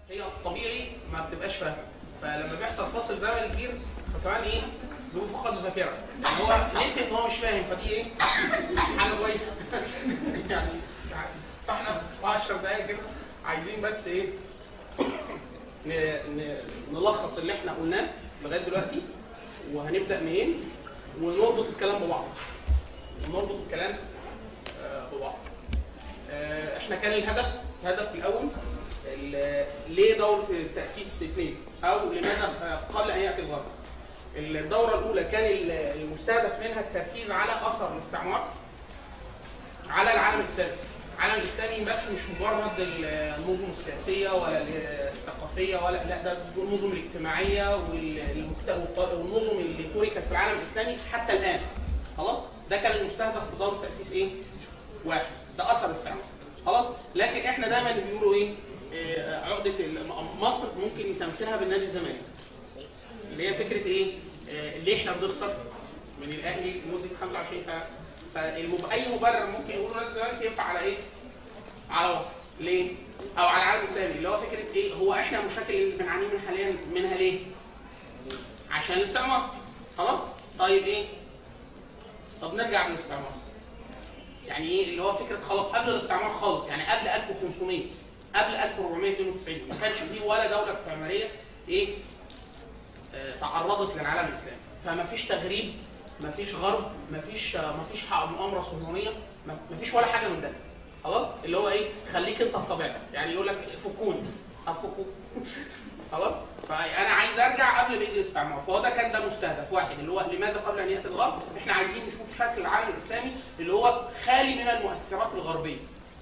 هي الطبيعي ما بتبقاش فاهمه فلما بيحصل فاصل زمني كبير فكمان ايه بيقول فقد ذاكره يعني هو نسي ان هو مش فاهم فدي ايه حاجه كويسه يعني فاحنا في 10 دقايق كده عايزين بس ايه ن- ن- نلخص اللي احنا قلناه لغايه دلوقتي وهنبدا منين ونربط الكلام ببعض ونربط الكلام آه، ببعض آه، احنا كان الهدف الهدف الاول ال- ليه دورة التأسيس اثنين او لماذا آه، قبل ان يأتي الغرب الدورة الاولى كان ال- المستهدف منها التركيز على اثر الاستعمار على العالم الاسلامي العالم الاسلامي بس مش مجرد النظم السياسيه ولا الثقافيه ولا لا ده النظم الاجتماعيه والمكت- والط- والنظم اللي تركت في العالم الاسلامي حتى الان خلاص ده كان المستهدف في دور تاسيس ايه واحد ده اثر الاستعمار خلاص لكن احنا دايما بيقولوا ايه آه، عقده ال- م- مصر ممكن تمثيلها بالنادي الزمالك اللي هي فكره ايه آه، ليه احنا بنخسر من الاهلي لمده 25 سنه فالمب... اي مبرر ممكن يقولوا نادي الزمالك ينفع على ايه على وصف ليه او على العالم الاسلامي اللي هو فكره ايه هو احنا المشاكل اللي بنعاني من حاليا منها ليه عشان الاستعمار خلاص طيب ايه طب نرجع للاستعمار يعني ايه اللي هو فكره خلاص قبل الاستعمار خالص يعني قبل 1500 قبل 1492 ما كانش فيه ولا دوله استعماريه ايه آه، تعرضت للعالم الاسلامي فما فيش تغريب ما فيش غرب ما فيش ما فيش مؤامره صهيونيه ما ما فيش ولا حاجه من ده خلاص اللي هو ايه خليك انت بطبيعتك يعني يقول لك فكوني افكوا خلاص فانا عايز ارجع قبل ما يجي الاستعمار فهو ده كان ده مستهدف واحد اللي هو لماذا قبل ان ياتي الغرب احنا عايزين نشوف شكل العالم الاسلامي اللي هو خالي من المؤثرات الغربيه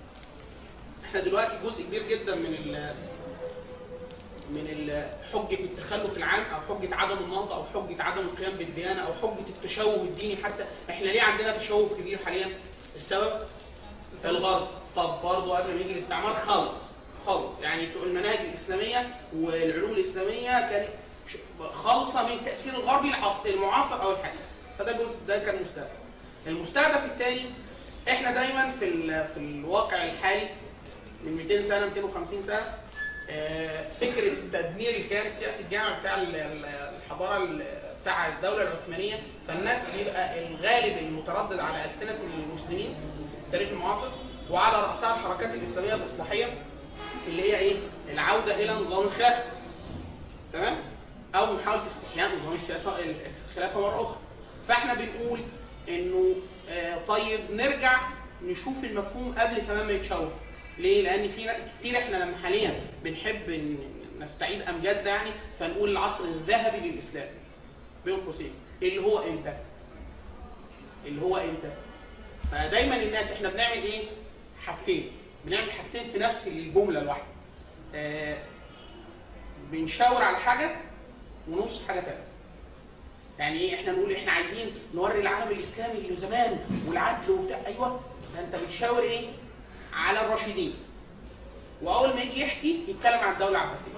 احنا دلوقتي جزء كبير جدا من ال من ال- حجة التخلف العام أو حجة عدم النهضة أو حجة عدم القيام بالديانة أو حجة التشوه الديني حتى إحنا ليه عندنا تشوه كبير حاليا؟ السبب الغرب طب برضه قبل ما يجي الاستعمار خالص خالص يعني المناهج الإسلامية والعلوم الإسلامية كانت ش- خالصة من تأثير الغربي العصر المعاصر أو الحديث فده جزء ده كان مستهدف المستهدف الثاني احنا دايما في ال- في الواقع الحالي من 200 سنه 250 سنه آه، فكره تدمير الكيان السياسي الجامعي بتاع ال- ال- الحضاره ال- بتاع الدوله العثمانيه فالناس بيبقى الغالب المتردد على السنه المسلمين في التاريخ المعاصر وعلى راسها الحركات الاسلاميه الاصلاحيه اللي هي ايه؟ العوده الى نظام الخلافه تمام؟ او محاوله استحياء نظام السياسه الخلافه مره اخرى فاحنا بنقول انه آه، طيب نرجع نشوف المفهوم قبل كمان ما يتشوه ليه؟ لان في ناس كتير احنا لما حاليا بنحب ن- نستعيد امجاد ده يعني فنقول العصر الذهبي للاسلام بين قوسين اللي هو امتى؟ اللي هو امتى؟ فدايما الناس احنا بنعمل ايه؟ حاجتين بنعمل حاجتين في نفس الجمله الواحده آه بنشاور على حاجه ونوصف حاجه تانيه يعني ايه احنا نقول احنا عايزين نوري العالم الاسلامي اللي زمان والعدل وبتاع ايوه فانت بتشاور ايه على الراشدين واول ما يجي يحكي يتكلم عن الدوله العباسيه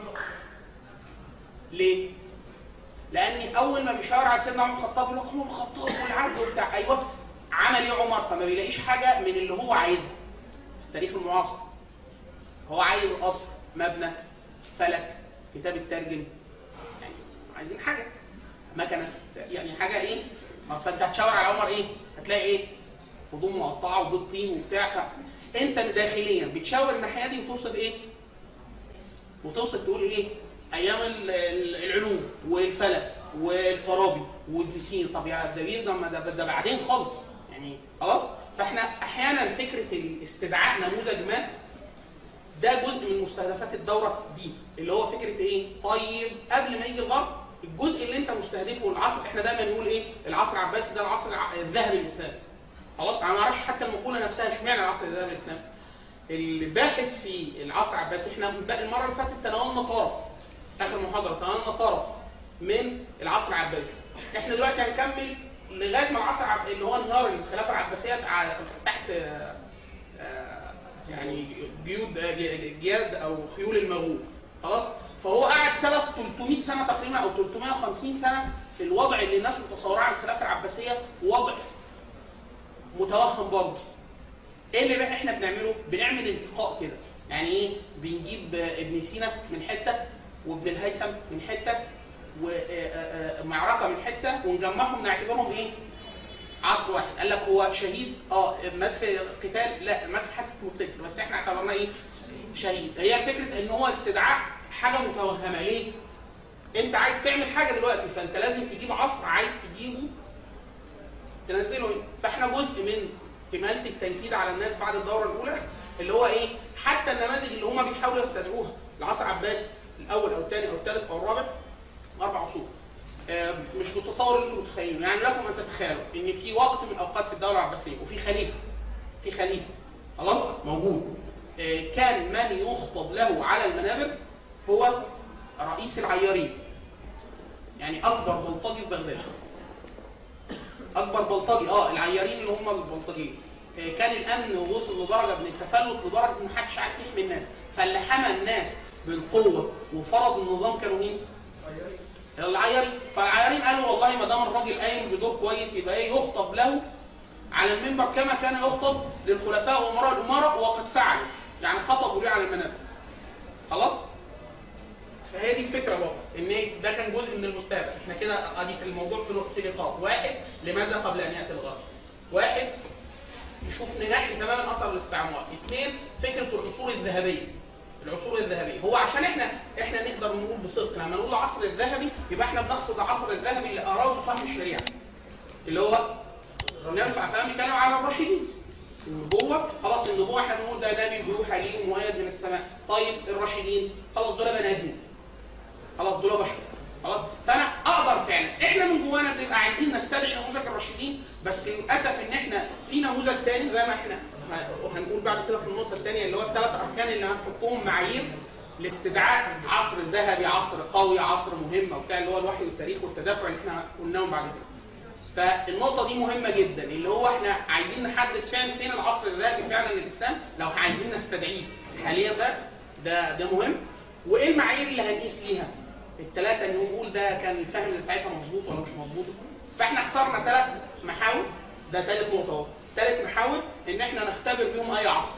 ليه لان اول ما بيشاور على سيدنا عمر الخطاب يقول لك عمر الخطاب والعدل وبتاع ايوه عمل ايه عمر فما بيلاقيش حاجه من اللي هو عايزها في التاريخ المعاصر هو عايز قصر مبنى فلك كتاب الترجم يعني عايزين حاجه مكنه يعني حاجه ايه اصل انت هتشاور على عمر ايه هتلاقي ايه هدوم مقطعه وبيض طين وبتاع انت داخليا بتشاور الناحيه دي وتوصف ايه وتوصف تقول ايه ايام ال- ال- العلوم والفلك والفارابي والفسين طب يا ده ده ما ده, ده بعدين خالص يعني خلاص فاحنا احيانا فكره استدعاء نموذج ما ده جزء من مستهدفات الدوره دي اللي هو فكره ايه طيب قبل ما يجي الغرب الجزء اللي انت مستهدفه العصر احنا دايما نقول ايه العصر العباسي ده العصر الع- الذهبي الاسلامي خلاص انا ما اعرفش حتى المقوله نفسها اشمعنى العصر الذهبي الاسلامي الباحث في العصر العباسي احنا المره اللي فاتت تناولنا طرف اخر محاضره تناولنا طرف من العصر العباسي احنا دلوقتي هنكمل لغايه ما العصر العب... اللي هو انهيار الخلافه العباسيه ع- تحت آه، آه، يعني جيود آه، جياد او خيول المغول خلاص فهو قعد ثلاث 300 سنه تقريبا او 350 سنه في الوضع اللي الناس متصوره عن الخلافه العباسيه وضع متوهم برضه ايه اللي بقى احنا بنعمله بنعمل انتقاء كده يعني ايه بنجيب ابن سينا من حته وابن الهيثم من حته ومعركه من حته ونجمعهم نعتبرهم ايه عصر واحد قال لك هو شهيد اه مات في قتال لا مات في حادثه موتوسيكل بس احنا اعتبرناه ايه شهيد هي فكره ان هو استدعاء حاجه متوهمه ليه انت عايز تعمل حاجه دلوقتي فانت لازم تجيب عصر عايز تجيبه تنزله ايه فاحنا جزء من كمالة التنكيد على الناس بعد الدوره الاولى اللي هو ايه حتى النماذج اللي هم بيحاولوا يستدعوها العصر العباسي الاول او الثاني او الثالث او الرابع اربع عصور آه، مش بالتصور اللي انتم متخيلينه يعني لكم ان تتخيلوا ان في وقت من اوقات في الدوله العباسيه وفي خليفه في خليفه خلاص موجود آه، كان من يخطب له على المنابر هو رئيس العيارين يعني اكبر بلطجي في بغداد اكبر بلطجي اه العيارين اللي هم البلطجيين آه، كان الامن وصل لدرجه من التفلت لدرجه ان محدش عارف يحمي الناس فاللي حمى الناس بالقوه وفرض النظام كانوا مين؟ العيارين فالعيارين قالوا والله ما دام الراجل قايم بدور كويس يبقى ايه يخطب له على المنبر كما كان يخطب للخلفاء وامراء الامراء وقد فعل يعني خطبوا ليه على المنابر خلاص فهي دي الفكره بقى ان ده كان جزء من المستقبل احنا كده ادي في الموضوع في نقطتين نقاط واحد لماذا قبل ان ياتي الغرب واحد نشوف ننحي تماما اثر الاستعمار اثنين فكره العصور الذهبيه العصور الذهبيه هو عشان احنا احنا نقدر نقول بصدق لما نقول العصر الذهبي يبقى احنا بنقصد العصر الذهبي اللي اراده فهم الشريعه اللي هو النبي صلى الله عليه وسلم بيتكلم على الراشدين النبوة خلاص النبوة احنا بنقول ده نبي بيوحى ليه مؤيد من السماء طيب الراشدين خلاص دول بني ادمين خلاص دول بشر خلاص فانا اقدر فعلا احنا من جوانا بنبقى عايزين نستدعي نموذج الراشدين بس للاسف ان احنا في نموذج تاني زي ما احنا هنقول بعد كده في النقطه الثانيه اللي هو الثلاث اركان اللي هنحطهم معايير لاستدعاء عصر ذهبي عصر قوي عصر مهم وبتاع اللي هو الوحي والتاريخ والتدافع اللي احنا قلناهم بعد كده فالنقطة دي مهمة جدا اللي هو احنا عايزين نحدد فعلا فين العصر الذهبي فعلا للإسلام لو عايزين نستدعيه حاليا ده ده ده مهم وايه المعايير اللي هنقيس ليها الثلاثة اللي نقول ده كان الفهم اللي ساعتها مظبوط ولا مش مظبوط فاحنا اخترنا ثلاث محاور ده ثالث نقطة اهو ثالث محاور ان احنا نختبر بيهم اي عصر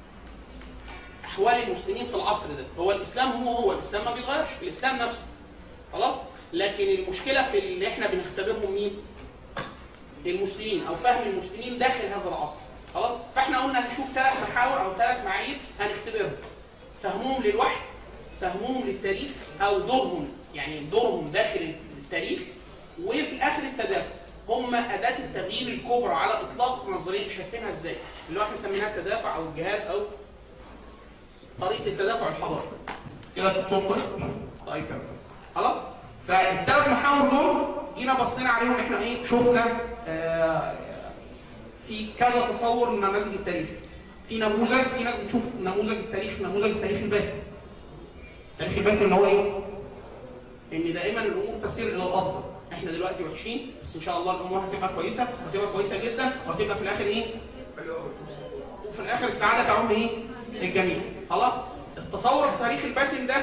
احوال المسلمين في العصر ده هو الاسلام هو هو الاسلام ما بيتغيرش الاسلام نفسه خلاص لكن المشكلة في اللي احنا بنختبرهم مين المسلمين او فهم المسلمين داخل هذا العصر خلاص فاحنا قلنا هنشوف ثلاث محاور او ثلاث معايير هنختبرهم فهمهم للوحي فهمهم للتاريخ او دورهم يعني دورهم داخل التاريخ وفي الاخر التدافع هم اداه التغيير الكبرى على اطلاق نظريه شايفينها ازاي اللي هو احنا سميناها التدافع او الجهاد او طريقه التدافع الحضاري كده تصور طيب خلاص فالثلاث محاور دول جينا بصينا عليهم احنا ايه شفنا آه في كذا تصور لنماذج التاريخ في نموذج في ناس بتشوف نموذج التاريخ نموذج التاريخ الباسم التاريخ الباسم ان هو ايه ان دائما الامور تسير الى الافضل احنا دلوقتي وحشين بس ان شاء الله الامور هتبقى كويسه وهتبقى كويسه جدا وهتبقى في الاخر ايه وفي الاخر السعاده تعم ايه الجميع خلاص التصور التاريخ الباسم ده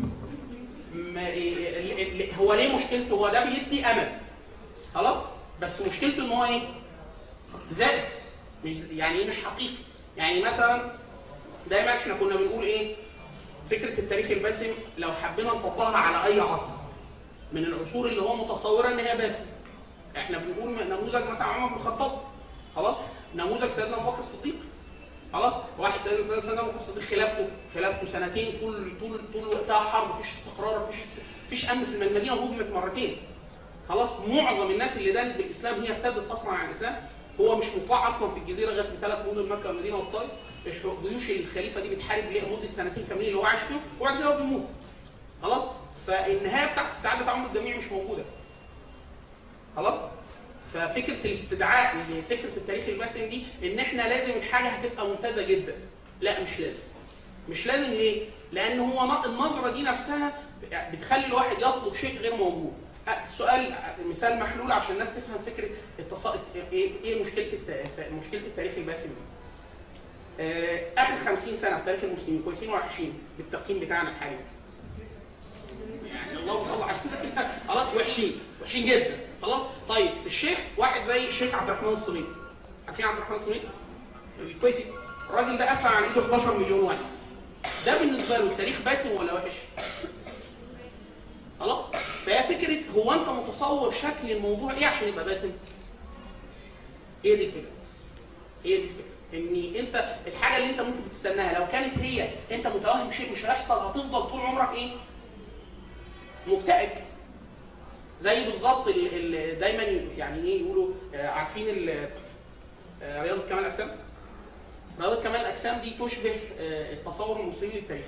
هو ليه مشكلته هو ده بيدي امل خلاص بس مشكلته ان هو ايه ذات مش يعني ايه مش حقيقي يعني مثلا دايما احنا كنا بنقول ايه فكره التاريخ الباسم لو حبينا نطبقها على اي عصر من العصور اللي هو متصوره ان هي باسم احنا بنقول نموذج مثلا عمر بن الخطاب خلاص نموذج سيدنا ابو بكر الصديق خلاص واحد سيدنا سيدنا ابو بكر الصديق خلافته خلافته سنتين طول طول طول وقتها حرب مفيش استقرار مفيش مفيش امن في المدينه هجمت مرتين خلاص معظم الناس اللي دانت بالاسلام هي ارتدت اصلا عن الاسلام هو مش مطاع اصلا في الجزيره غير في ثلاث مدن مكه والمدينه والطائف جيوش الخليفه دي بتحارب ليه مده سنتين كاملين اللي هو عايش فيهم وبعد كده هو بيموت خلاص فالنهايه بتاعت السعاده تعم الجميع مش موجوده خلاص ففكره الاستدعاء لفكره التاريخ الباسم دي ان احنا لازم الحاجه هتبقى ممتازه جدا لا مش لازم مش لازم ليه لان هو النظره دي نفسها بتخلي الواحد يطلب شيء غير موجود السؤال مثال محلول عشان الناس تفهم فكره التص... ايه ايه مشكله الت... مشكله التاريخ الباسم دي اخر 50 سنه في تاريخ المسلمين كويسين وحشين بالتقييم بتاعنا الحالي يعني الله الله خلاص وحشين وحشين جدا خلاص طيب الشيخ واحد زي الشيخ عبد الرحمن الصميت عارفين عبد الرحمن الصميت الكويتي الراجل ده قفل عن ايده 11 مليون واحد ده بالنسبه له التاريخ باسم ولا وحش؟ خلاص فهي فكره هو انت متصور شكل الموضوع ايه عشان يبقى باسم؟ ايه دي الفكره؟ هي دي الفكره ان انت الحاجه اللي انت ممكن بتستناها لو كانت هي انت متوهم شيء مش هيحصل هتفضل طول عمرك ايه؟ مكتئب زي بالظبط ال- ال- دايما يعني ايه يقولوا آه، عارفين ال- آه، رياضه كمال الاجسام رياضه كمال الاجسام دي تشبه آه، التصور المسلمي للتاريخ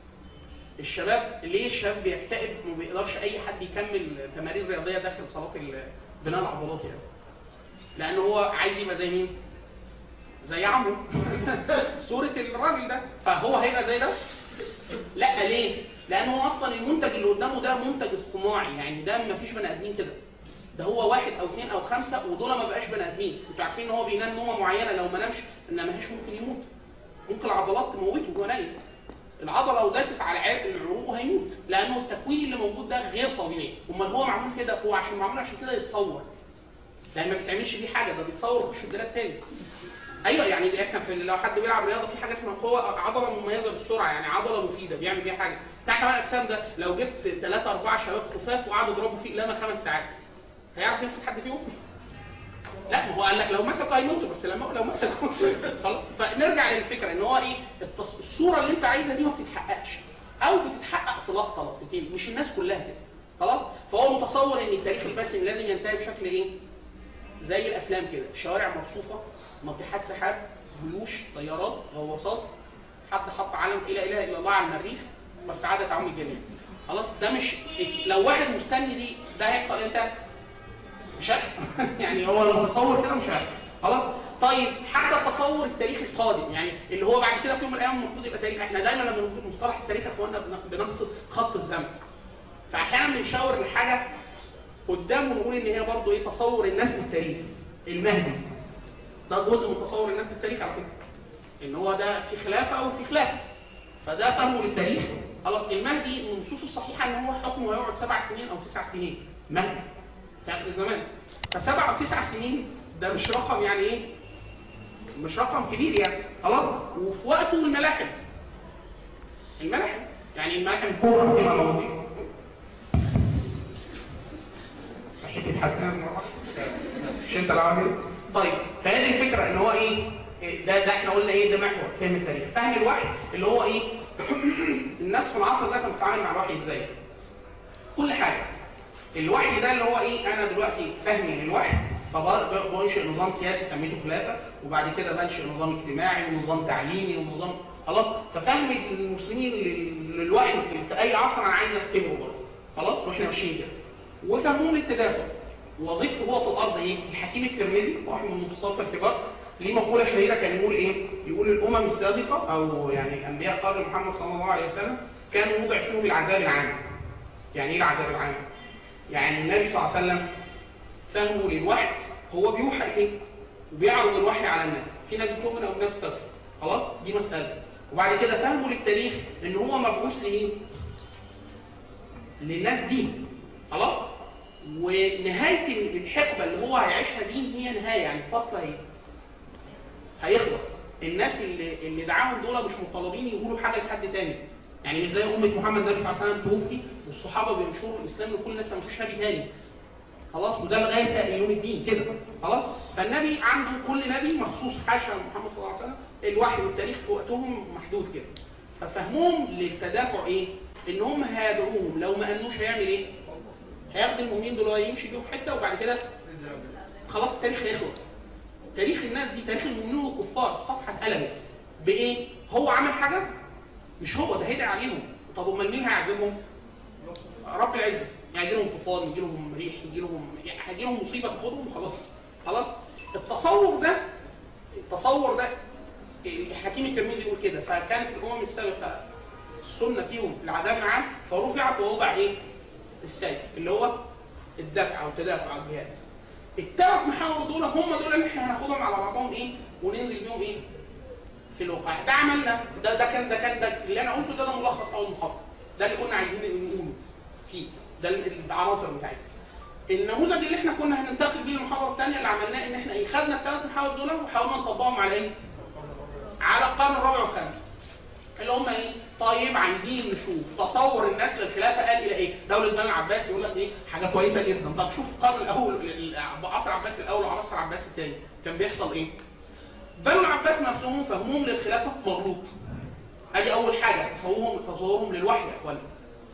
الشباب ليه الشباب بيكتئب وما بيقدرش اي حد يكمل تمارين رياضيه داخل صالات ال- بناء العضلات يعني لان هو عايز يبقى زي مين زي عمرو صوره الراجل ده فهو هيبقى زي ده لا ليه لان هو اصلا المنتج اللي قدامه ده منتج اصطناعي يعني ده ما فيش بني ادمين كده ده هو واحد او اثنين او خمسه ودول ما بقاش بني ادمين انتوا عارفين ان هو بينام نومه معينه لو ما نامش ان ما هيش ممكن يموت ممكن العضلات تموته وهو نايم العضله لو داست على عرق العروق هيموت لانه التكوين اللي موجود ده غير طبيعي امال هو معمول كده هو عشان معمول عشان كده يتصور لان ما بتعملش بيه حاجه ده بيتصور ويخش الجلاد تاني ايوه يعني دي احنا في لو حد بيلعب رياضه في حاجه اسمها قوه عضله مميزه بالسرعه يعني عضله مفيده بيعمل بيها حاجه بتاع كمال الاجسام ده لو جبت ثلاثه اربعه شباب خفاف وقعدوا يضربوا فيه قلامه خمس ساعات هيعرف يمسك حد فيهم؟ لا ما هو قال لك لو مسك هيموتوا بس لما لو مسك خلاص فنرجع للفكره ان هو ايه التص... الصوره اللي انت عايزها دي ما بتتحققش او بتتحقق في لقطه لقطتين مش الناس كلها كده خلاص فهو متصور ان التاريخ الباسم لازم ينتهي بشكل ايه؟ زي الافلام كده شوارع مرصوفه ناطحات سحاب جيوش طيارات غواصات حد حط علم لا اله الا الله على المريخ والسعاده تعم الجميع خلاص ده مش لو واحد مستني دي ده هيحصل امتى؟ مش هيحصل يعني هو لو متصور كده مش هيحصل خلاص طيب حتى تصور التاريخ القادم يعني اللي هو بعد كده في يوم من الايام المفروض يبقى تاريخ احنا دايما لما بنقول مصطلح التاريخ يا اخوانا بن- بنقصد خط الزمن فاحيانا بنشاور لحاجه قدام ونقول ان هي برضه ايه تصور الناس بالتاريخ المهدي ده جزء من تصور الناس بالتاريخ على فكره ان هو ده في خلافه او في خلافه فده فهمه للتاريخ خلاص المهدي من النصوص الصحيحه ان هو حكمه هيقعد سبع سنين او تسع سنين مهدي في اخر الزمان فسبع او تسع سنين ده مش رقم يعني ايه مش رقم كبير يعني خلاص وفي وقته الملاحم الملاحم يعني الملاحم فوق بتبقى موجوده صحيح الحسن مش انت اللي عامل طيب فهذه الفكره ان هو ايه إيه ده ده احنا قلنا ايه ده محور فهم التاريخ فهم الوحي اللي هو ايه الناس في العصر ده كانت بتتعامل مع الوحي ازاي كل حاجه الوحي ده اللي هو ايه انا دلوقتي فهمي للوحي فبنشئ نظام سياسي سميته خلافه وبعد كده بنشئ نظام اجتماعي ونظام تعليمي ونظام خلاص ففهم المسلمين لل- للوحي في- في اي عصر انا عايز افتكره برضه خلاص واحنا ماشيين كده وسموه التدافع وظيفته هو في الارض ايه الحكيم الترمذي واحد من المتصوفه الكبار ليه مقوله شهيره كان يقول ايه يقول الامم السابقه او يعني انبياء قرن محمد صلى الله عليه وسلم كانوا يضعفون بالعذاب العام يعني ايه العذاب العام يعني النبي صلى الله عليه وسلم فهمه للوحي هو بيوحى ايه وبيعرض الوحي على الناس في ناس بتؤمن او ناس تكفر خلاص دي مساله وبعد كده فهمه للتاريخ ان هو مبعوث لمين للناس دي خلاص ونهايه الحقبه اللي هو هيعيشها دي هي نهايه يعني فصل هي هيخلص الناس اللي اللي دعاهم دول مش مطالبين يقولوا حاجه لحد تاني يعني مش زي امه محمد النبي صلى الله عليه وسلم توفي والصحابه بينشروا الاسلام لكل الناس ما فيش نبي تاني خلاص وده لغايه يوم الدين كده خلاص فالنبي عنده كل نبي مخصوص حاشا محمد صلى الله عليه وسلم الوحي والتاريخ في وقتهم محدود كده ففهمهم للتدافع ايه؟ ان هم هيدعوهم لو ما قالوش هيعمل ايه؟ هياخد المؤمنين دول يمشي بيهم حته وبعد كده خلاص التاريخ هيخلص تاريخ الناس دي تاريخ المؤمنين والكفار الصفحه اتقلبت بايه؟ هو عمل حاجه مش هو ده هيدعي عليهم طب امال مين هيعذبهم؟ رب العزه يعني يجي لهم طوفان يجي لهم ريح يجي لهم يعني هيجي لهم مصيبه تاخدهم وخلاص خلاص التصور ده التصور ده الحكيم الترمذي يقول كده فكانت الامم السابقه السنه فيهم العذاب العام فرفعت ووضع ايه؟ السيف اللي هو الدفع او التدافع او الجهاد الثلاث محاور دول هم دول اللي احنا هناخدهم على بعضهم ايه وننزل بيهم ايه في الواقع ده عملنا ده ده كان ده كان ده اللي انا قلته ده, ده ملخص اول محاضره ده اللي كنا عايزين نقوله فيه ده العناصر بتاعتنا النموذج اللي احنا كنا هننتقل بيه المحاضره الثانيه اللي عملناه ان احنا ايه خدنا الثلاث محاور دول وحاولنا نطبقهم على ايه؟ على القرن الرابع والخامس اللي هم ايه؟ طيب عايزين نشوف تصور الناس للخلافه قال الى ايه؟ دوله بني العباس يقول لك ايه؟ حاجه كويسه جدا، طب شوف القرن الاول عصر العباس الاول وعصر العباس الثاني كان بيحصل ايه؟ بنو العباس نفسهم فهمهم للخلافه مغلوط. ادي اول حاجه تصورهم تصورهم للوحي يا اخوانا.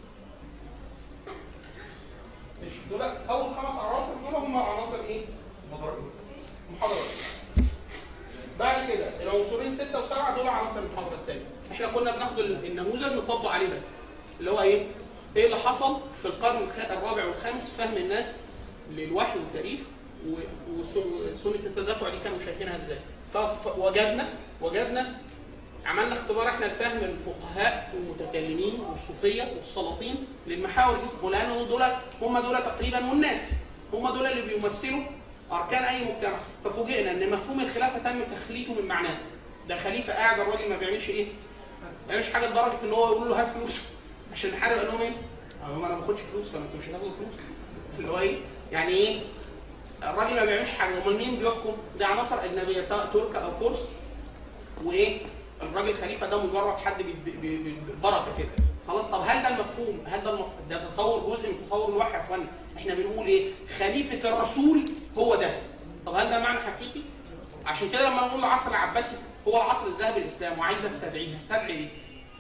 ماشي دول اول خمس عناصر دول هم عناصر ايه؟ محاضره بعد كده العنصرين ستة وسبعة دول عناصر المحاضرة الثانية. احنا كنا بناخد النموذج نطبق عليه بس. اللي هو ايه؟ ايه اللي حصل في القرن الخ- الرابع والخامس فهم الناس للوحي والتاريخ و- وس- وسنة التدافع دي كانوا شايفينها ازاي. فوجدنا وجدنا عملنا اختبار احنا لفهم الفقهاء والمتكلمين والصوفية والسلاطين للمحاور دي ولان دول هم دول تقريبا والناس هم دول اللي بيمثلوا اركان اي مجتمع ففوجئنا ان مفهوم الخلافه تم تخليته من معناه ده خليفه قاعد الراجل ما بيعملش ايه؟ ما بيعملش حاجه لدرجه ان هو يقول له هات فلوس عشان نحارب قال لهم ايه؟ قال لهم انا ما باخدش فلوس فانتوا مش هتاخدوا فلوس اللي هو ايه؟ يعني ايه؟ الراجل ما بيعملش حاجه امال مين بيحكم؟ ده عناصر اجنبيه سواء ترك او فرس وايه؟ الراجل خليفه ده مجرد حد بال- بال- بال- بالبركه كده خلاص طب هل ده المفهوم هل ده المفهوم ده تصور جزء من تصور الوحي يا اخوانا احنا بنقول ايه خليفه الرسول هو ده طب هل ده معنى حقيقي عشان كده لما نقول العصر العباسي هو العصر الذهبي للاسلام وعايز استدعيه استدعي ايه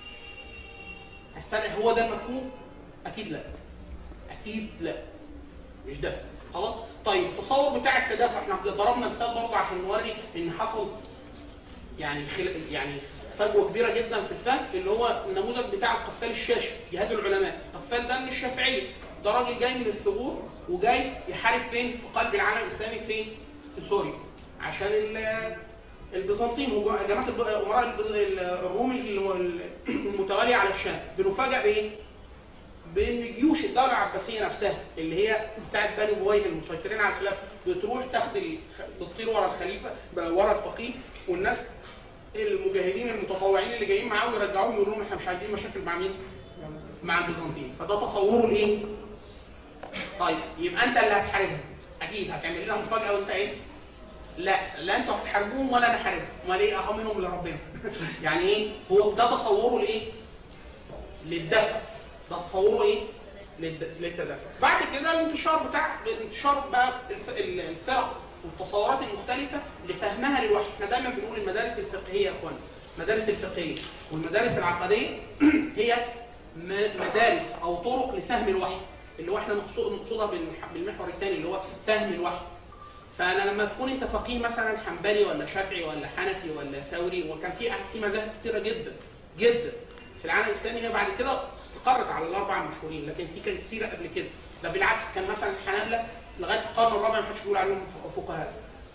استدعي هو ده المفهوم اكيد لا اكيد لا مش ده خلاص طيب التصور بتاع التدافع احنا ضربنا مثال برضه عشان نوري ان حصل يعني خل... يعني فجوه كبيره جدا في الفهم اللي هو النموذج بتاع القفال الشاشي جهاد العلماء القفال ده من الشافعيه ده راجل جاي من الثغور وجاي يحارب فين في قلب العالم الاسلامي فين في سوريا عشان ال- البيزنطيين وجماعه الب- امراء الب- الروم ال- المتواليه على الشام بنفاجئ بايه؟ بان جيوش الدوله العباسيه نفسها اللي هي بتاعت بني بويه المسيطرين على الخلافه بتروح تاخد ال- بتطير ورا الخليفه ورا الفقيه والناس المجاهدين المتطوعين اللي جايين معاهم يرجعوهم يقولوا لهم احنا مش عايزين مشاكل مع مين؟ مع البيزنطيين فده تصوره الايه؟ طيب يبقى انت اللي هتحاربهم اكيد هتعمل لهم مفاجاه وانت ايه؟ لا لا انتوا هتحاربوهم ولا انا هحاربهم امال ايه اهم منهم لربنا يعني ايه هو ده تصوره لايه للدفع ده تصوره ايه للد- للتدفع بعد كده الانتشار بتاع الانتشار بقى الف- ال- الفرق والتصورات المختلفه لفهمها للوحي احنا دايما بنقول المدارس الفقهيه يا اخوانا المدارس الفقهيه والمدارس العقديه هي م- مدارس او طرق لفهم الوحي اللي هو احنا نقصد- نقصدها بالمح- بالمحور الثاني اللي هو فهم الوحي فانا لما تكون انت فقيه مثلا حنبلي ولا شافعي ولا حنفي ولا ثوري وكان في في مذاهب كتيره جدا جدا في العالم الاسلامي هي بعد كده استقرت على الاربعه المشهورين لكن في كان كتيره قبل كده ده بالعكس كان مثلا الحنابله لغايه القرن الرابع ما حدش بيقول عليهم فقهاء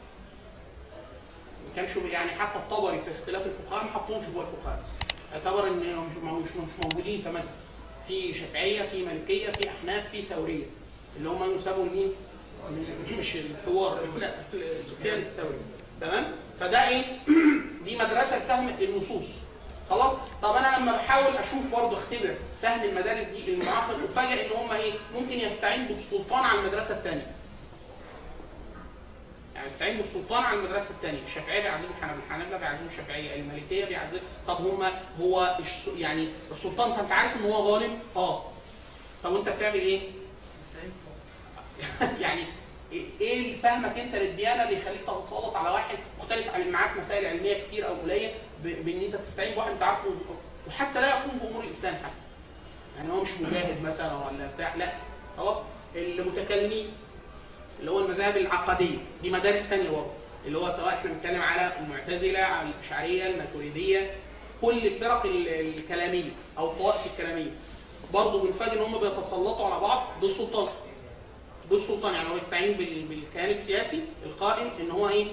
ما كانش يعني حتى الطبري في اختلاف الفقهاء ما حطهمش جوه الفقهاء اعتبر ان مش مش مش موجودين كمذهب في شافعيه في مالكيه في احناف في ثوريه اللي هم يسموا مين؟ مش الثوار لا سفيان الثوري تمام فده ايه دي مدرسه لفهم النصوص خلاص طب انا لما بحاول اشوف برضه اختبر فهم المدارس دي المعاصر افاجئ ان هم ايه ممكن يستعين بالسلطان على المدرسه الثانيه يعني يستعين بالسلطان على المدرسه الثانيه الشافعيه بيعزلوا الحنابله الحنابله بيعزلوا الشافعيه المالكيه بيعزلوا طب هم هو الش- يعني السلطان فانت عارف ان هو ظالم اه طب وانت بتعمل ايه يعني ايه فهمك انت للديانه اللي يخليك تتسلط على واحد مختلف عن معاك مسائل علميه كتير او قليله ب- بان انت تستعين بواحد انت عارفه وحتى لا يقوم بامور الاسلام حتى يعني هو مش مجاهد مثلا ولا بتاع لا خلاص المتكلمين اللي هو المذاهب العقديه دي مدارس ثانيه برضه اللي هو سواء احنا بنتكلم على المعتزله على الاشعريه الماتريديه كل الفرق ال- الكلاميه او الطوائف الكلاميه برضه بنفاجئ ان هم بيتسلطوا على بعض بالسلطان بالسلطان يعني هو يستعين بال- بالكيان السياسي القائم ان هو ايه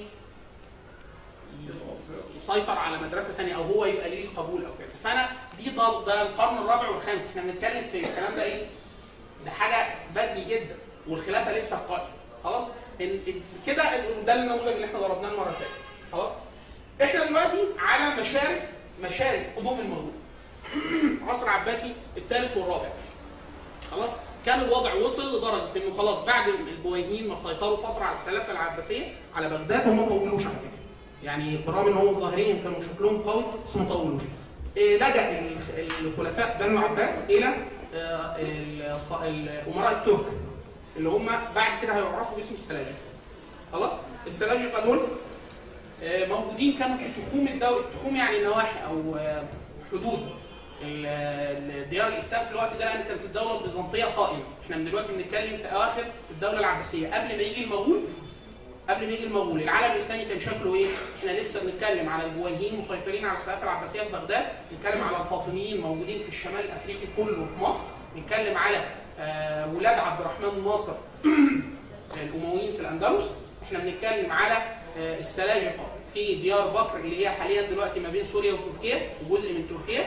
يسيطر على مدرسه ثانيه او هو يبقى ليه قبول او كده فانا دي ده, ده القرن الرابع والخامس احنا بنتكلم في الكلام ده ايه ده حاجه بدري جدا والخلافه لسه قائمه خلاص ال- ال- كده ال- ده النموذج اللي احنا ضربناه المره اللي فاتت خلاص احنا دلوقتي على مشارف مشارف قدوم المغول عصر عباسي الثالث والرابع خلاص كان الوضع وصل لدرجه انه خلاص بعد البويهيين ما سيطروا فتره على الخلافه العباسيه على بغداد هم ما طولوش على فكره يعني بالرغم ان هم ظاهريا كانوا شكلهم قوي بس ما طولوش إيه، لجأ ال- الخلفاء بنو العباس الى آه، الص- الامراء الترك اللي هم بعد كده هيعرفوا باسم السلاجقه خلاص السلاجقه دول آه، موجودين كانوا في تخوم الدولة تخوم يعني نواحي او آه، حدود ال- ال- ديار الاسلام في الوقت ده لان كانت الدوله البيزنطيه قائمه احنا من دلوقتي بنتكلم في اواخر الدوله العباسيه قبل ما يجي المغول قبل ما يجي المغول العالم الاسلامي كان شكله ايه احنا لسه بنتكلم على البويهيين مسيطرين على الخلافه العباسيه في بغداد بنتكلم على الفاطميين موجودين في الشمال الافريقي كله في مصر بنتكلم على آه، ولاد عبد الرحمن الناصر الامويين في الاندلس احنا بنتكلم على آه، السلاجقه في ديار بكر اللي هي حاليا دلوقتي ما بين سوريا وتركيا وجزء من تركيا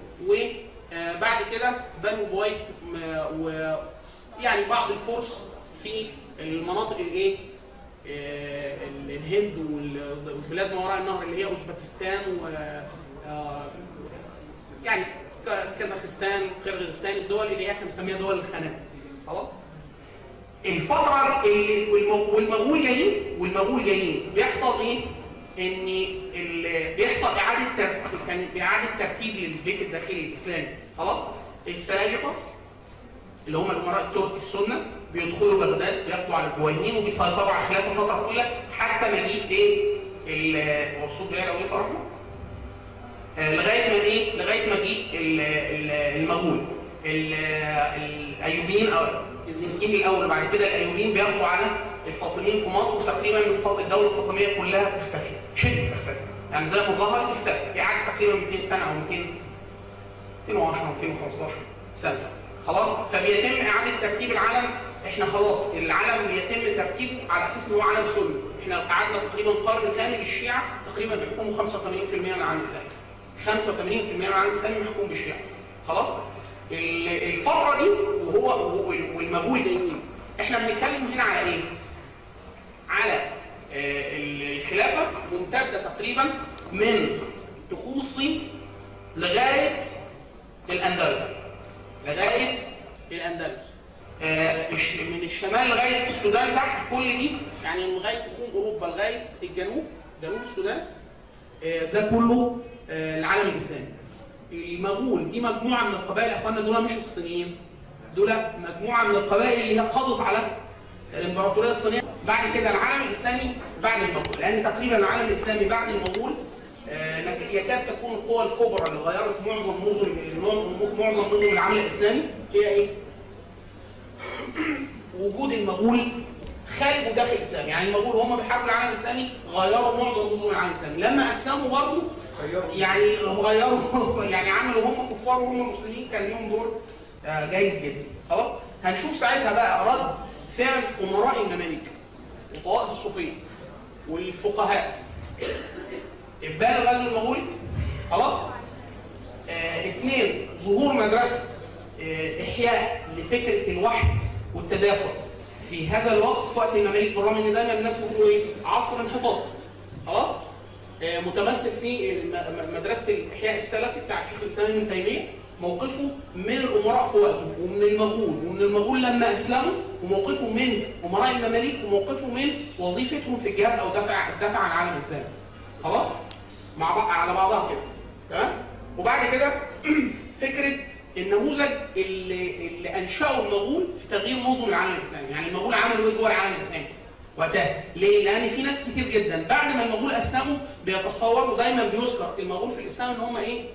وبعد كده بنو بويك ويعني بعض الفرس في المناطق الايه آه، ال- الهند وال- والبلاد ما وراء النهر اللي هي اوزبكستان و آه، يعني ك- كازاخستان قرغيزستان الدول اللي هي احنا بنسميها دول الخانات خلاص الفترة اللي والمو- والمغول جايين والمغول جايين بيحصل ايه؟ ان ال- بيحصل اعادة ترتيب كان باعادة ترتيب للبيت الداخلي الاسلامي خلاص؟ السلاجقة اللي هم الامراء الترك السنة بيدخلوا بغداد بياخدوا على الجوينين وبيسيطروا على خلافه فترة طويلة حتى مجيء ايه؟ ال- هو الصوت جاي لو ايه فرحنا؟ آه، لغايه ما ايه لغايه ما جه ال- ال- المغول ال- الايوبيين او الزنكيين الاول بعد كده الايوبيين بياخدوا على الفاطميين في مصر وتقريبا الفاط- الدوله الفاطميه كلها بتختفي شبه بتختفي يعني زي ما ظهرت اختفت قعدت تقريبا 200 سنه او 200 210 215 سنه خلاص فبيتم اعاده ترتيب العالم احنا خلاص العالم بيتم ترتيبه على اساس ان هو عالم سني احنا قعدنا تقريبا قرن كامل الشيعه تقريبا بيحكموا 85% من العالم الاسلامي 85% من العالم الاسلامي محكوم بالشيعة خلاص ال- الفترة دي وهو وال- والمغول جايين احنا بنتكلم هنا على ايه على آه، ال- الخلافة ممتدة تقريبا من دخول الصين لغاية الأندلس لغاية الأندلس آه، الش- من الشمال لغاية السودان تحت كل دي يعني من لغاية دخول أوروبا لغاية الجنوب جنوب السودان آه، ده كله آه، العالم الإسلامي المغول دي مجموعة من القبائل يا اخوانا دول مش الصينيين دول مجموعة من القبائل اللي هي قضت على الامبراطورية الصينية بعد كده العالم الإسلامي بعد المغول لأن تقريبا العالم الإسلامي بعد المغول آه، نك- يكاد تكون القوى الكبرى اللي غيرت معظم نظم معظم معظم نظم العالم الإسلامي هي إيه؟ وجود المغول خارج وداخل الاسلام يعني المغول وهم بيحاربوا العالم الاسلامي غيروا معظم نظم العالم الاسلامي لما اسلموا برضه يعني غيروا يعني عملوا هم كفار وهم مسلمين كان ليهم دور آه، جيد جدا خلاص هنشوف ساعتها بقى رد فعل امراء المماليك وطوائف الصوفيه والفقهاء ابان غزو المغول خلاص آه، اثنين ظهور مدرسة آه، إحياء لفكرة الوحي والتدافع في هذا الوقت في وقت المماليك بالرغم ان دايما الناس بيقولوا ايه عصر انحطاط خلاص آه، متمثل في الم- م- مدرسة الإحياء السلفي بتاع الشيخ الإسلام ابن تيمية موقفه من الأمراء في وقته ومن المغول ومن المغول لما أسلموا وموقفه من أمراء المماليك وموقفه من وظيفتهم في الجهاد أو دفع الدفع عن العالم الإسلامي خلاص مع بعض على بعضها كده تمام وبعد كده فكرة النموذج اللي, اللي أنشأه المغول في تغيير نظم العالم الإسلامي يعني المغول عملوا إيه جوه العالم الإسلامي وقتها ليه؟ لأن في ناس كتير جدا بعد ما المغول أسلموا بيتصوروا دايما بيذكر المغول في الإسلام إن هم إيه؟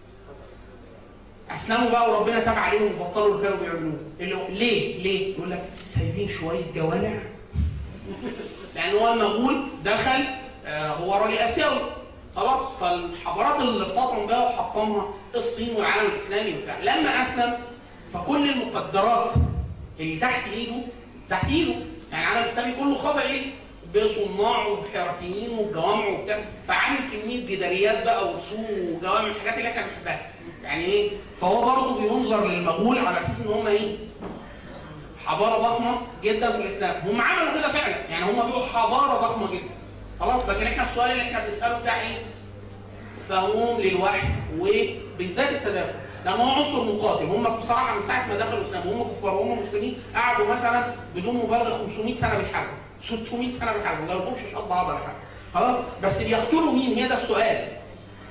أسلموا بقى وربنا تاب عليهم وبطلوا اللي كانوا بيعملوه اللي هو- ليه؟ ليه؟ يقول لك سايبين شوية جوامع لأن هو المغول دخل آه، هو راجل آسيوي خلاص فالحضارات اللي بتطعم بها وحطمها الصين والعالم الإسلامي وبتاع لما أسلم فكل المقدرات اللي تحت إيده تحت إيده يعني العالم الإسلامي كله خاضع ليه بصناع وحرفيين وجوامع وبتاع فعامل كمية جداريات بقى ورسوم وجوامع الحاجات اللي احنا بنحبها يعني ايه فهو برضه بينظر للمغول على اساس ان هم ايه حضارة ضخمة جدا في الإسلام هم عملوا كده فعلا يعني هم بيقولوا حضارة ضخمة جدا خلاص لكن احنا السؤال اللي احنا بنسأله بتاع ايه فهمهم للوحي وبالذات التدافع لأن هو عنصر مقاتل هم بصراحة من ساعة ما دخلوا الإسلام هم كفار وهم مسلمين قعدوا مثلا بدون مبالغة 500 سنة بيحاربوا 600 سنة بيحاربوا ما جاوبهمش شط بعض ولا حاجة خلاص بس بيقتلوا مين هي ده السؤال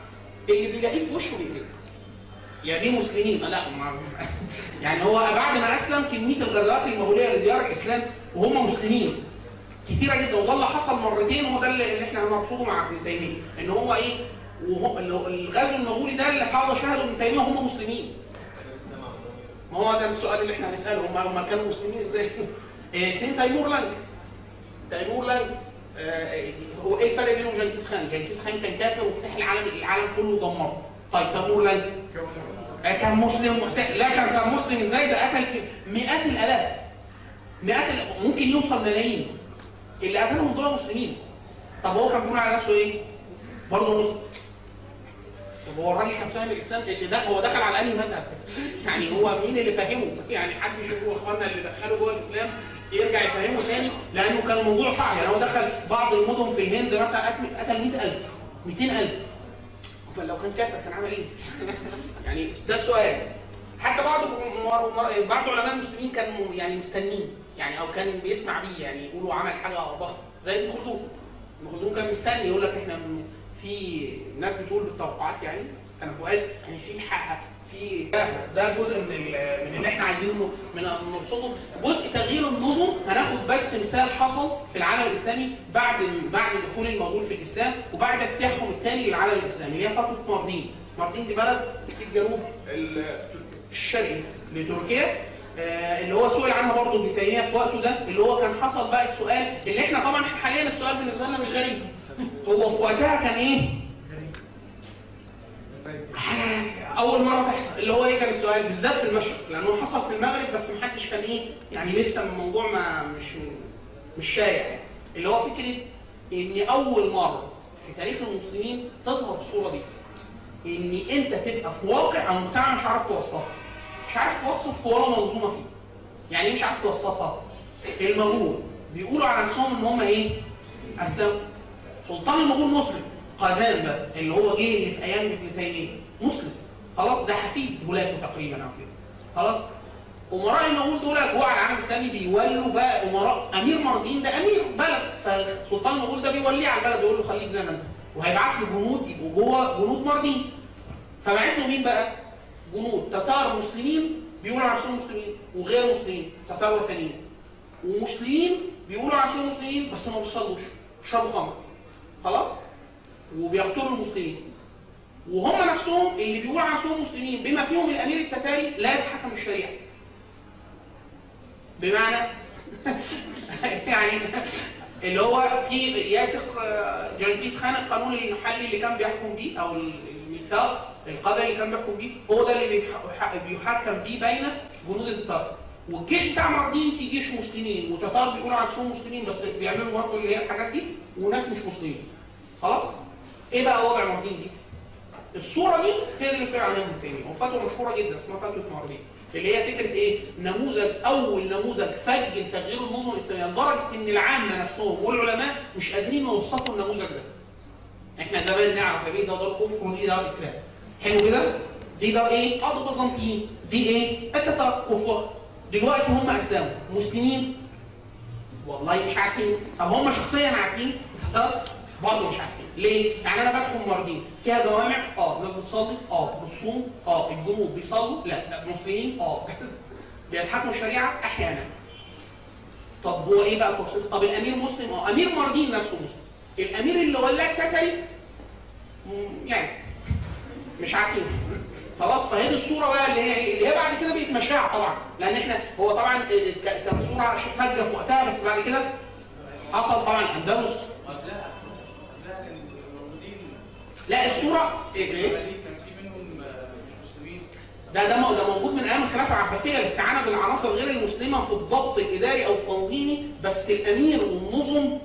اللي بيلاقيه في وشه بيقتله يا دي مسلمين لا ما يعني هو بعد ما اسلم كميه الغزوات المغوليه لديار الاسلام وهم مسلمين كتيره جدا وده اللي حصل مرتين وهو ده اللي احنا هنرصده مع ابن تيميه ان هو ايه وهو الغزو المغولي ده اللي حاول شهدوا ابن تيميه وهم مسلمين ما هو ده السؤال اللي احنا هنساله هم هم كانوا مسلمين ازاي؟ اثنين تيمور لانج تيمور لانج آه، هو ايه الفرق بينه وجنكيز خان؟ جنكيز خان كان كافر وفتح العالم العالم كله دمره طيب تيمور لانج آه، كان مسلم محتاج لا كان كان مسلم ازاي ده قتل في مئات الالاف مئات ال- ممكن يوصل ملايين اللي قتلهم دول مسلمين طب هو كان بيقول على نفسه ايه؟ برضه مسلم طب هو الراجل كان فاهم الاسلام اللي ده هو دخل على انهي مذهب يعني هو مين اللي فاهمه يعني حد يشوفه اخواننا اللي دخلوا جوه الاسلام يرجع يفهمه تاني لانه كان الموضوع صعب يعني هو دخل بعض المدن في الهند مثلا قتل قتل 100000 200000 فلو كان كافر كان عمل ايه يعني ده السؤال حتى بعض مر- مر- بعض علماء المسلمين كانوا يعني مستنين يعني او كان بيسمع بيه يعني يقولوا عمل حاجه ضخمه زي ابن خلدون ابن خلدون كان مستني يقول لك احنا من- في ناس بتقول بالتوقعات يعني كان فؤاد يعني في حق في ده ده جزء من ال- من اللي احنا عايزينه من نرصده جزء تغيير النظم هناخد بس مثال حصل في العالم الاسلامي بعد بعد دخول المغول في الاسلام وبعد اجتياحهم الثاني للعالم الاسلامي اللي هي فتره ماردين ماردين دي بلد في الجنوب ال- الشرقي لتركيا آه، اللي هو سئل عنها برضه ابن تيميه في وقته ده اللي هو كان حصل بقى السؤال اللي احنا طبعا احنا حاليا السؤال بالنسبه لنا مش غريب هو في وقتها كان ايه؟ اول مره تحصل اللي هو ايه كان السؤال بالذات في المشرق لانه حصل في المغرب بس محدش كان ايه يعني لسه الموضوع ما مش مش شائع يعني. اللي هو فكره ان اول مره في تاريخ المسلمين تظهر الصوره دي ان انت تبقى في واقع او مجتمع مش عارف توصفها مش عارف توصف ولا منظومه فيه يعني ايه مش عارف توصفها المغول بيقولوا على نفسهم ان هم ايه اسلام سلطان المغول مسلم قازان بقى اللي هو جه اللي في ايام ابن تيميه مسلم خلاص ده حفيد ولاده تقريبا او كده خلاص امراء المغول دول جوه على العالم الاسلامي بيولوا بقى امراء امير مردين ده امير بلد فسلطان المغول ده بيوليه على البلد يقول له خليك زي ما انت وهيبعت له جنود يبقوا جوه جنود مردين فبعت له مين بقى؟ جنود تتار مسلمين بيقولوا على نفسهم مسلمين وغير مسلمين تتار وثنيين ومسلمين بيقولوا على نفسهم مسلمين بس ما بيصلوش بيشربوا خمر خلاص وبيقتلوا المسلمين وهم نفسهم اللي بيقولوا على نفسهم مسلمين بما فيهم الامير التتاري لا يتحكم الشريعه بمعنى يعني اللي هو في ياسق آه، جنكيز خان القانون المحلي اللي كان بيحكم بيه او الميثاق القضائي اللي كان بيحكم بيه هو ده اللي بيح- بيحكم بيه بين جنود التتار والجيش بتاع ماردين في جيش مسلمين وتتار بيقولوا على نفسهم مسلمين بس بيعملوا برضه اللي هي الحاجات دي وناس مش مسلمين خلاص ايه بقى وضع ماردين دي الصورة دي هي اللي فعلا عليها ابن تيمية وفتوى مشهورة جدا اسمها فتوى ماردين اللي هي فكرة ايه نموذج اول نموذج فج لتغيير النظم الاسلامية لدرجة ان العامة نفسهم والعلماء مش قادرين يوصفوا النموذج ده احنا زمان نعرف ايه ده دار كفر ودي دار اسلام حلو كده دي دار ايه ارض بيزنطيين دي ايه التتار كفار دلوقتي هم اسلموا مسلمين والله مش عارفين طب هم شخصيا عارفين التتار برضه مش عارفين ليه؟ يعني انا بدخل ماردين فيها جوامع اه ناس بتصلي اه بتصوم اه الجنوب بيصلوا لا لا مسلمين اه بيتحكموا الشريعه احيانا طب هو ايه بقى توصيف طب الامير مسلم اه امير ماردين نفسه مسلم الامير اللي ولاه التتري مم، يعني مش عارفين خلاص فهي دي الصوره بقى اللي هي ايه اللي هي بعد كده بقت مشاع طبعا لان احنا هو طبعا ك- كانت صوره فجه في وقتها بس بعد كده حصل طبعا اندلس قبلها قبلها كانوا موجودين لا الصوره ايه ايه كان في منهم آه، مش مسلمين ده ده مو- ده موجود من ايام الخلافه العباسيه الاستعانه بالعناصر غير المسلمه في الضبط الاداري او التنظيمي بس الامير والنظم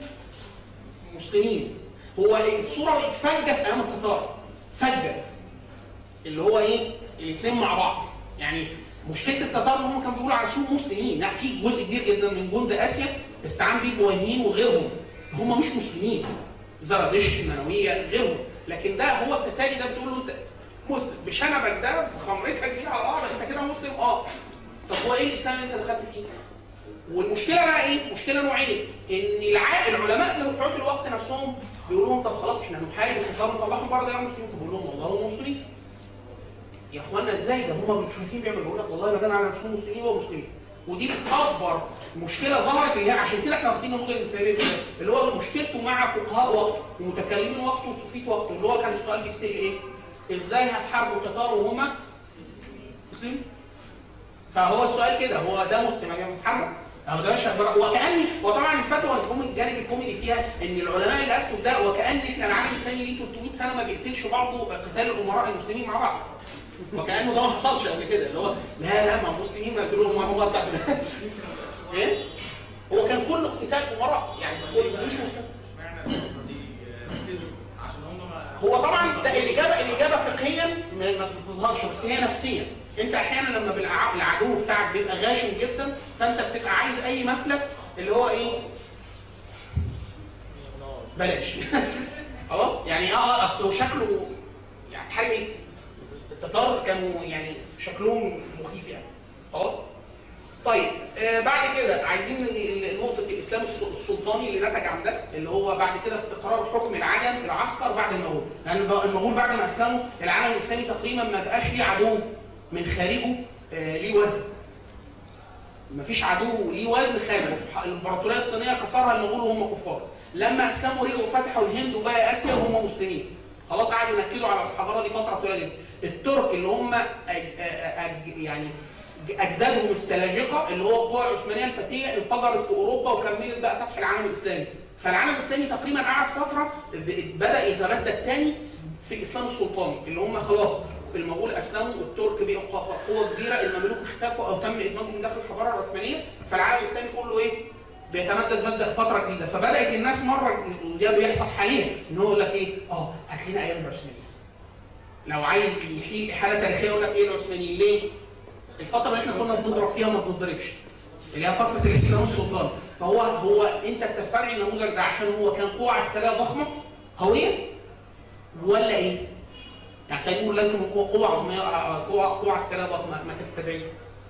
مسلمين هو الصوره اتفجت في ايام التتار فجت اللي هو ايه الاثنين مع بعض يعني مشكله التتار ان هم كانوا بيقولوا على نفسهم مسلمين لا في جزء كبير جدا من جند اسيا استعان بيه البويهيين وغيرهم هم مش مسلمين زرادشت المنويه غيرهم لكن ده هو التتاري ده بتقول له انت مسلم بشنبك ده بخمرتك دي على بعض انت كده مسلم اه طب هو ايه الاسلام اللي انت دخلت فيه والمشكله بقى ايه؟ مشكله نوعين ان الع... العلماء اللي في الوقت نفسهم بيقولوا لهم طب خلاص احنا نحارب الكفار نطلعهم بره دايره المسلمين بيقول لهم والله هم مسلمين يا اخوانا ازاي ده هم مشركين بيعملوا يقول لك والله ما دام على نفسهم مسلمين ومسلمين ودي اكبر مشكله ظهرت اللي هي عشان كده احنا واخدين نموذج الاسلامي ده اللي هو مشكلته مع فقهاء وقته ومتكلمين وقته وصوفيه وقته اللي هو كان السؤال بيسال ايه؟ ازاي هتحاربوا التتار وهما مسلمين؟ فهو السؤال كده هو ده مسلم يا محمد اهو ده مش وكان وطبعا الفتوى الكومي الجانب الكوميدي فيها ان العلماء اللي افتوا ده وكان احنا العالم الثاني ليه 300 سنه ما بيقتلش بعضه قتال الامراء المسلمين مع بعض وكانه ده ما حصلش قبل كده اللي هو لا لا ما المسلمين ما يقتلوهم مع بعض بتاع ايه هو كان كل اقتتال امراء يعني كل مش مشكله اشمعنى الفترة دي ركزوا عشان هم ما هو طبعا ده الاجابه الاجابه فقهيا ما ما بتظهرش بس هي نفسيا انت احيانا لما بالع- العدو بتاعك بيبقى غاشم جدا فانت بتبقى عايز اي مسلك اللي هو ايه بلاش خلاص يعني اه اصل هو شكله يعني حاجه ايه التتار كانوا يعني شكلهم مخيف يعني خلاص طيب آه بعد كده عايزين ال- ال- نقطة الإسلام الس- السلطاني اللي نتج عن ده اللي هو بعد كده استقرار حكم العجم العسكر بعد المغول لأن الب- المغول بعد ما أسلموا العالم الإسلامي تقريبا ما بقاش ليه عدو من خارجه آه ليه وزن مفيش عدو ليه وزن خارجه الإمبراطورية الصينية كسرها المغول وهم كفار لما أسلموا رجعوا فتحوا الهند وبقى آسيا وهم مسلمين خلاص قعدوا ينكدوا على الحضارة دي فترة طويلة جدا الترك اللي هم أج... أج... يعني اجدادهم السلاجقه اللي هو القوى العثمانيه الفتيه انفجرت في اوروبا وكملت بقى فتح العالم الاسلامي فالعالم الاسلامي تقريبا قعد فتره ب- بدا يتبدد تاني في الاسلام السلطاني اللي هم خلاص المغول اسلموا والترك بقوا ق- قوه كبيره الممالوك اختفوا او تم ادماجهم من داخل الحضاره العثمانيه فالعالم الاسلامي كله ايه بيتمدد مبدا فتره جديده فبدات الناس مره وده بيحصل حاليا ان هو يقول لك ايه اه هات لنا ايام العثمانيين لو عايز يحيي حاله تاريخيه يقول لك ايه العثمانيين ليه؟ الفترة اللي احنا كنا بنضرب فيها ما بنضربش اللي هي فترة الإسلام السلطان فهو هو أنت بتستدعي النموذج ده عشان هو كان قوة عسكرية ضخمة قوية ولا إيه؟ يعني كان يقول لازم قوة قوة عظمية قوة قوة عسكرية ضخمة ما تستدعيه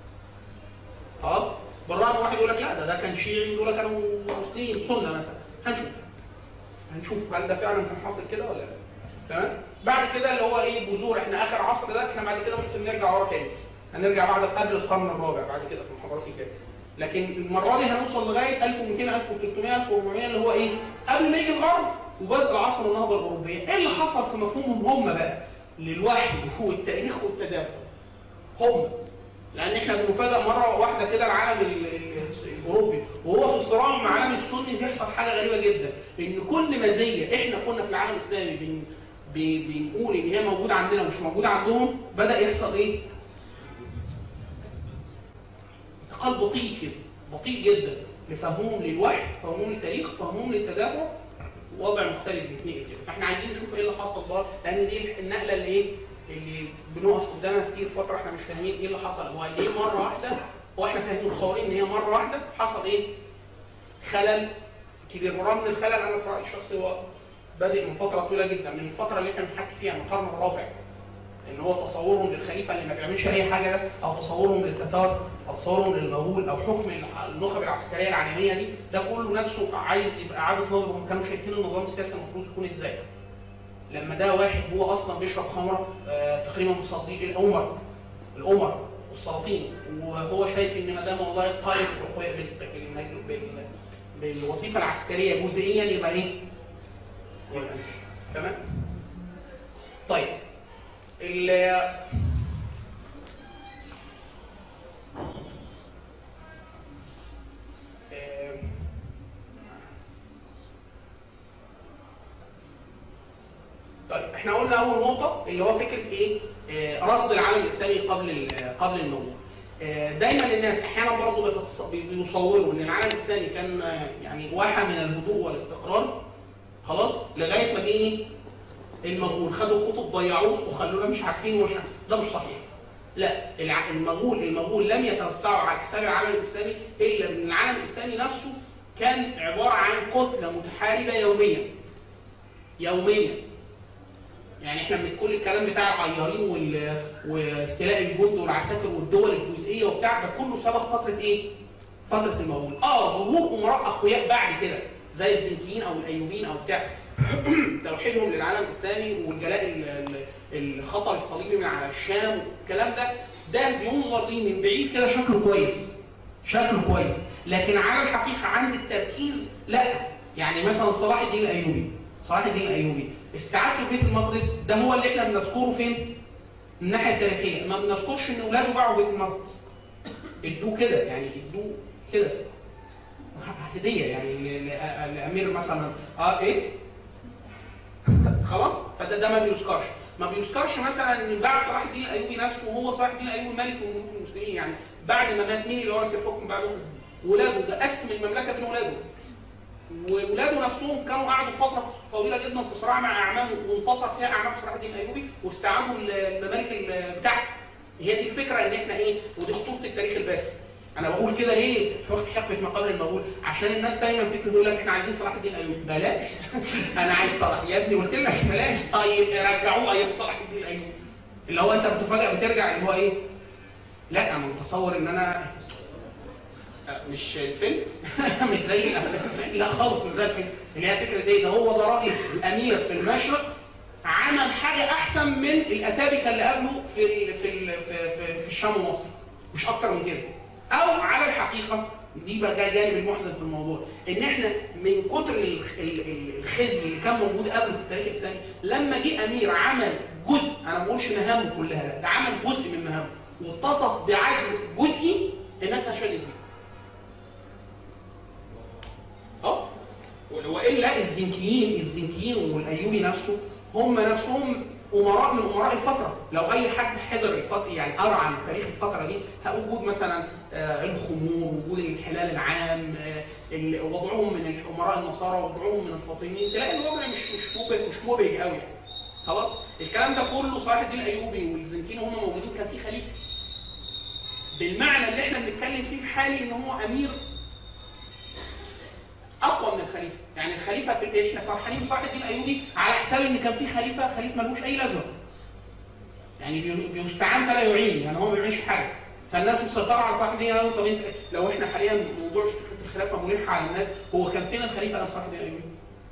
خلاص؟ بالرغم واحد يقول لك لا ده ده كان شيعي دول كانوا مسلمين سنة مثلا هنشوف هنشوف هل ده فعلا كان حاصل كده ولا لا تمام بعد كده اللي هو ايه بذور احنا اخر عصر ده احنا بعد كده ممكن نرجع ورا تاني هنرجع بعد قبل القرن الرابع بعد كده في المحاضرات الجايه لكن المره دي هنوصل لغايه 1200 1300 1400 اللي هو ايه قبل ما يجي الغرب وبدء عصر النهضه الاوروبيه ايه اللي حصل في مفهومهم هم بقى للوحي والتاريخ والتدافع هم لان احنا بنفاجئ مره واحده كده العالم ال- ال- الاوروبي وهو في صراع مع العالم السني بيحصل حاجه غريبه جدا ان كل مزيه احنا كنا في العالم الاسلامي بن ب- بنقول ان هي موجوده عندنا ومش موجوده عندهم بدا يحصل ايه انتقال بطيء كده بطيء جدا لفهمهم للوحي فهمهم للتاريخ فهمهم للتدافع وضع مختلف بيتنقل كده فاحنا عايزين نشوف ايه اللي حصل بقى لان دي النقله اللي ايه اللي بنقف قدامها كتير فتره احنا مش فاهمين ايه اللي حصل هو ليه مره واحده هو احنا فاهمين متصورين ان هي مره واحده حصل ايه خلل كبير ورغم من الخلل انا في رايي الشخصي هو بادئ من فتره طويله جدا من الفتره اللي احنا بنحكي فيها من القرن الرابع ان هو تصورهم للخليفه اللي ما بيعملش اي حاجه ده او تصورهم للتتار او تصورهم للمغول او حكم النخب العسكريه العالميه دي ده كله نفسه عايز يبقى اعاده نظر هم كانوا شايفين النظام السياسي المفروض يكون ازاي لما ده واحد هو اصلا بيشرب خمره آه، تقريبا مصدق الامر الامر والسلاطين وهو شايف ان ما دام والله قائد بال- بال- بال- بالوظيفه العسكريه جزئيا يبقى ايه؟ يبقى مش تمام؟ طيب ال آم، طيب احنا قلنا اول نقطه اللي هو فكره ايه آه، رصد العالم الاسلامي قبل ال- قبل الموضوع آه، دايما الناس احيانا برضه بيتص- بي- بيصوروا ان العالم الاسلامي كان آه، يعني واحه من الهدوء والاستقرار خلاص لغايه ما جه إيه؟ المغول خدوا الكتب ضيعوه وخلونا مش عارفين ومش عارفين ده مش صحيح لا الع- المغول المغول لم يتوسعوا على حساب العالم الاسلامي الا ان العالم الاسلامي نفسه كان عباره عن كتله متحاربه يوميا يوميا يعني احنا من كل الكلام بتاع العيارين وال... واستيلاء الجند والعساكر والدول الجزئيه وبتاع ده كله سبب فتره ايه؟ فتره المغول اه ظهور امراء اقوياء بعد كده زي الزنكيين او الايوبيين او بتاع توحيدهم للعالم الاسلامي والجلاء ال- ال- الخطر الصليبي من على الشام والكلام ده ده ينظر ليه من بعيد كده شكله كويس شكله كويس لكن على الحقيقه عند التركيز لا يعني مثلا صلاح الدين الايوبي صلاح الدين الايوبي استعادته بيت المقدس ده هو اللي احنا بنذكره فين؟ من الناحيه التاريخيه ما بنذكرش ان اولاده باعوا بيت المقدس ادوه كده يعني ادوه كده هديه يعني ل- ل- لامير مثلا اه ايه خلاص فده ده ما بيذكرش ما بيذكرش مثلا ان بعد صلاح الدين الايوبي نفسه وهو صلاح الدين الايوبي ملك من ملوك المسلمين يعني بعد ما مات مين اللي ورث الحكم بعده؟ ولاده ده قسم المملكه بين ولاده وولاده نفسهم كانوا قعدوا فتره طويله جدا في صراع مع اعمامه وانتصر فيها اعمام صلاح الدين الايوبي واستعادوا الممالك ال- بتاعته هي دي الفكره ان احنا ايه ودي خطوره التاريخ الباسل انا بقول كده ليه في حقبه مقابل المغول عشان الناس دايما فكره يقول لك احنا عايزين صلاح الدين الايوبي بلاش انا عايز صلاح يا ابني قلت لك بلاش طيب رجعوه ايام صلاح الدين الايوبي اللي هو انت بتفاجئ بترجع اللي هو ايه لا انا متصور ان انا مش الفيلم مش زي الافلام لا خالص مش زي الفيلم اللي هي فكره ايه ده هو ده راي امير في المشرق عمل حاجه احسن من الاتابكه اللي قبله في ال في ال في, في, في الشام ومصر مش اكتر من كده او على الحقيقه دي بقى ده جانب المحزن في الموضوع ان احنا من كتر ال- ال- ال- الخزي اللي كان موجود قبل في التاريخ الاسلامي لما جه امير عمل جزء انا ما بقولش مهامه كلها لا ده عمل جزء من مهامه واتصف بعجز جزئي الناس هشدت بيه اه والا الزنكيين الزنكيين والايوبي نفسه هم نفسهم امراء من امراء الفتره لو اي حد حضر الفتره يعني قرا عن تاريخ الفتره دي وجود مثلا آه، الخمور وجود الانحلال العام آه، ال- وضعهم من الامراء النصارى وضعهم من الفاطميين تلاقي الوضع مش مش مبهج مش مبهج قوي يعني خلاص الكلام ده كله صلاح الدين الايوبي والزنكيين وهم موجودين كان في خليفه بالمعنى اللي احنا بنتكلم فيه حالي ان هو امير اقوى من الخليفه يعني الخليفه في احنا فرحانين بصلاح الدين الايوبي على حساب ان كان في خليفه خليفه ملوش اي لازمه يعني بي- بيستعان فلا يعين يعني هو ما بيعملش حاجه فالناس مسيطره على صلاح الدين الايوبي طب انت لو احنا حاليا موضوع فكره الخلافه ملحه على الناس هو كان فين الخليفه قبل صلاح الدين الايوبي؟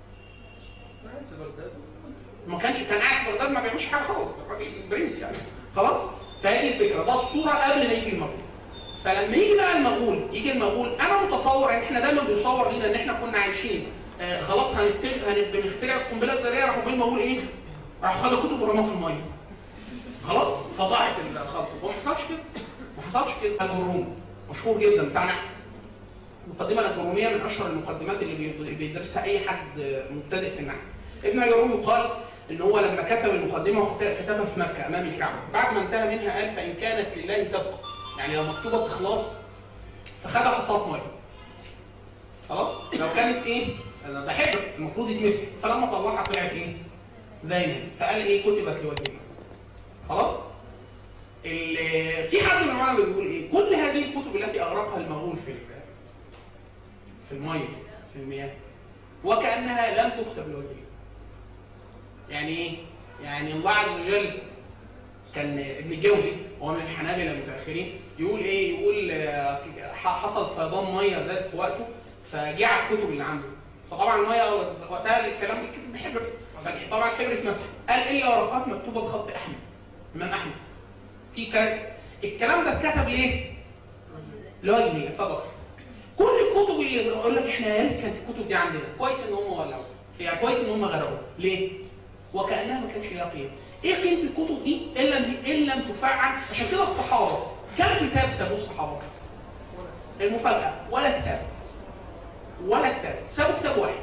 ما كانش كان قاعد في بغداد ما بيعملش حاجه خالص الراجل برنس يعني خلاص فهي دي الفكره ده الصوره قبل ما يجي المغول فلما يجي بقى المغول يجي المغول انا متصور ان احنا دايما بيصور لنا ان احنا كنا عايشين آه خلاص هنخترع هنبقى نخترع القنبله الذريه راحوا بين المغول ايه؟ راحوا خدوا كتب ورموها في الميه خلاص فضاعت الخلطه وما حصلش كده ما حصلش كده الجروم مشهور جدا بتاعنا المقدمه الاجروميه من اشهر المقدمات اللي بي- بيدرسها اي حد مبتدئ في النحو ابن اجروم يقال ان هو لما كتب المقدمه وكت- كتبها في مكه امام الكعبه بعد ما انتهى منها قال فان كانت لله تبقى يعني لو مكتوبه باخلاص فخدها حطها في ميه خلاص لو كانت ايه أنا ده حبر المفروض يتمسك فلما طلعها طلعت ايه زي ما هي. فقال ايه كتبت لوجه الله خلاص ال- في حد من العلماء بيقول ايه كل هذه الكتب التي اغرقها المغول في ال- في الميه في المياه وكانها لم تكتب لوجه الله يعني ايه يعني الله عز وجل كان ابن الجوزي هو من الحنابلة المتأخرين يقول ايه يقول آه، ح- حصل فيضان ميه زاد في وقته فجه على الكتب اللي عنده فطبعا الميه وقتها الكلام بيتكتب بحبر طبعا الحبر اتمسح قال الا ورقات مكتوبه بخط احمد امام احمد في كلام الكلام ده اتكتب ليه؟ لوجه الله فقط كل الكتب اللي يقول لك احنا يا ريت كانت الكتب دي عندنا كويس ان هم ولعوا يعني كويس ان هم غرقوا ليه؟ وكانها ما كانش ليها قيمه ايه قيمه الكتب دي ان لم ان لم تفعل عشان كده الصحابه كم كتاب سابوه الصحابه المفاجاه ولا كتاب ولا كتاب سابوا كتاب واحد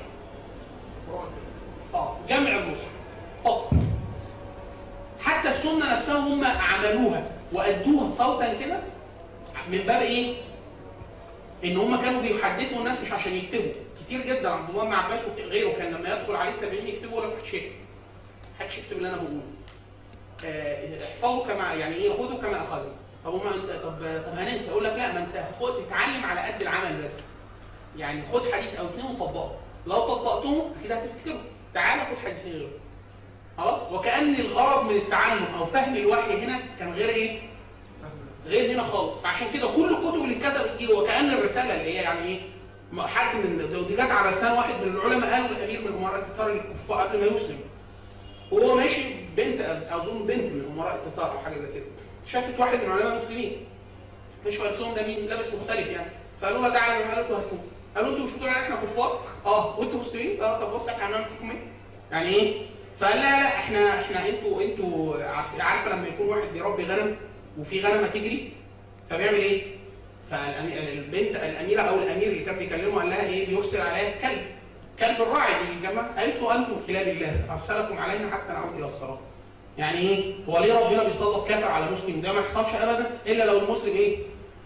اه جمع المصحف فقط حتى السنه نفسها هم عملوها وادوها صوتا كده من باب ايه ان هم كانوا بيحدثوا الناس مش عشان يكتبوا كتير جدا عبد الله بن عباس وغيره كان لما يدخل عليه التابعين يكتبوا ولا محدش يكتب محدش يكتب اللي انا بقوله آه، احفظوا كما يعني ايه خذوا كما اخذوا طب ما انت طب طب هننسى اقول لك لا ما انت خد اتعلم على قد العمل بس يعني خد حديث او اثنين وطبقه لو طبقتهم كده هتفتكروا تعالى خد حديثين غيره خلاص وكأن الغرض من التعلم او فهم الوحي هنا كان غير ايه غير هنا خالص فعشان كده كل الكتب اللي اتكتبت دي وكأن الرسالة اللي هي يعني ايه م- حد من دي جت على لسان واحد من العلماء قالوا الامير من امراء التتار الكفار قبل ما يسلم وهو ماشي بنت اظن بنت من امراء التتار او حاجه زي كده شافت واحد من علماء المسلمين مش قالت لهم ده مين لابس مختلف يعني فقالوا لها تعالى قالوا انتوا هتكون قالوا انتوا مش بتقولوا علينا احنا كفار اه وانتوا مسلمين اه طب بص احنا هنعمل فيكم ايه يعني ايه فقال لا لا احنا احنا انتوا انتوا عارف- عارفه لما يكون واحد بيربي غنم وفي غنمه تجري فبيعمل ايه فالبنت الاميره او الامير اللي كان بيكلمه قال لها ايه بيرسل عليها كلب كلب الراعي دي جماعه قالت له انتم كلاب الله ارسلكم علينا حتى نعود الى الصلاه يعني ايه هو ليه ربنا بيسلط كافر على مسلم ده ما يحصلش ابدا الا لو المسلم ايه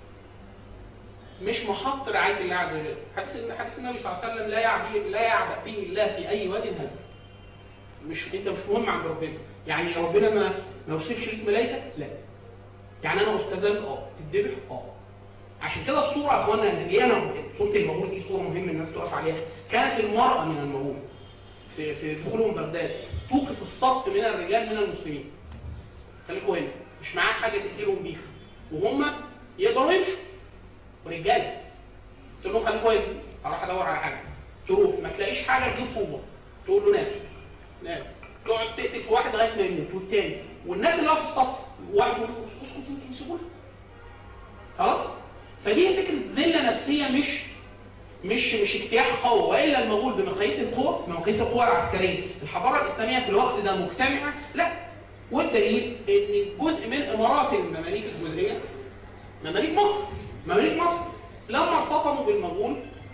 مش محط رعايه الله عز وجل حديث حديث النبي صلى الله عليه وسلم لا يعبأ لا يعبأ به الله في اي واد هذا مش انت مش مهم عند ربنا يعني ربنا ما ما يوصفش ليك ملائكه لا يعني انا مستدل اه تدبح اه عشان كده الصوره يا اخوانا اللي انا صوره المغول دي صوره مهمه الناس تقف عليها كانت المراه من المغول في في دخولهم بغداد توقف الصف من الرجال من المسلمين خليكوا هنا مش معاك حاجه تقتلهم بيها وهم يقدروا يمشوا رجاله تقول لهم خليكوا هنا اروح ادور على حاجه تروح ما تلاقيش حاجه تجيب طوبه تقول له نام نام تقعد تقتل في واحد لغايه ما يموت والتاني والناس اللي واقفه في الصف واحد يقول له اسكت يمكن يسيبونا خلاص فدي فكره ذله نفسيه مش مش مش اجتياح قوي والا المغول بمقاييس القوه بمقاييس القوه العسكريه الحضاره الاسلاميه في الوقت ده مجتمعه لا والدليل ان جزء من امارات المماليك الجزئيه مماليك مصر مماليك مصر لما ارتطموا بالمغول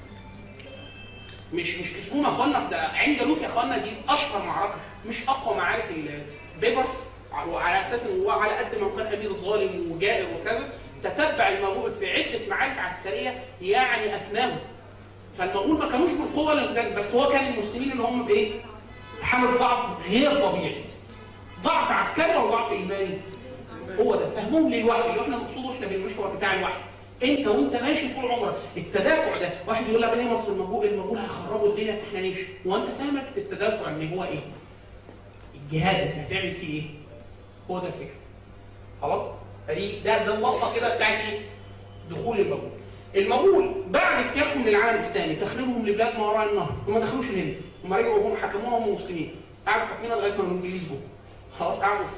مش مش كسبوهم يا اخوانا ده عين جالوت يا اخوانا دي اشهر معركه مش اقوى معارك البيبرس وعلى اساس ان هو على قد ما كان امير ظالم وجائر وكذا تتبع المغول في عده معارك عسكريه يعني افناهم فالمغول ما كانوش بالقوه اللي كان بس هو كان المسلمين اللي هم بايه؟ حامل ضعف غير طبيعي ضعف عسكري وضعف ايماني هو ده فهمهم للوحي اللي احنا نقصده احنا بالمحور بتاع الوحي انت وانت ماشي طول عمرك التدافع ده واحد يقول لك ليه مصر المغول المغول هيخربوا الدنيا احنا نمشي وانت فاهمك في التدافع ان هو ايه الجهاد انت هتعمل فيه ايه هو ده الفكره خلاص فدي ده ده الوصفه كده بتاعت ايه دخول المغول المغول بعد اجتياحهم للعالم الاسلامي تخريبهم لبلاد ما وراء النهر هم ما دخلوش الهند هم رجعوا هم حكموها هم مسلمين قعدوا حاكمينها لغايه ما الانجليز جم خلاص قعدوا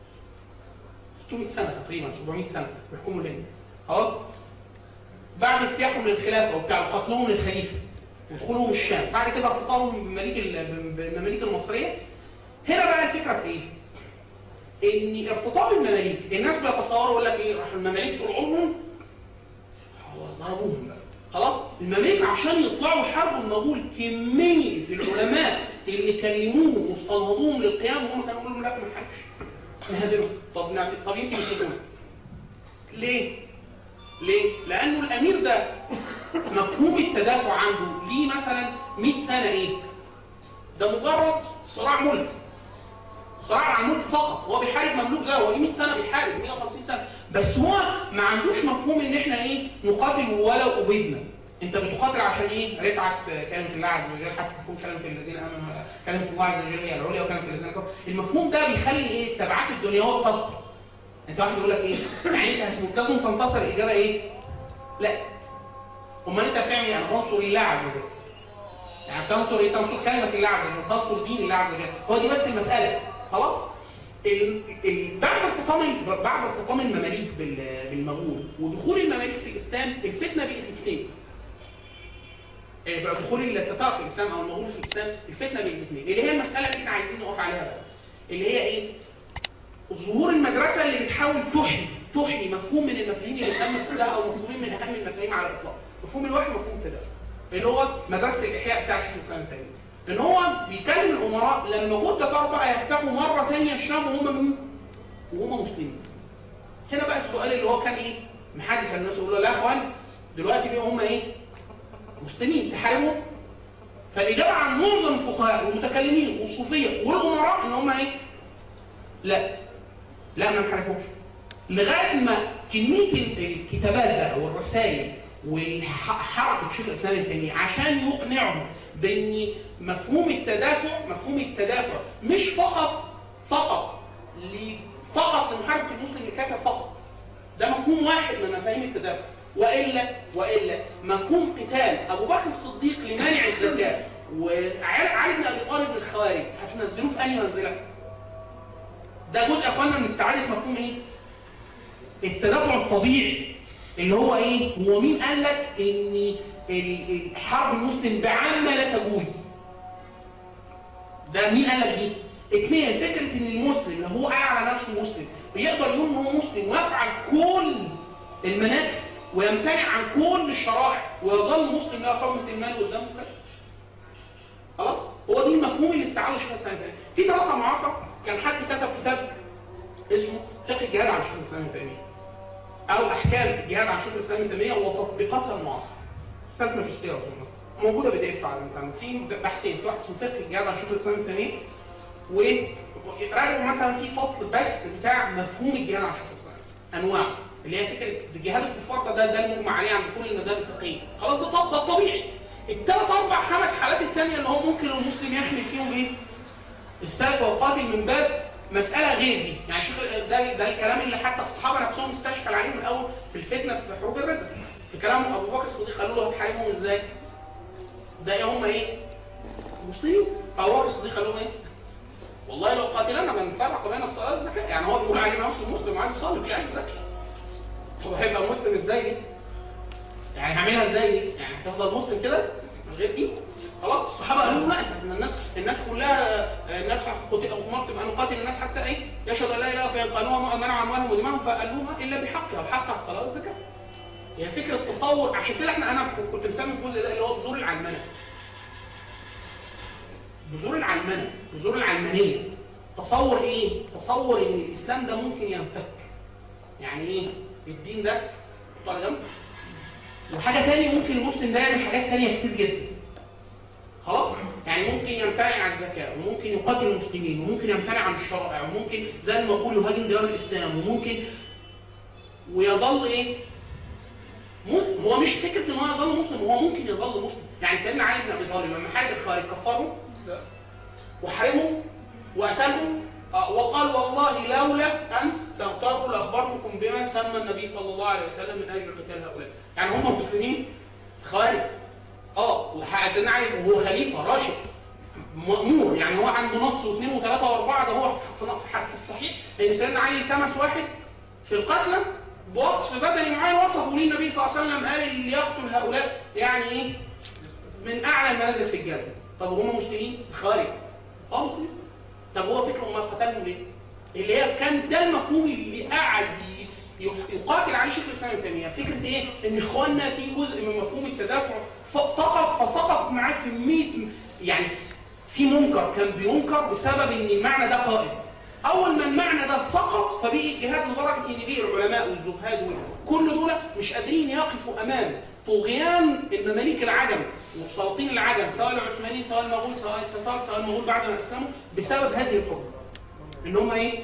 600 سنه تقريبا 700 سنه بيحكموا الهند خلاص بعد اجتياحهم للخلافه وبتاع قتلهم للخليفه ودخولهم الشام بعد كده ارتباطهم بالمماليك ال- بالمماليك المصريه هنا بقى الفكره في ايه؟ ان ارتطام المماليك الناس بيتصوروا يقول لك ايه راح المماليك طول عمرهم ضربوهم بقى خلاص المماليك عشان يطلعوا يحاربوا المغول كميه العلماء اللي كلموهم واستنهضوهم للقيام وهم كانوا يقولوا لا ما نحاربش نهدرهم طب نعمل طب يمكن يسيبونا ليه؟ ليه؟ لأنه الأمير ده مفهوم التدافع عنده ليه مثلا 100 سنة إيه؟ ده مجرد صراع ملك صراع على الملك فقط هو بيحارب مملوك ده هو ليه 100 سنة بيحارب 150 سنة بس هو ما عندوش مفهوم ان احنا ايه نقاتل ولو أبدنا انت بتقاتل عشان ايه رفعت كلمة الله عز وجل حتى تكون كلمة الذين امنوا كلمة الله عز وجل هي العليا وكلمة الذين كفروا المفهوم ده بيخلي ايه التبعات الدنيوية تصدر انت واحد يقول لك ايه يعني انت لازم تنتصر الاجابه ايه لا امال انت بتعمل ايه انا بنصر الله عز وجل يعني تنصر ايه تنصر كلمه الله عز وجل تنصر دين الله عز وجل هو دي بس المساله خلاص ال... ال... بعد ارتقام بعد ارتقام المماليك بال... بالمغول ودخول المماليك في الاسلام الفتنه بقت اثنين إيه بقى دخول التتار في الاسلام او المغول في الاسلام الفتنه بقت اثنين اللي هي المساله اللي احنا عايزين نقف عليها بقى اللي هي ايه ظهور المدرسة اللي بتحاول تحيي تحيي مفهوم من المفاهيم اللي تم كلها او مفهومين من اهم المفاهيم على الاطلاق مفهوم الوحي ومفهوم التدافع اللي هو مدرسة الاحياء بتاع شيخ الاسلام التاني ان هو بيكلم الامراء لما جه التتار بقى يفتحوا مرة ثانية الشام وهم مين؟ وهم مسلمين هنا بقى السؤال اللي هو كان ايه؟ محدد الناس يقولوا لا يا اخوان دلوقتي بقى هم ايه؟ مسلمين تحاربوا فالاجابه عن معظم الفقهاء والمتكلمين والصوفيه والامراء ان هم ايه؟ لا لا ما نحاربهمش لغايه ما كميه الكتابات بقى والرسائل وحركه شيخ الاسلام التاني عشان يقنعهم بان مفهوم التدافع مفهوم التدافع مش فقط فقط ل- فقط لمحاربه المسلم الكافر فقط ده مفهوم واحد من مفاهيم التدافع والا والا مفهوم قتال ابو بكر الصديق لمانع الزكاه وعلي بن ابي طالب للخوارج هتنزلوه في انهي منزله؟ ده جزء يا اخوانا من استعاده مفهوم ايه؟ التدافع الطبيعي اللي هو ايه؟ هو مين قال لك ان ال- الحرب المسلم بعامه لا تجوز؟ ده مين قال لك دي؟ اثنين فكره ان المسلم لو هو قال على نفسه مسلم بيقدر يقول ان هو مسلم ويفعل كل المناكب ويمتنع عن كل الشرائع ويظل مسلم له حرمه المال قدامه كده خلاص هو دي المفهوم اللي استعاده شيخ الاسلام ابن تيميه في دراسه معاصره كان حد كتب كتاب اسمه فقه الجهاد عن شيخ الاسلام ابن تيميه او احكام الجهاد عن شيخ الاسلام ابن تيميه وتطبيقاتها المعاصره استاذ ماجستير أظن. موجوده بي دي اف على الانترنت في بحثين في واحد اسمه فقه الجهاد عن شيخ الاسلام ابن تيميه وراجعوا مثلا في فصل بس بتاع مفهوم الجهاد عن شيخ الاسلام انواع اللي هي فكره جهاد الكفار ده ده المجمع عليه عند كل المذاهب الفقهيه خلاص ده طب ده طبيعي الثلاث اربع خمس حالات الثانيه اللي هو ممكن المسلم يحمل فيهم ايه السلف والقاتل من باب مساله غير دي يعني شوف ده ده الكلام اللي حتى الصحابه نفسهم استشكل عليهم الاول في الفتنه في حروب الرده في كلام ابو بكر الصديق قالوا له هتحاربهم ازاي ده ايه هم ايه مسلمين فابو بكر الصديق قال لهم ايه والله لو قاتلنا ما نفرق بين الصلاه والزكاه يعني هو بيقول عليه نفسه مسلم وعايز يصلي مش عايز يزكي طب هيبقى مسلم ازاي دي يعني هعملها ازاي دي يعني هتفضل مسلم كده من غير دي خلاص الصحابه قالوا لا إن الناس الناس كلها آه، الناس قتل امرت بان نقاتل الناس حتى ايه يشهد ان لا اله الا الله فيقالوها منعوا اموالهم ودماءهم فقالوها الا بحقها بحق الصلاه والزكاه هي فكره تصور عشان كده احنا انا كنت مسمي الجزء ده اللي هو بذور العلمنه بذور العلمنه بذور العلمانيه تصور ايه تصور ان الاسلام ده ممكن ينفك يعني ايه الدين ده حطه على جنب وحاجه تانية ممكن المسلم ده يعمل حاجات تانية كتير جدا خلاص يعني ممكن يمتنع عن الزكاه وممكن يقاتل المسلمين وممكن يمتنع عن الشرائع وممكن زي ما بقول يهاجم ديار الاسلام وممكن ويظل ايه م- هو مش فكره ان هو يظل مسلم هو ممكن يظل مسلم يعني سيدنا علي بن ابي طالب لما حارب الخارج كفرهم وحرموا وقتلوا آه، وقال والله لولا ان تغتروا لاخبرتكم بما سمى النبي صلى الله عليه وسلم من اجل قتال هؤلاء يعني هم مسلمين خوارج اه وسيدنا علي وهو خليفه راشد مأمور يعني هو عنده نص واثنين وثلاثه واربعه ده هو في في- في الصحيح لان سيدنا علي تمس واحد في القتلى بوصف بدني معين وصفه ليه النبي صلى الله عليه وسلم قال اللي يقتل هؤلاء يعني ايه من اعلى المنازل في الجنه طب هم مسلمين خارج اه مسلمين طب هو فكره امال قتلهم ليه اللي هي كان ده المفهوم اللي قعد ي- يح- يقاتل عليه شيخ الاسلام ابن تيميه فكره ايه ان اخواننا في جزء من مفهوم التدافع ف- سقط فسقط معاه كميه يعني في منكر كان بينكر بسبب ان المعنى ده قائم اول ما المعنى ده سقط فبقي الجهاد لدرجه ان بقي العلماء والزهاد كل دول مش قادرين يقفوا امام طغيان المماليك العجم والسلاطين العجم سواء العثمانيين سواء المغول سواء التتار سواء المغول بعد ما اسلموا بسبب هذه الحكم ان هم ايه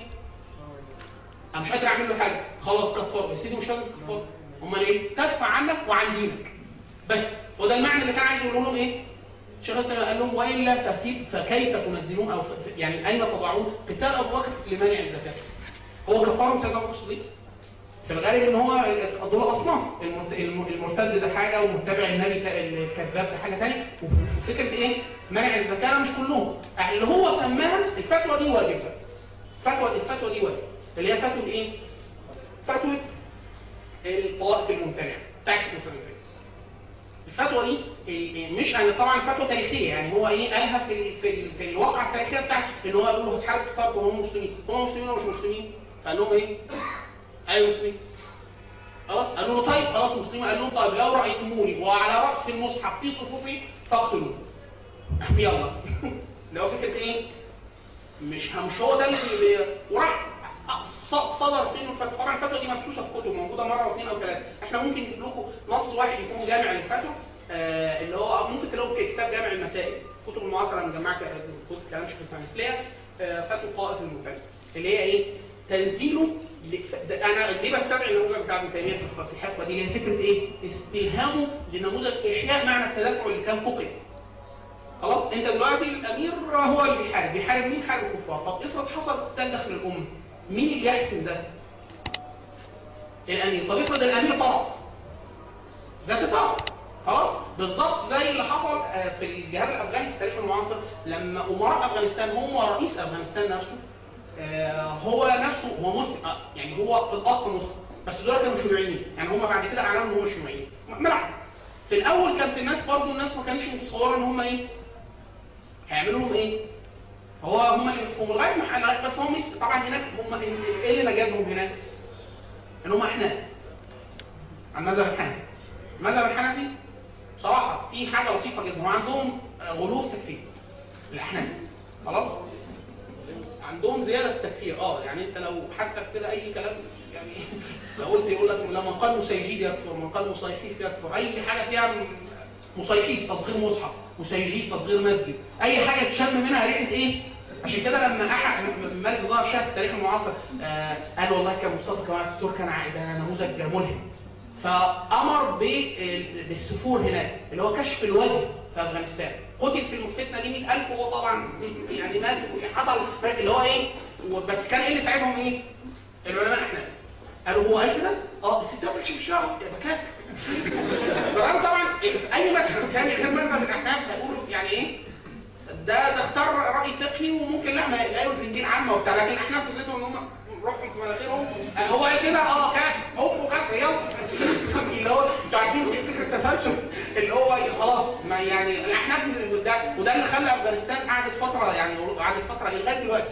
انا مش قادر اعمل له حاجه خلاص كفار يا سيدي مش قادر كفار امال ايه تدفع عنك وعن دينك بس وده المعنى اللي كان عايز يقول لهم ايه شيخ الاسلام قال لهم والا ترتيب فكيف تنزلون او ف- يعني اين تضعون قتال ابو بكر لمانع الزكاه هو كفار سيدنا ابو بكر الصديق في الغالب ان هو دول اصناف المرت- الم- المرتد ده حاجه ومتبع النبي ده- الكذاب ده حاجه ثانيه وفكره ايه منع الزكاه مش كلهم اللي هو سماها الفتوى دي واجبه فتوى الفتوى دي واجبه اللي هي فتوى ايه فتوى الطوائف الممتنعه تاكس كونسرفيتيف الفتوى دي إيه، مش يعني طبعا فتوى تاريخيه يعني هو ايه قالها في ال- في, ال- في الواقعه التاريخيه بتاعته ان هو يقول له هتحارب كتاب وهم مسلمين هم مسلمين ولا مش مسلمين قال لهم ايه ايوه مسلمين خلاص قالوا له طيب خلاص مسلمين قال لهم طيب لو رايتموني وعلى راس المصحف في صفوفي فاقتلوني يلا اللي هو فكره ايه مش مش هو ده اللي وراح ص- صدر فيه الفتوى طبعا الفتوى دي مفروشه في كتب موجوده مره واثنين او ثلاثه احنا ممكن نجيب لكم نص واحد يكون جامع للفتوى آه اللي هو ممكن تلاقوا في كتاب جامع المسائل كتب المعاصره انا مجمعها كتب كلام شيخ الاسلام تلاقيها آه فتوى طائف المبتدئ اللي هي ايه تنزيله ل- ده انا ليه بستبعد النموذج بتاع ابن تيميه في في الحقبه دي هي فكره ايه استلهامه لنموذج احياء معنى التدافع اللي كان فقد خلاص انت دلوقتي الامير هو اللي بيحارب بيحارب مين حارب الكفار طب افرض حصل قتال داخل الامه مين اللي يحسم ده الامير طب افرض الامير طرد ذات طرد خلاص بالظبط زي اللي حصل آه، في الجهاد الافغاني في التاريخ المعاصر لما امراء افغانستان هو رئيس افغانستان نفسه آه، هو نفسه هو مسلم آه، يعني هو في الاصل مسلم بس دول كانوا شيوعيين يعني هم بعد كده اعلنوا ان هم شيوعيين ملحد في الاول كانت الناس برضو الناس ما كانتش متصوره ان هم ايه هيعملوا لهم ايه هو هم اللي يمسكوهم لغايه ما لغاية- بس هم مس- طبعا هناك هم ايه اللي نجدهم هناك ان هم احناف عن المذهب الحنفي المذهب الحنفي بصراحه في حاجه لطيفه جدا هم عندهم آه، غلو في التكفير الاحناف خلاص عندهم زياده في التكفير اه يعني انت لو حاسك كده اي كلام يعني لو قلت يقول لك لما قال مسيجيد يكفر من قال مصيحيف يكفر اي حاجه فيها م- مصيحيف تصغير مصحف مسيجيد تصغير مسجد اي حاجه تشم منها ريحه ايه عشان كده لما احد مالك ظهر شاف التاريخ المعاصر آه قال والله كان مصطفى كمال الدكتور كان ع- ده نموذج ملهم فامر ب- بالسفور هناك اللي هو كشف الوجه في افغانستان قتل في الفتنه دي 100000 وهو طبعا يعني مات حصل اللي هو ايه بس كان ايه اللي ساعدهم ايه العلماء احنا قالوا هو قال كده اه بس انت ما في الشعر يبقى كافر فقالوا طبعا اي مذهب ثاني غير مذهب الاحناف هيقولوا يعني ايه ده ده اختار راي فقهي وممكن لا ما يلاقوا الانجيل عامه وبتاع لكن الاحناف فكرتهم ان هم روحهم في مناخيرهم آه، هو قال كده اه كافر امه كافر يلا اللي هو انتوا عارفين في فكره التسلسل اللي هو خلاص ما يعني الاحناف وده وده اللي خلى افغانستان قعدت فتره يعني قعدت فتره لغايه دلوقتي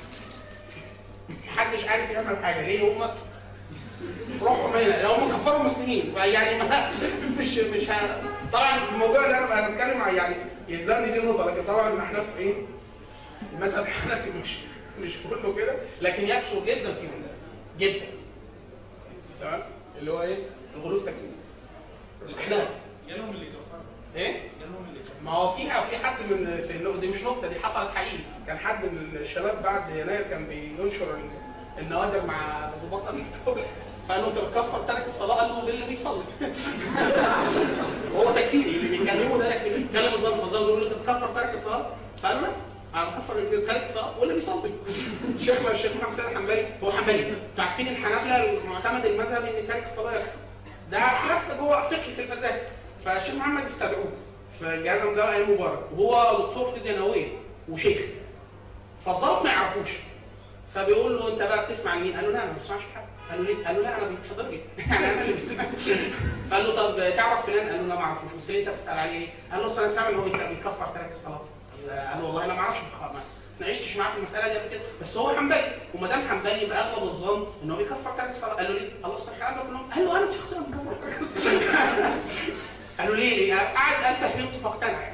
محدش عارف يعمل حاجه ليه هم روحهم هنا لو هم كفروا مسلمين يعني ما مش مش ه... طبعا الموضوع ده انا بتكلم عن يعني يلزمني دي نقطه لكن طبعا احنا في ايه المذهب الحنفي مش مش كله كده لكن يكثر جدا فيهم جدا تمام اللي هو ايه الغلو التكليف احنا جالهم اللي كفروا ايه جالهم اللي كفروا ما هو في في حد من في النقطة دي مش نقطة دي حصلت حقيقي كان حد من الشباب بعد يناير كان بينشر ال- النوادر مع ضباط امن الدولة فقال له انت بتكفر ترك الصلاة قال له للي بيصلي هو تكفيري اللي بيتكلموا ده تكفيري بيتكلم الظابط فالظابط يقول له انت بتكفر ترك الصلاة فقال له لا انا بكفر اللي ترك الصلاة واللي بيصلي شيخنا الشيخ محمد سيد الحنبلي هو حنبلي انتوا عارفين الحنابلة المعتمد المذهب ان ترك الصلاة يكفر ده خلاف جوه فقه في المذاهب فالشيخ محمد استدعوه فالجهاز ده ايام مبارك وهو دكتور فيزياء نوويه وشيخ فالضابط ما يعرفوش فبيقول له انت بقى بتسمع مين؟ قال له لا انا ما بسمعش حد قال له ليه؟ قال له لا انا بيتحضر لي يعني انا اللي بسمع قال له طب تعرف فلان؟ قال له لا ما اعرفوش بس ليه انت بتسال عليه ليه؟ قال له اصل انا سامع ان هو بيك- بيكفر ترك الصلاه قال له والله انا ما اعرفش ما اتناقشتش معاه في المساله دي قبل كده بس هو حنبلي وما دام حنبلي يبقى اغلب الظن ان هو بيكفر ترك الصلاه قال له ليه؟ قال له اصل الحنابله كلهم قال له انا شخصيا بكفر ترك الصلاه قالوا ليه؟ ليه؟ قعد قال فهمته فاقتنع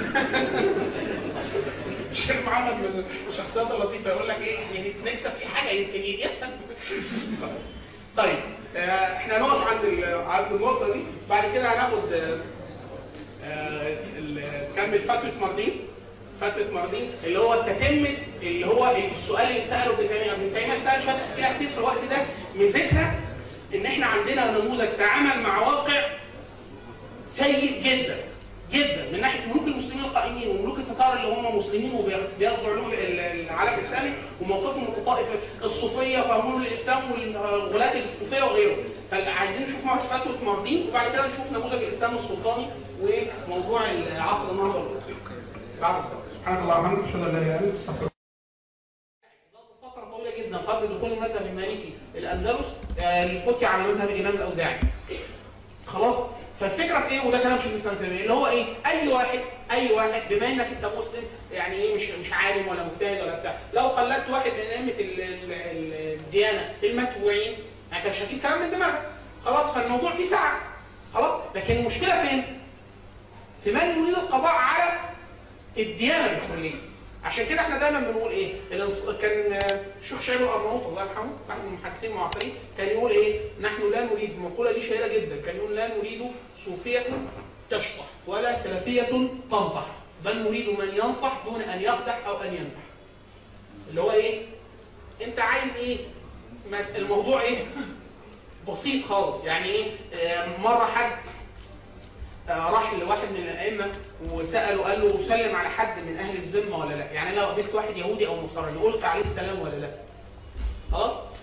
الشيخ محمد من الشخصيات اللطيفه يقول لك ايه يعني نكسب في حاجه يمكن يفهم طيب آه، احنا نقف عند ال- عند النقطه دي بعد كده هناخد آه، آه، ال- نكمل فتوى ماردين فتوى ماردين اللي هو التتمه اللي هو السؤال اللي ساله ابن تيميه ابن تيميه سال شويه اسئله كتير في الوقت ده ميزتها ان احنا عندنا نموذج تعامل مع واقع سيء جدا جدا من ناحيه ملوك المسلمين القائمين وملوك التتار اللي هم مسلمين وبياخدوا علوم ال- العالم الاسلامي وموقفهم المتطائف الصوفيه وفهمهم للاسلام والغلاة الصوفيه وغيره فعايزين نشوف مرة فتوى ماردين وبعد كده نشوف نموذج الاسلام السلطاني وموضوع العصر النهارده بعد الصلاه سبحان الله وبحمده اشهد ان لا اله الا انت استغفرك فترة طويلة جدا قبل دخول المذهب المالكي الأندلس آه، الفتي على مذهب الإمام الأوزاعي خلاص فالفكرة في ايه وده كلام شيخ الاسلام تيمية اللي هو ايه اي واحد اي واحد بما انك انت مسلم يعني ايه مش مش عالم ولا مجتهد ولا بتاع لو قلدت واحد من ائمه ال- ال- ال- الديانه المتبوعين انت مش هتجيب كلام من دماغك خلاص فالموضوع فيه سعه خلاص لكن المشكله فين؟ في من يريد القضاء على الديانه الكليه عشان كده احنا دايما بنقول ايه الانص- كان آه، الشيخ شعيب الارناؤوط الله يرحمه واحد من المحدثين المعاصرين كان يقول ايه نحن لا نريد مقوله دي شهيره جدا كان يقول لا نريد صوفيه تشطح ولا سلفيه تنطح بل نريد من ينصح دون ان يقدح او ان يمدح اللي هو ايه انت عايز ايه مس- الموضوع ايه بسيط خالص يعني ايه آه، مره حد آه، راح لواحد من الائمه وساله قال له سلم على حد من اهل الذمه ولا لا يعني لو قابلت واحد يهودي او نصراني قلت عليه السلام ولا لا خلاص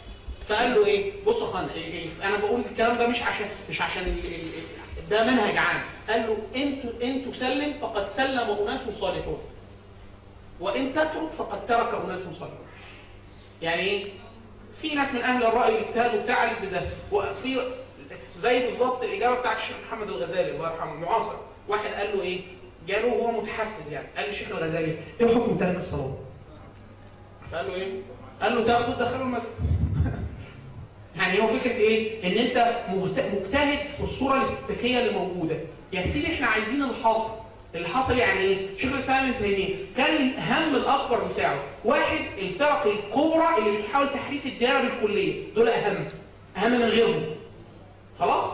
فقال له ايه بص يا اخوانا إيه إيه انا بقول الكلام ده مش عشان مش عشان ال- ال- ال- ده منهج عام قال له انتوا انتوا سلم فقد سلم اناس صالحون وان تترك فقد ترك اناس صالحون يعني ايه في ناس من اهل الراي والاجتهاد وبتاع ده وفي زي بالظبط الاجابه بتاعت الشيخ محمد الغزالي الله يرحمه معاصر واحد قال له ايه جاله وهو متحفز يعني قال للشيخ الغزالي ايه حكم ترك الصلاه فقال له ايه قال له تاخده تدخله المسجد يعني هو فكره ايه ان انت مجت- مجتهد في الصوره الاستاتيكيه اللي موجوده يا سيدي احنا عايزين الحاصل اللي حصل يعني ايه شيخ الاسلام ابن تيميه كان الهم الاكبر بتاعه واحد الفرق الكبرى اللي بتحاول تحريف الدائره بالكليه دول اهم اهم من غيرهم خلاص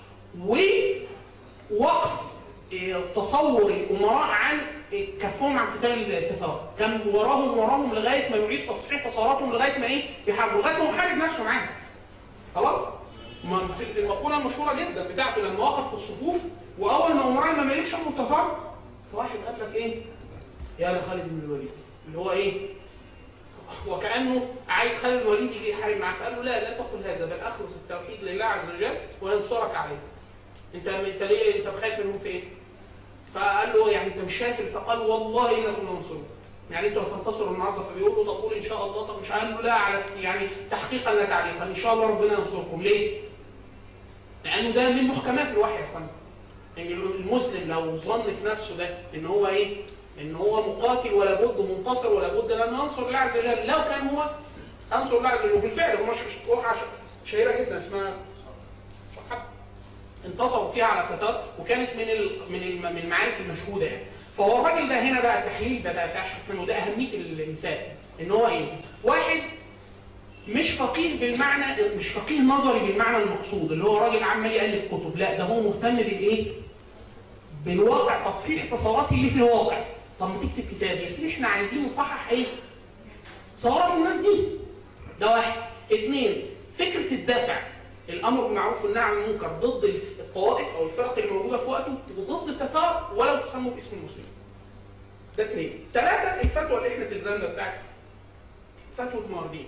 ووقف إيه، تصور الامراء عن كفهم عن قتال التتار كان وراهم وراهم لغايه ما يعيد تصحيح تصوراتهم لغايه ما ايه يحاربوا لغايه ما هو حارب نفسه معاهم خلاص ما في المقوله المشهوره جدا بتاعته لما وقف في الصفوف واول ما امراء المماليك شافوا التتار فواحد قال لك ايه يا لخالد بن الوليد اللي هو ايه وكانه عايز خالد الوليد يجي يحارب معاك قال له لا لا تقل هذا بل اخلص التوحيد لله عز وجل وينصرك عليه انت انت ليه انت خايف منهم في ايه فقال له يعني انت مش شاكر فقال والله انا كنا ننصرك يعني انتوا هتنتصروا النهارده فبيقول له طب قول ان شاء الله طب مش قال له لا على يعني تحقيقا لا تعليقا ان شاء الله ربنا ينصركم ليه؟ لانه ده من محكمات الوحي يا فندم ان المسلم لو ظن في نفسه ده ان هو ايه؟ ان هو مقاتل ولا بد منتصر ولا بد لن ينصر الله عز وجل لو كان هو انصر الله عز وجل وبالفعل هم وقعه شهيره جدا اسمها صحة انتصروا فيها على قطار وكانت من ال... من الم... من المعارك المشهوده يعني فهو الراجل ده هنا بقى التحليل ده بقى تشخص منه ده اهميه المثال ان هو ايه؟ واحد مش فقيه بالمعنى مش فقيه نظري بالمعنى المقصود اللي هو راجل عمال يالف كتب لا ده هو مهتم بالايه؟ بالواقع تصحيح تصوراتي اللي في الواقع طب ما تكتب كتاب يا سيدي احنا عايزين نصحح ايه؟ تصورات الناس دي ده واحد اثنين فكره الدفع الامر بالمعروف والنهي عن المنكر ضد الطوائف او الفرق اللي موجوده في وقته وضد التتار ولو تسموا باسم المسلمين. ده اثنين. ثلاثه الفتوى اللي احنا تلزمنا بتاعت فتوى ماردين.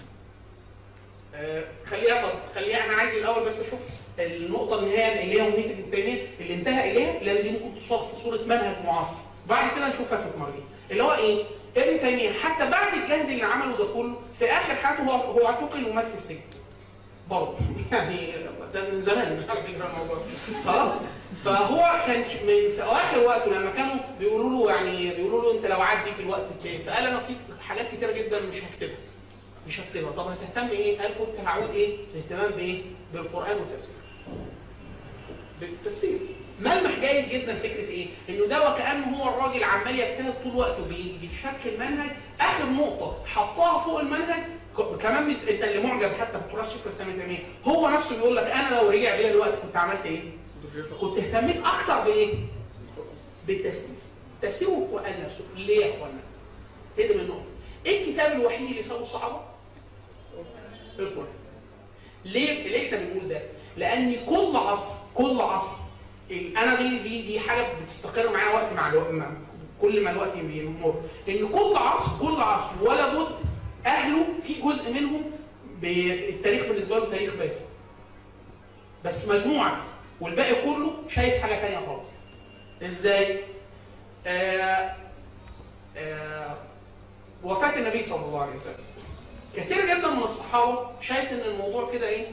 آه خليها طب خليها انا عايز الاول بس اشوف النقطه النهائيه اللي هي امنيه ابن تيميه اللي انتهى اليها لان دي ممكن تصاغ في صوره منهج معاصر. بعد كده نشوف فتوى ماردين اللي هو ايه؟ ابن تيميه حتى بعد الجهد اللي عمله ده كله في اخر حياته هو هو اعتقل ومات في السجن. برضه يعني ده من زمان على فكره الموضوع خلاص فهو كان من في اواخر وقته لما كانوا بيقولوا له يعني بيقولوا له انت لو عدي في الوقت التاني فقال انا في حاجات كتيره جدا مش هكتبها مش هكتبها طب هتهتم ايه؟ قال كنت هعود ايه؟ الاهتمام بايه؟ بالقران والتفسير بالتفسير ملمح جيد جدا فكره ايه؟ انه ده وكانه هو الراجل عمال يجتهد طول وقته بي- بيشكل منهج اخر نقطه حطها فوق المنهج ك- كمان بت- انت اللي معجب حتى في تراث شكر الاسلام تيميه هو نفسه بيقول لك انا لو رجع بيا الوقت كنت عملت ايه؟ كنت اهتميت اكتر بايه؟ بالتسليم تسليم القران نفسه ليه يا اخوانا؟ هي دي من النقطه ايه الكتاب الوحيد اللي سوى الصحابه؟ القران ليه ليه احنا بنقول ده؟ لان كل عصر كل عصر ال- انا دي دي دي حاجه بتستقر معايا وقت مع الوقت مع كل ما الوقت بيمر ان كل عصر كل عصر ولا بد اهله في جزء منهم ب- التاريخ بالنسبه له تاريخ بس بس مجموعه بس والباقي كله شايف حاجه ثانيه خالص ازاي؟ آه آه وفاه النبي صلى الله عليه وسلم كثير جدا من الصحابه شايف ان الموضوع كده ايه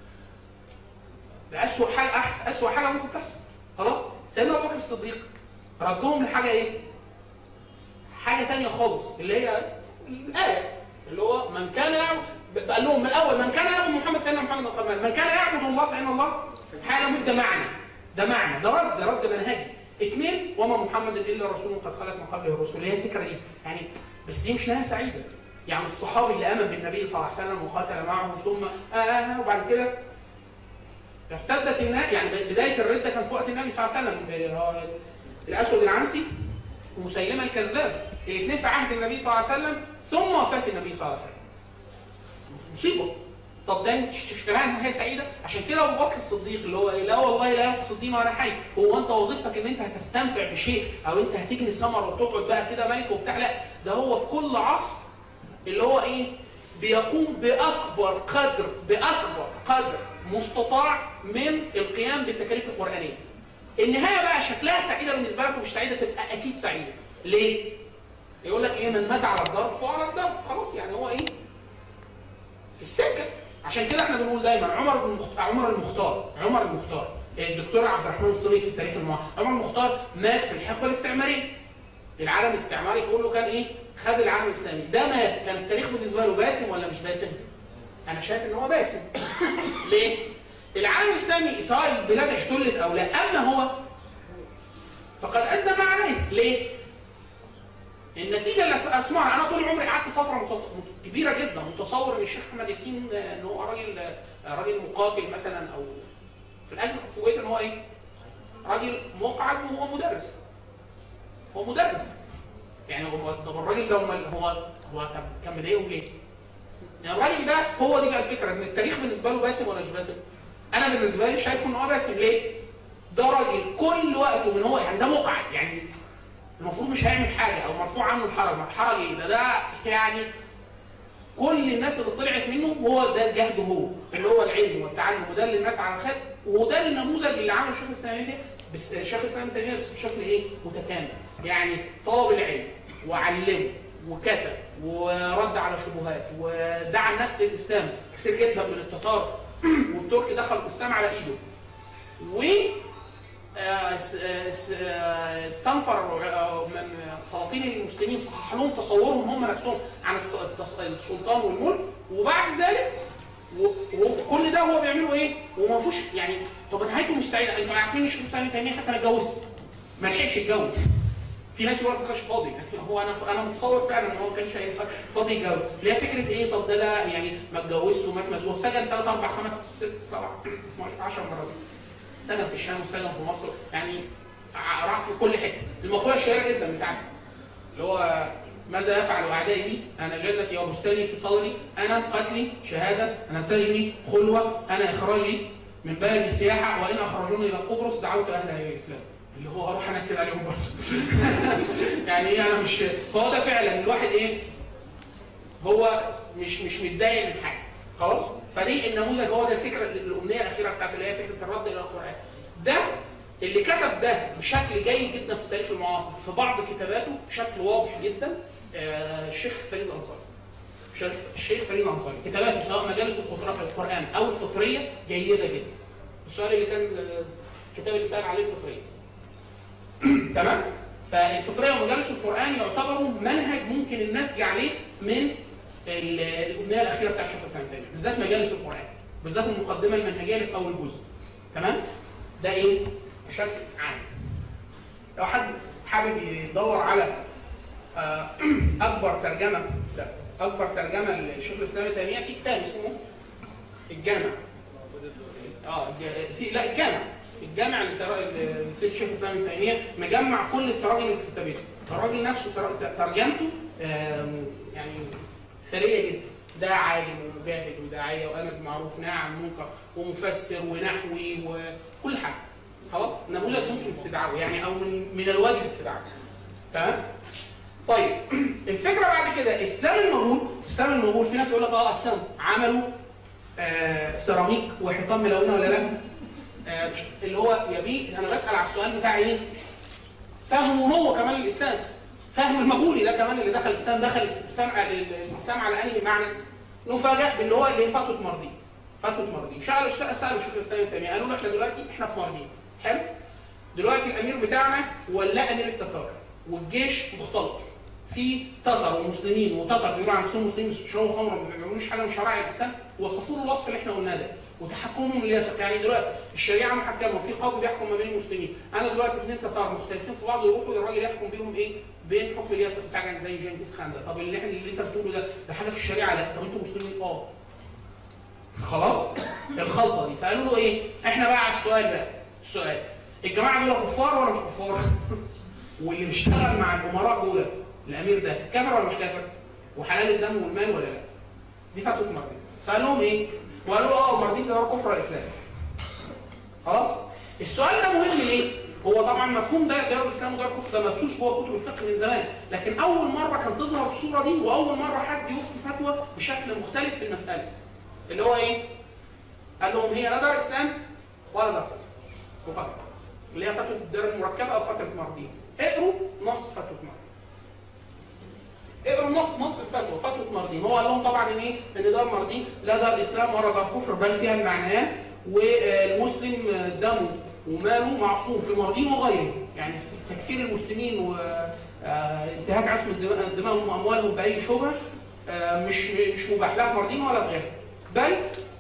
ده أسوأ حاجة أحسن أسوأ حاجة ممكن تحصل خلاص سيدنا أبو بكر الصديق ردهم لحاجة إيه؟ حاجة تانية خالص اللي هي الآية اللي هو من كان يعبد قال لهم من الأول من كان يعبد محمد فإن محمد قد مات من كان يعبد الله فإن الله حاجة مش ده معنى ده معنى ده رد ده رد منهجي اثنين وما محمد إلا رسول قد خلت من قبله الرسول هي الفكرة دي يعني بس دي مش نهاية سعيدة يعني الصحابي اللي آمن بالنبي صلى الله عليه وسلم وقاتل معه ثم آه وبعد كده ارتدت الناس يعني بداية الردة كان في وقت النبي صلى الله عليه وسلم هو الأسود العنسي ومسيلمة الكذاب الاثنين في عهد النبي صلى الله عليه وسلم ثم وفاة النبي صلى الله عليه وسلم مصيبة طب ده اشتغلها نهاية سعيدة عشان كده أبو بكر الصديق اللي هو إيه؟ لا والله لا ينقص الدين ولا حي هو أنت وظيفتك إن أنت هتستمتع بشيء أو أنت هتجني ثمر وتقعد بقى كده ملك وبتاع لا ده هو في كل عصر اللي هو إيه بيقوم باكبر قدر باكبر قدر مستطاع من القيام بالتكاليف القرانيه النهايه بقى شكلها سعيده بالنسبه لكم مش سعيده تبقى اكيد سعيده ليه يقول لك ايه من مات على الضرب فهو على الضرب خلاص يعني هو ايه في السكه عشان كده احنا بنقول دايما عمر بن المخ- عمر المختار عمر المختار الدكتور عبد الرحمن الصليبي في التاريخ المعاصر عمر المختار مات في الحقبه الاستعماريه العالم الاستعماري كله كان ايه خد العالم الاسلامي ده مات كان التاريخ بالنسبه له باسم ولا مش باسم انا شايف ان هو باسم ليه العالم الاسلامي سواء البلاد احتلت او لا اما هو فقد ادى ما عليه ليه النتيجه اللي اسمعها انا طول عمري قعدت فتره مت- كبيره جدا متصور ان الشيخ احمد ياسين آه، ان هو راجل آه، راجل مقاتل مثلا او في الاخر فوجئت ان هو ايه راجل مقعد وهو مدرس هو مدرس يعني هو طب الراجل ده امال هو هو كان كان مضايقهم ليه؟ يعني الراجل ده هو دي بقى الفكره ان التاريخ بالنسبه له باسم ولا مش باسم؟ انا بالنسبه لي شايفه ان هو باسم ليه؟ ده راجل كل وقته من هو يعني ده مقعد يعني المفروض مش هيعمل حاجه او مرفوع عنه الحرج ما الحرج ايه ده ده يعني كل الناس اللي طلعت منه هو ده جهده هو اللي هو العلم والتعلم وده اللي الناس على الخير وده النموذج اللي عمله الشيخ الاسلامي ده بس الشيخ الاسلامي تيميه بس بشكل ايه متكامل يعني طلب العلم وعلمه وكتب ورد على شبهات ودعا الناس للاسلام كثير جدا من التتار والترك دخل الاسلام على ايده و آه، س- آه، س- آه، استنفر آه، من سلاطين المسلمين صحح لهم تصورهم هم نفسهم عن الس- التص- السلطان والملك وبعد ذلك و- وكل ده هو بيعمله ايه وما فيهوش يعني طب نهايته مش سعيده انتوا عارفين الشيخ الاسلام تيميه حتى ما اتجوزش ما لحقش يتجوز في ناس يقول لك ما كانش فاضي هو انا انا متصور فعلا ان هو ما كانش هيبقى فاضي يتجوز اللي هي فكره ايه طب ده لا يعني ما اتجوزش ومات مزوج سجن 3 4 5 6 7 10 مرات سجن في الشام وسجن في مصر يعني ع- راح في كل حته المقوله الشهيره جدا بتاعته اللي هو ماذا يفعل اعدائي بي؟ انا جلدتي وبستني في صدري انا قتلي شهاده انا سجني خلوه انا اخراجي من بلدي سياحه وان اخرجوني الى قبرص دعوت اهلها الى الاسلام اللي هو اروح انكد عليهم برضه يعني ايه انا مش فهو ده فعلا الواحد ايه هو مش مش متضايق من حاجه خلاص فدي النموذج هو ده الفكره الامنيه الاخيره بتاعت اللي هي فكره الرد الى القران ده اللي كتب ده بشكل جيد جدا في التاريخ المعاصر في بعض كتاباته بشكل واضح جدا آه، الشيخ فريد الانصاري الشيخ الشيخ فريد الانصاري كتاباته سواء مجالس القرآن في القران او الفطريه جيده جدا السؤال اللي كان آه، الكتاب اللي سال عليه الفطريه تمام فالفطريه ومجالس القران يعتبروا منهج ممكن الناس جه عليه من ال- الامنيه الاخيره بتاع الشيخ الاسلام تيميه بالذات مجالس القران بالذات المقدمه المنهجيه اللي في اول جزء تمام ده ايه بشكل عام لو حد حابب يدور على آه، اكبر ترجمه لا اكبر ترجمه للشيخ الاسلام تيميه في كتاب اسمه الجامع اه الج- في لا الجامع الجامع لسيد الشيخ الاسلام ابن تيميه مجمع كل التراجم اللي في كتابته الراجل نفسه تر- ترجمته آم، يعني ثريه جدا ده عالم ومجاهد وداعيه وامر بالمعروف نهى عن المنكر ومفسر ونحوي وكل حاجه خلاص نموذج ممكن استدعائه يعني او من من الواجب استدعائه تمام طيب الفكره بعد كده اسلام المغول اسلام المغول في ناس يقول لك اه اسلام عملوا آه سيراميك وحيطان ملونه ولا لا آه اللي هو يبي انا بسال على السؤال بتاع ايه فهمه هو كمان الاسلام فهم المغولي ده كمان اللي دخل الاسلام دخل الاسلام على الاسلام على انهي معنى نفاجئ باللي هو اللي هي فتوى مردين فتوى مردين سالوا سالوا شيخ الاسلام ابن تيميه قالوا له احنا دلوقتي احنا في مردين حلو دلوقتي الامير بتاعنا ولا امير التتار والجيش مختلط في تتر ومسلمين وتتر بيقولوا عن نفسهم مسلمين بيشربوا خمر ما بيعملوش حاجه من شرائع الاسلام وصفوا له الوصف اللي احنا قلناه ده وتحكمهم اليسر يعني دلوقتي الشريعه محكمه وفي قاضي بيحكم ما بين المسلمين انا دلوقتي اثنين تتار مختلفين في بعض يروحوا الراجل يحكم بيهم ايه بين حكم اليسر بتاع زي جنكيز خان ده طب اللي احنا اللي انت بتقوله ده ده حاجه في الشريعه لا طب انتوا مسلمين اه خلاص الخلطه دي فقالوا له ايه احنا بقى على السؤال ده السؤال الجماعه دول كفار ولا مش كفار واللي بيشتغل مع الامراء دول الامير ده كافر ولا مش كافر وحلال الدم والمال ولا لا دي فتوى مردين فقال لهم ايه وقالوا اه مردين ده كفر الاسلام خلاص السؤال ده مهم ليه هو طبعا مفهوم ده دار الاسلام ودار الكفر ده مبثوث جوه كتب الفقه من زمان لكن اول مره كان تظهر الصوره دي واول مره حد يفتي فتوى بشكل مختلف في المساله اللي هو ايه؟ قال لهم هي لا دار اسلام ولا دار فقه وفتوى اللي هي فتوى الدار المركبه او فتوى المردين اقروا نص فتوى مردين اقروا نص نص الفتوى فتوى مردين هو قال لهم طبعا ان ايه ان دار مردين لا دار اسلام ولا دار كفر بل فيها المعنيان والمسلم دمه وماله معصوم في مردين وغيره يعني تكفير المسلمين وانتهاك عصمة دماء- دمائهم واموالهم باي شبهه آه، مش مش مباح لا في مردين ولا في غيره بل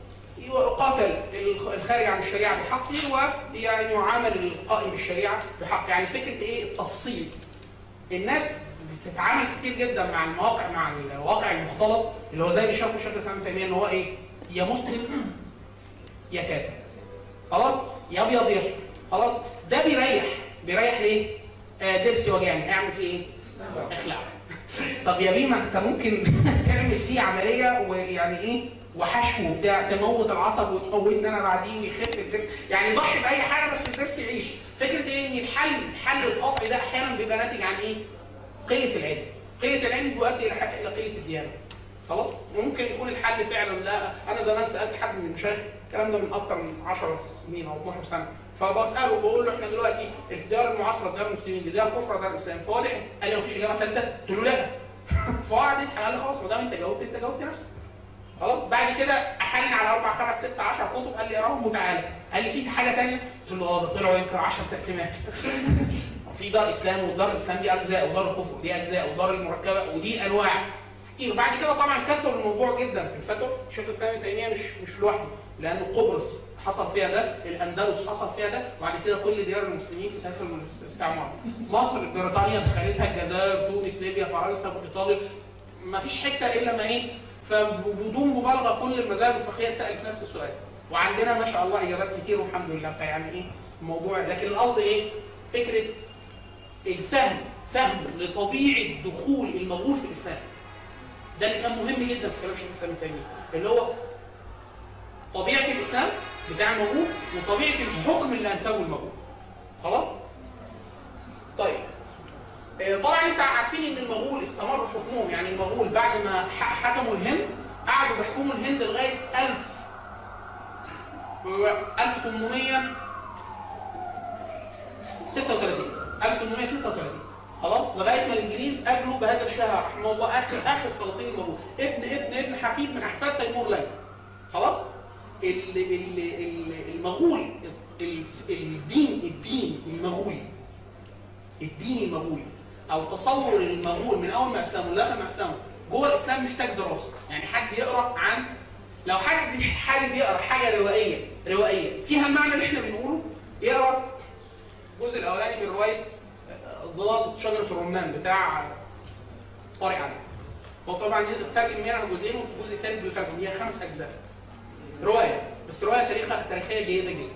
يقاتل الخارج عن الشريعه بحقه ويعني يعامل القائم بالشريعه بحق يعني فكره ايه التفصيل الناس بتتعامل كتير جدا مع المواقع مع الواقع المختلط اللي هو زي اللي شافه الشيخ الاسلام ابن تيميه ان هو ايه يا مسلم يا كافر خلاص يا ابيض يا اسود خلاص ده بيريح بيريح ليه آه درسي وجعني اعمل فيه ايه اخلع طب يا بيما انت ممكن تعمل فيه عمليه ويعني ايه وحشو بتاع تموت العصب وتموتني انا بعديه ويخف الدرس يعني ضحي باي حاجه بس الدرس يعيش فكره ايه ان الحل حل القطع ده احيانا بيبقى ناتج عن ايه قله العلم قله العلم بيؤدي الى حق- الى قله الديانه خلاص ممكن يكون الحل فعلا لا انا زمان سالت حد من المشايخ الكلام ده من اكتر من 10 سنين او 12 سنه فبساله بقول له احنا دلوقتي الديار المعاصره ديار المسلمين دي ديار كفر ديار الاسلام فهو ضحك قال لي مفيش اجابه ثالثه قلت له لا فقعد يضحك قال لي خلاص ما دام انت جاوبت انت جاوبت نفسك خلاص بعد كده احلل على اربع خمس ست 10 كتب قال لي اقراهم وتعالى قال لي في حاجه ثانيه قلت له اه ده طلعوا يمكن 10 تقسيمات في دار اسلام ودار الاسلام دي اجزاء ودار الكفر دي اجزاء ودار المركبه ودي انواع كتير بعد كده طبعا كثر الموضوع جدا في الفتوى الشيخ الاسلام ابن تيميه مش مش لوحده لان قبرص حصل فيها ده الاندلس حصل فيها ده وبعد كده كل ديار المسلمين تدخل من الاستعمار مصر بريطانيا دخلتها الجزائر تونس ليبيا فرنسا ايطاليا ما فيش حته الا ما ايه فبدون مبالغه كل المذاهب الفقهيه سالت نفس السؤال وعندنا ما شاء الله اجابات كتير والحمد لله فيعني ايه الموضوع لكن القصد ايه فكره الفهم فهم لطبيعه دخول المغول في الاسلام ده اللي كان مهم جدا في كلام شيخ الاسلام ابن تيميه اللي هو طبيعه الاسلام بتاع المغول وطبيعه الحكم اللي انتجه المغول خلاص طيب آه، طبعا انت عارفين ان المغول استمر حكمهم يعني المغول بعد ما ح- حكموا الهند قعدوا بيحكموا الهند لغايه 1000 و 1800 36 1836 خلاص لغايه ما الانجليز قابلوا بهذا الشاه رحمه الله اخر اخر سلاطين المغول ابن ابن ابن حفيد من احفاد تيمور ليك خلاص ال- ال- ال- المغول ال- الدين الدين المغولي الدين المغولي او تصور المغول من اول ما اسلموا لغايه ما اسلموا جوه الاسلام محتاج دراسه يعني حد يقرا عن لو حد حابب يقرا حاجه روائيه روائيه فيها المعنى اللي احنا بنقوله يقرا الجزء الاولاني من روايه آه، ظلال شجره الرمان بتاع طارق علي هو طبعا ترجم منها جزئين والجزء الثاني بيترجم هي خمس اجزاء روايه بس روايه تاريخها تاريخيه جيده جدا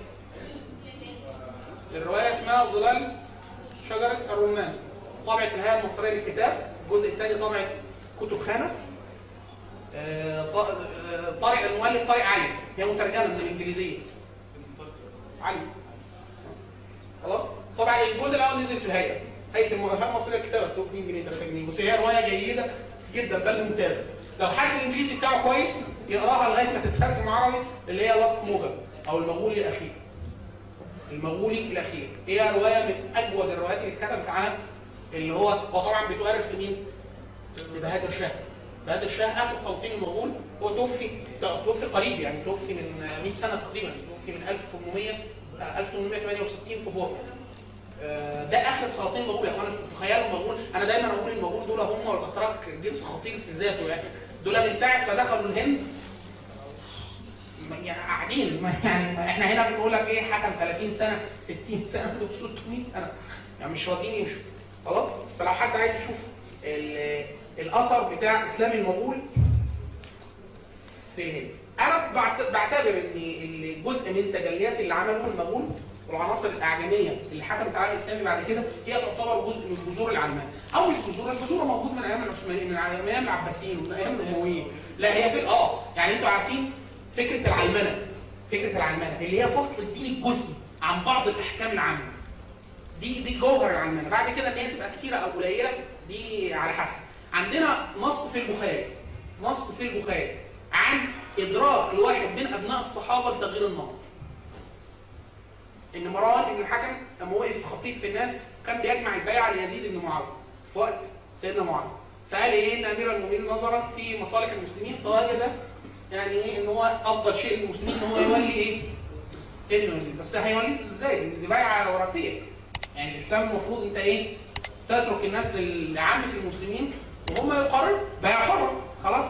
الروايه اسمها ظلال شجره الرمان طبعه الهيئه المصريه للكتاب الجزء الثاني طبعه كتب خانه آه، ط- آه، طارق المؤلف طارق علي هي مترجمه من الانجليزيه علي خلاص طبعا الجزء الاول نزل في الهيئه هيئه المؤلفات المصريه للكتاب 2 جنيه 3 جنيه بس هي روايه جيده جدا بل ممتازه لو حد الانجليزي بتاعه كويس يقراها لغايه ما تترجم عربي اللي هي لاست موجل او المغولي الاخير المغولي الاخير هي روايه من اجود الروايات اللي اتكتبت عنها اللي هو وطبعا بتؤرخ في مين؟ بهادر الشاه بهادر الشاه اخر سلاطين المغول هو توفي لا، توفي قريب يعني توفي من 100 سنه تقريبا توفي من 1800 آه، 1868 في بورما آه، ده اخر سلاطين المغول يا اخوانا تخيلوا المغول انا دايما اقول المغول دول هم والاتراك جنس خطير في ذاته يعني دول من ساعه ما دخلوا الهند يعني قاعدين ما يعني ما احنا هنا بنقول لك ايه حكم 30 سنه 60 سنه دول 600 سنه يعني مش راضيين يمشوا خلاص فلو حد عايز يشوف ال- الاثر بتاع اسلام المغول في الهند انا بعت- بعتبر ان إن جزء من تجليات اللي عمله المغول والعناصر الاعجميه اللي حكمت على الاسلام بعد كده هي تعتبر جزء من جذور العلمان او مش جذور الجذور موجود من ايام العثمانيين من ايام العباسيين ومن ايام الامويين لا هي في اه يعني انتوا عارفين فكره العلمنه فكره العلمنه اللي هي فصل الدين الجزئي عن بعض الاحكام العامه دي دي جوهر عندنا بعد كده ان هي تبقى كثيره او قليله دي على حسب عندنا نص في البخاري نص في البخاري عن ادراك الواحد من ابناء الصحابه لتغيير النمط ان مروان بن الحكم لما وقف خطيب في الناس كان بيجمع البيعه ليزيد بن معاويه في وقت سيدنا معاويه فقال ايه ان امير المؤمنين نظرا في مصالح المسلمين فوجد يعني ايه ان هو افضل شيء للمسلمين ان هو يولي ايه ابنه يزيد بس هيوليه ازاي؟ لان دي بيعه وراثيه يعني الاسلام المفروض انت ايه تترك الناس لل- لعامه المسلمين وهم يقرروا بيع حر خلاص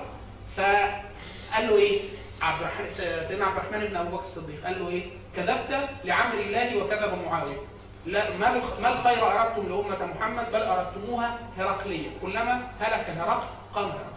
فقال له ايه عبد الرحمن سيدنا عبد الرحمن بن ابو بكر الصديق قال له ايه كذبت لعمر الله وكذب معاويه لا ما الخ- ما الخير اردتم لامه محمد بل اردتموها هرقليه كلما هلك هرقل قام هرقل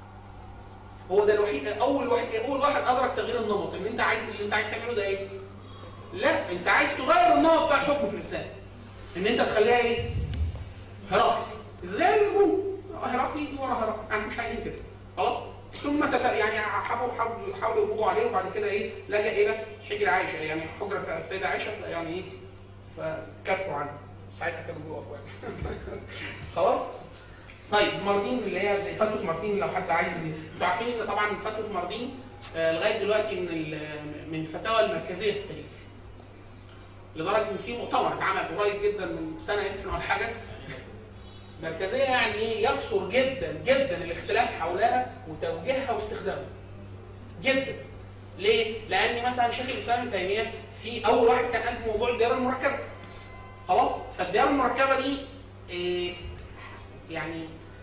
هو ده الوحيد اول واحد اول واحد ادرك تغيير النمط اللي انت عايز اللي انت عايز تعمله ده ايه لا انت عايز تغير النمط بتاع الحكم في الاسلام ان انت تخليها ايه هرقل ازاي يقول هرقل يجي ورا هرقل احنا مش عايزين كده خلاص ثم تت... يعني حاولوا حاولوا حاولوا يقبضوا عليه وبعد كده ايه لجأ الى حجر عائشه يعني حجره السيده عائشه يعني ايه فكفوا عنه ساعتها كانوا بيقفوا يعني خلاص طيب ماردين اللي هي فتوى ماردين لو حد عايز انتوا عارفين ان طبعا فتوى ماردين آه، لغايه دلوقتي من ال- من الفتاوى المركزيه في التاريخ لدرجه ان في مؤتمر اتعمل قريب جدا من سنه يمكن ولا حاجه مركزيه يعني ايه يكثر جدا جدا الاختلاف حولها وتوجيهها واستخدامها جدا ليه؟ لان مثلا شيخ الاسلام ابن تيميه في اول واحد كان قال في موضوع الدائره المركبه خلاص فالدائره المركبه دي إيه يعني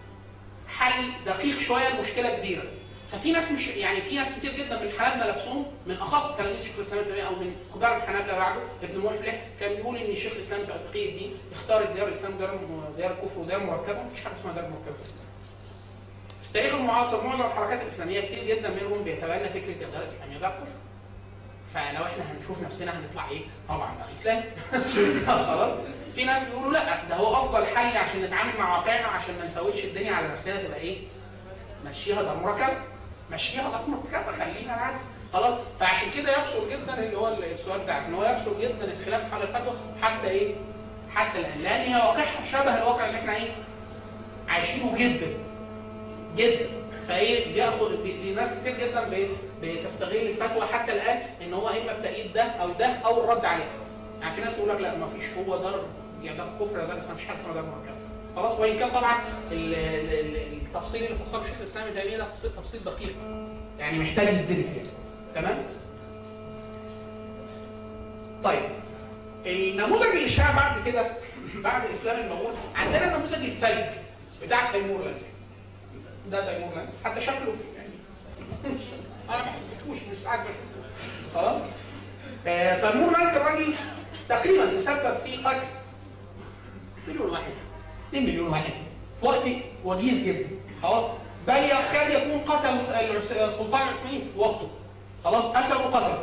حل دقيق شويه لمشكله كبيره ففي ناس مش يعني في ناس كتير جدا من الحنابله نفسهم من اخص تلاميذ شيخ الاسلام ابن تيميه او من كبار الحنابله بعده ابن مفلح كان بيقول ان شيخ الاسلام تقي الدين اختار الديار الاسلام ديار ديار الكفر وديار مركبه مفيش حاجه اسمها ديار مركبه في التاريخ المعاصر معظم الحركات الاسلاميه كتير جدا منهم بيتبنى فكره الديار الاسلاميه ده كفر فلو احنا هنشوف نفسنا هنطلع ايه طبعا ده اسلام خلاص في ناس بيقولوا لا ده هو افضل حل عشان نتعامل مع واقعنا عشان ما نسويش الدنيا على نفسنا تبقى ايه مشيها ده مركب مشيها ده مركب خلينا ناس خلاص فعشان كده يكثر جدا اللي هو السؤال بتاعك ان هو يكثر جدا الخلاف حول الفتوى حتى ايه حتى الان لان هي واقعها شبه الواقع اللي احنا ايه عايشينه جدا جدا فايه بياخد بي- بي- ناس كتير جدا بي- بتستغل الفتوى حتى الان ان هو اما التأييد ده او ده او الرد عليه يعني في ناس يقول لك لا ما فيش هو ده يا ده كفر يا ده بس ما فيش حاجه اسمها ده مركب خلاص وان كان طبعا ال- ال- ال- التفصيل اللي فصله الشيخ الاسلام ابن تيميه ده تفصيل تفصيل دقيق يعني محتاج يدرس يعني تمام طيب النموذج اللي شاع بعد كده بعد الاسلام الموجود عندنا نموذج الثلج بتاع تيمور لانك ده تيمور لانك حتى شكله يعني انا ما حبيتهوش مش عاجبني خلاص آه، تيمور لانك الراجل تقريبا تسبب في قتل مليون واحد 2 مليون واحد في وقت وجيز جدا خلاص بل يكاد يكون قتل العس- السلطان العثماني في وقته خلاص قتل وقتل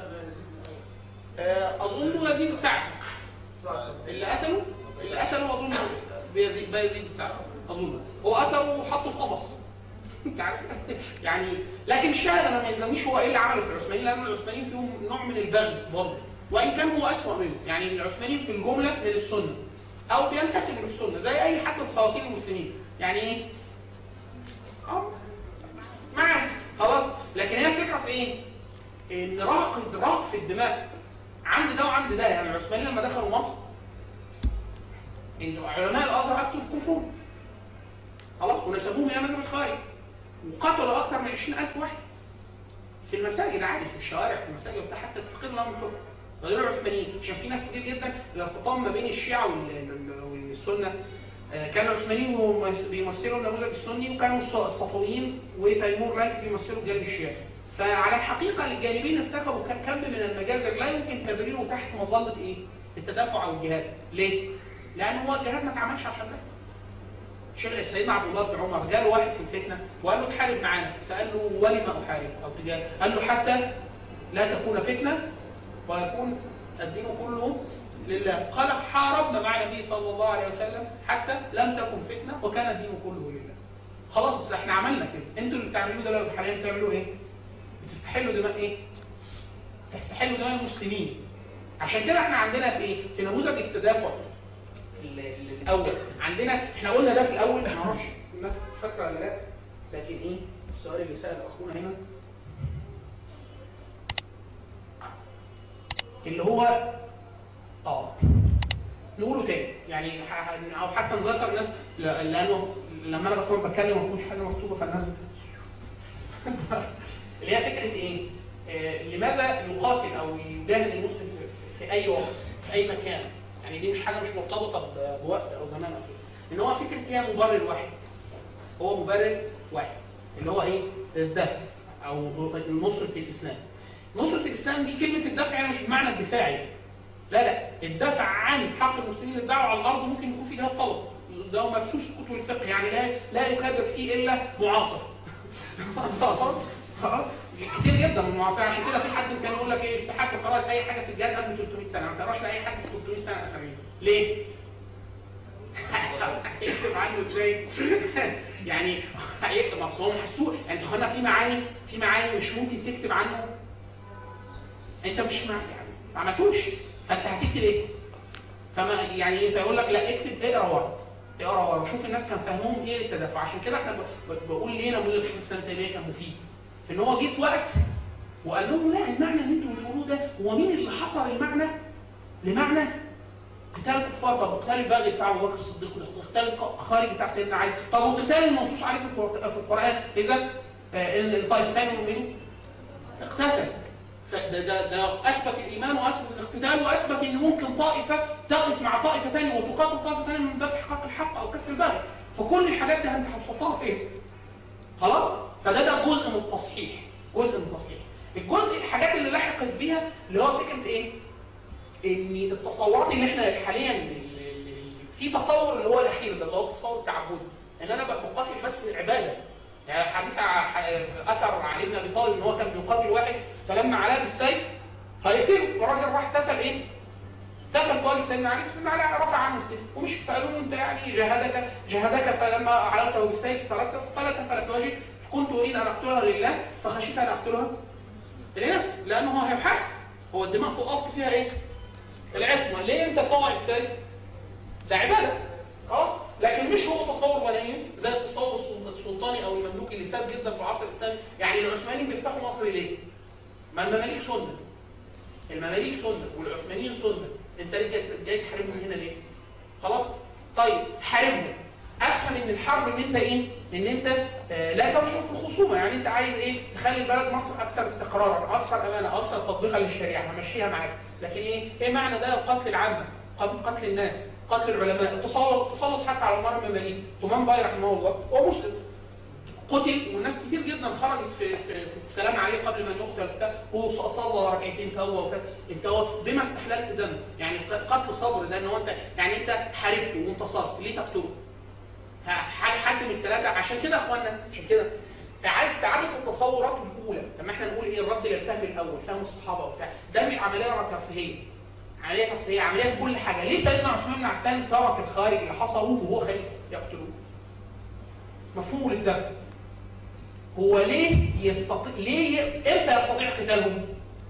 آه، اظن يزيد السعد اللي قتله اللي قتله اظن بيزيد بيزيد السعد اظن هو قتله وحطه في قفص انت عارف؟ يعني لكن الشاهد انا ما يلزمنيش هو ايه اللي عمله في العثمانيين لان العثمانيين فيهم نوع من البغي برضه وان كان هو اسوء منه يعني العثمانيين في الجمله من السنه او بينتسبوا للسنه زي اي حد من سلاطين المسلمين يعني ايه؟ اه معاه خلاص لكن هي الفكره في ايه؟ ان راقد راق في الدماء عند ده وعند ده يعني العثمانيين لما دخلوا مصر ان علماء الازهر افتوا الكفر خلاص ونسبوهم الى مذهب الخارج وقتلوا اكثر من 20000 واحد في المساجد عادي في الشوارع في المساجد وبتاع حتى يستقر لهم الحكم غير العثمانيين عشان في ناس كتير جدا الارتقام ما بين الشيعة وال- والسنة آه، كان العثمانيين ممس- بيمثلوا النموذج السني وكانوا الص- الصفويين وتيمور لانك بيمثلوا الجانب الشيعي فعلى الحقيقة الجانبين ارتكبوا ك- كم من المجازر لا يمكن تبريره تحت مظلة ايه؟ التدافع او الجهاد ليه؟ لأن هو الجهاد ما اتعملش عشان ده شيخ سيدنا عبد الله بن عمر جاله واحد في الفتنه وقال له تحارب معانا فقال له ولم احارب او تجاهد قال له حتى لا تكون فتنه ويكون الدين كله لله قال حاربنا مع النبي صلى الله عليه وسلم حتى لم تكن فتنه وكان الدين كله لله خلاص احنا عملنا كده انتوا اللي بتعملوه ده لو حاليا بتعملوا ايه بتستحلوا دماء ايه تستحلوا دماء المسلمين عشان كده احنا عندنا في ايه في نموذج التدافع ال- ال- الاول عندنا احنا قلنا ده في الاول ما اعرفش الناس فاكره ولا لا لكن ايه السؤال اللي سال اخونا هنا اللي هو اه نقوله تاني يعني ح- ح- او حتى نذكر الناس ل- لانه لما انا بكون بتكلم ما بكونش حاجه مكتوبه فالناس اللي هي فكره ايه؟ آه لماذا يقاتل او يجاهد المسلم في, في اي وقت في اي مكان؟ يعني دي مش حاجه مش مرتبطه ب- بوقت او زمان او كده ان هو فكره هي مبرر واحد هو مبرر واحد اللي هو ايه؟ الدفع او نصره الاسلام نصره الاسلام دي كلمه الدفع يعني مش بمعنى الدفاعي لا لا الدفع عن حق المسلمين للدعوه على الارض ممكن يكون في جهاد طلب ده مبسوس في كتب الفقه يعني لا لا يكذب فيه الا معاصر خلاص خلاص كتير جدا من المعاصرين عشان كده في حد كان يقول لك ايه استحق قراءه اي حاجه في الجهاد قبل 300 سنه ما تقراش لاي حاجه في 300 سنه اخرين ليه؟ هيكتب عنه ازاي؟ يعني هيكتب اصل هو محسوب يعني هنا في معاني في معاني مش ممكن تكتب عنه انت مش مع يعني ما عملتوش فانت هتكتب ايه؟ فما يعني انت يقول لك لا اكتب اقرا ورا اقرا ورا شوف الناس كان فاهمهم ايه التدافع عشان كده احنا ب- ب- بقول ليه نموذج شيخ الاسلام تيميه كان مفيد في ان هو جه في وقت وقال لهم لا المعنى اللي انتوا بتقولوه ده هو مين اللي حصر المعنى لمعنى قتال الكفار طب قتال الباغي بتاع ابو بكر الصديق قتال الخارج بتاع سيدنا علي طب وقتال المنصوص عليه في القر- في القران اذا آه، ان الطائفتين المؤمنين اقتتل فده ده ده اثبت الايمان واثبت الاقتتال واثبت ان ممكن طائفه تقف مع طائفه ثانيه وتقاتل طائفه ثانيه من باب احقاق الحق او كسر الباغي فكل الحاجات دي انت هتحطها فين؟ خلاص؟ فده ده جزء من التصحيح جزء من التصحيح الجزء الحاجات اللي لحقت بيها اللي هو فكره ايه؟ ان التصورات اللي احنا حاليا ال- ال- في تصور اللي هو الاخير ده اللي هو التصور التعبدي ان انا بقاتل بس للعباده يعني حديث ع- ح- اثر علي بن ابي طالب ان هو كان بيقاتل واحد فلما علاه بالسيف هيقتله والراجل راح قتل ايه؟ قتل طالب سيدنا علي سيدنا علي رفع عنه السيف ومش فقالوا له انت يعني جهادك جهادك فلما علقته بالسيف تركته فقال كفلت وجهي كنت اريد ان اقتلها لله فخشيت ان اقتلها لنفسي لانه هو هيبحث هو الدماء في الاصل فيها ايه؟ العصمه ليه انت تطوع السيف؟ ده عباده خلاص لكن مش هو تصور غنيم زي التصور السل- السلطاني او المملوكي اللي ساد جدا في العصر الاسلامي يعني العثمانيين بيفتحوا مصر ليه؟ ما المماليك سنه المماليك سنه والعثمانيين سنه انت ليه جاي- جاي تحاربهم هنا ليه؟ خلاص طيب حاربهم افهم ان الحرب ان انت ايه ان انت آه لا تنشر في الخصومه يعني انت عايز ايه تخلي البلد مصر اكثر استقرارا اكثر امانه اكثر تطبيقا للشريعه همشيها معاك لكن ايه ايه معنى ده القتل العامه قتل قتل الناس قتل العلماء التسلط التسلط حتى على المرء المماليك تمام باي رحمه الله هو مسلم قتل وناس كتير جدا خرجت في, في, في السلام عليه قبل ما يقتل وبتاع هو صلى ركعتين توبه وبتاع انت هو بما استحللت دم يعني قتل صبر ده ان هو انت يعني انت حاربته وانتصرت ليه تقتله؟ ه- حاجه حد من الثلاثه عشان كده يا اخوانا عشان كده عايز تعرف التصورات الاولى طب ما احنا نقول ايه الرد للفهم الاول فهم الصحابه وبتاع ده مش عمليه ترفيهيه عمليه ترفيهيه عمليه في كل حاجه ليه سيدنا عثمان بن عفان ترك الخارج اللي حصروه وهو خليفه يقتلوه مفهوم للدم هو ليه يستطيع ليه ي... امتى يستطيع قتالهم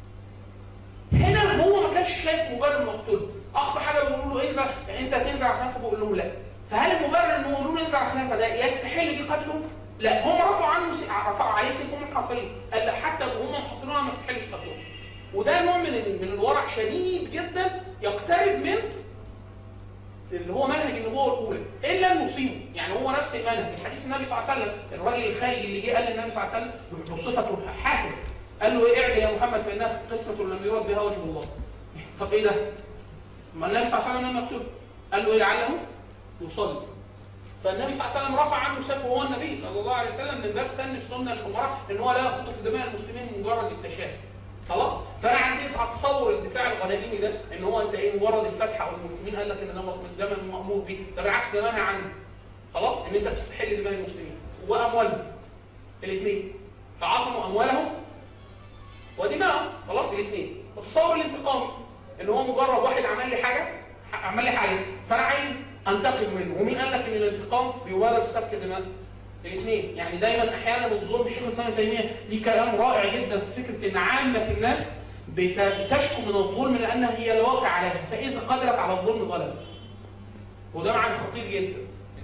هنا هو ما كانش شايف مبرر مقتول اقصى حاجه بيقولوا له انزل انت تنزل على خلافه بيقول لهم لا فهل المبرر انه يقولوا له انزل على خلافه ده يستحل دي قتله لا هم رفعوا عنه س... رفعوا عليه سيف هم محاصرين قال لا حتى وهم محاصرين ما يستحلش قتله وده نوع من ال- من الورع شديد جدا يقترب من اللي هو منهج النبوه الاولى الا المصيبه يعني هو نفس المنهج الحديث النبي صلى الله عليه وسلم الراجل الخارجي اللي جه قال للنبي صلى الله عليه وسلم بصفته حاكم قال له ايه اعدل يا محمد فانها قسمه لم يرد بها وجه الله طب ايه ده؟ ما النبي صلى الله عليه وسلم لم يقتله قال له ايه لعله يصلي فالنبي صلى الله عليه وسلم رفع عنه سيفه وهو النبي صلى الله عليه وسلم من باب سن السنه الامراء ان هو لا يخوض في دماء المسلمين مجرد التشاهد خلاص فانا عندي اتصور الدفاع الغنائمي ده ان هو انت ايه مجرد الفتح او المسلمين قال لك ان ده ده مامور به ده بالعكس ده منهي عنه خلاص ان انت تستحل دماء المسلمين واموالهم الاثنين فعصموا اموالهم ودماءهم خلاص الاثنين وتصور الانتقامي ان هو مجرد واحد عمل لي حاجه عمل لي حاجه فانا عايز انتقم منه ومين قال لك ان الانتقام بيبرر سفك دماء الاثنين يعني دايما احيانا الظلم شيخ الاسلام ابن تيميه ليه كلام رائع جدا في فكره ان عامه الناس بت- بتشكو من الظلم لانها هي الواقع عليها فاذا قدرت على الظلم ظلمت وده معنى خطير جدا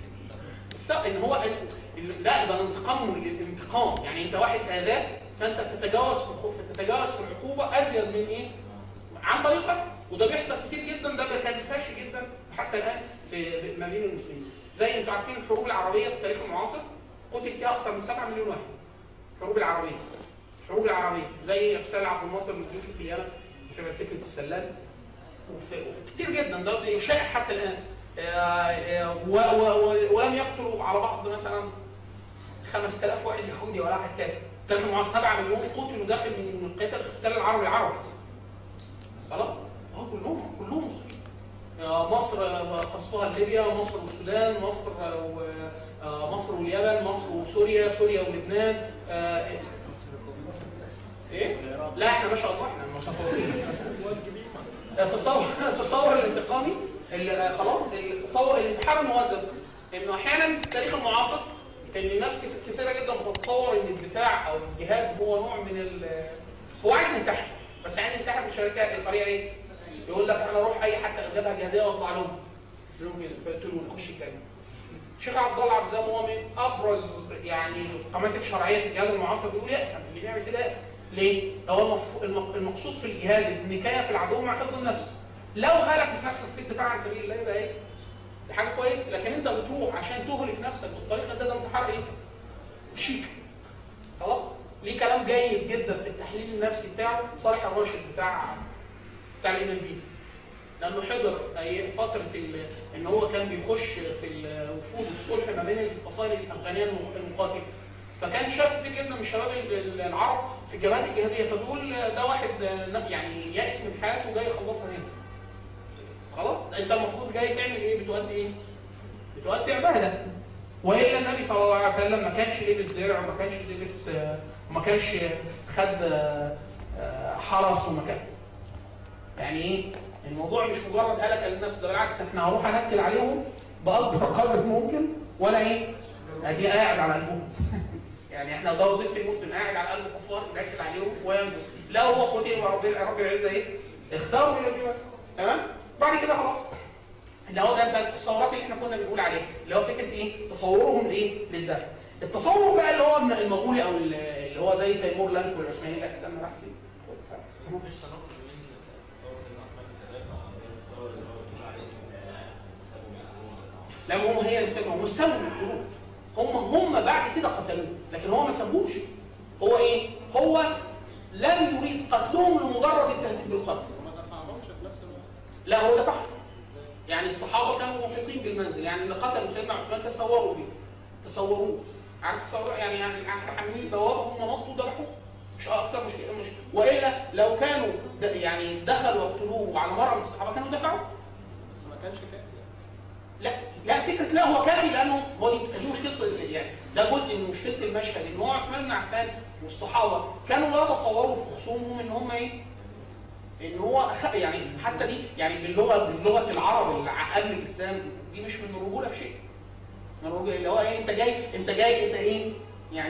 لا ان هو ال- لا ده الانتقام الانتقام يعني انت واحد اذاك فانت تتجاوز في الخوف تتجاوز في العقوبه ازيد من ايه؟ عن طريقك وده بيحصل كتير جدا ده كان فاشل جدا حتى الان في ما بين المسلمين زي انتوا عارفين الحروب العربيه في التاريخ المعاصر قتل فيها اكثر من 7 مليون واحد الحروب العربيه الحروب العربيه زي ارسال عبد الناصر الجيوشي في اليمن شبه فكره السلال وفي- وكتير جدا ده شائع حتى الان آه، آه، و- و- و- ولم يقتلوا على بعض مثلا 5000 واحد يهودي ولا واحد تاني كانوا مع 7 مليون قتلوا داخل من قتال الاحتلال العربي العربي خلاص اه كلهم كلهم مسلمين آه، مصر آه، قصفها ليبيا مصر والسودان مصر آه، و- آه، مصر واليمن مصر وسوريا سوريا ولبنان آه، ايه لا احنا ما شاء الله احنا متفوقين التصور التصور الانتقامي اللي خلاص التصور الانتحار المهذب انه احيانا في التاريخ المعاصر ان الناس كس- كثيره جدا بتتصور ان الدفاع او الجهاد هو نوع من ال هو عايز ينتحر بس عايز ينتحر بالشركات الطريقه ايه؟ يقول لك انا اروح اي حتى جبهه جهاديه واطلع لهم يقول لهم كده فيقتلوني اخش الجنه الشيخ عبد الله عبد السلام هو من ابرز يعني القامات الشرعيه في الجهاد المعاصر بيقول يأثم اللي بيعمل كده يأثم ليه؟ هو المف- الم- المقصود في الجهاد النكايه في العدو مع حفظ النفس لو هلك نفسك في الدفاع عن سبيل الله يبقى ايه؟ دي حاجه كويسه لكن انت بتروح عشان تهلك نفسك بالطريقه ده ده انتحار ايه؟ شيك خلاص؟ ليه كلام جيد جدا في التحليل النفسي بتاعه صالح الراشد بتاع بتاع الامام بيه لانه حضر اي فتره ال- ان هو كان بيخش في الوفود الصلح ما بين الفصائل الافغانيه الم- المقاتله فكان شاف كتير جدا من الشباب ال- العرب في الجبهات الجهاديه فبيقول ده واحد يعني يائس من حياته وجاي يخلصها هنا خلاص انت المفروض جاي تعمل ايه بتؤدي ايه بتؤدي عباده والا النبي صلى الله عليه وسلم ما كانش لبس درع وما كانش لبس آه، وما كانش خد آه، آه، حرس وما كان يعني ايه الموضوع مش مجرد هلكه للناس ده بالعكس احنا هروح انكل عليهم باكبر قدر ممكن ولا ايه اجي قاعد على قلبهم يعني احنا ده وظيفه المسلم قاعد على قلب الكفار ينكل عليهم وينجو لا هو قتل ورب رب العزه ايه اختاروا الى الجبال تمام بعد كده خلاص اللي هو ده ده التصورات اللي احنا كنا بنقول عليها اللي هو فكره ايه تصورهم لايه للدفع التصور بقى اللي هو المغولي او اللي هو زي تيمور لانك والعثماني لا استنى راح فين مفيش تناقض بين تصور سيدنا عثمان الثلاثة وبين التصور اللي هو بيقول عليه أبو معزوم لا هم هي الفكره هم سووا الحروب هم هم بعد كده قتلوه لكن هو ما سابوش هو ايه هو لم يريد قتلهم لمجرد التهديد بالقتل وما دفعهمش في نفس الوقت لا هو دفع يعني الصحابه كانوا محيطين بالمنزل يعني اللي قتلوا سيدنا عثمان تصوروا بيه تصوروه عارف تصور يعني يعني حاملين دواب هم نطوا ذبحوه مش اكتر مش كده مش والا لو كانوا د- يعني دخلوا وقتلوه على مرأة من الصحابه كانوا دفعوا بس ما كانش كافي لا لا فكره لا هو كافي لانه هو دي دي مشكله ال- يعني ده جزء من مشكله المشهد ان هو عثمان بن عفان والصحابه كانوا لا يتصوروا في خصومهم ان هم ايه؟ ان هو أخ- يعني حتى دي يعني باللغه باللغه العرب اللي قبل الاسلام دي مش من الرجوله في شيء. من الرجوله اللي هو ايه انت جاي انت جاي انت ايه؟ يعني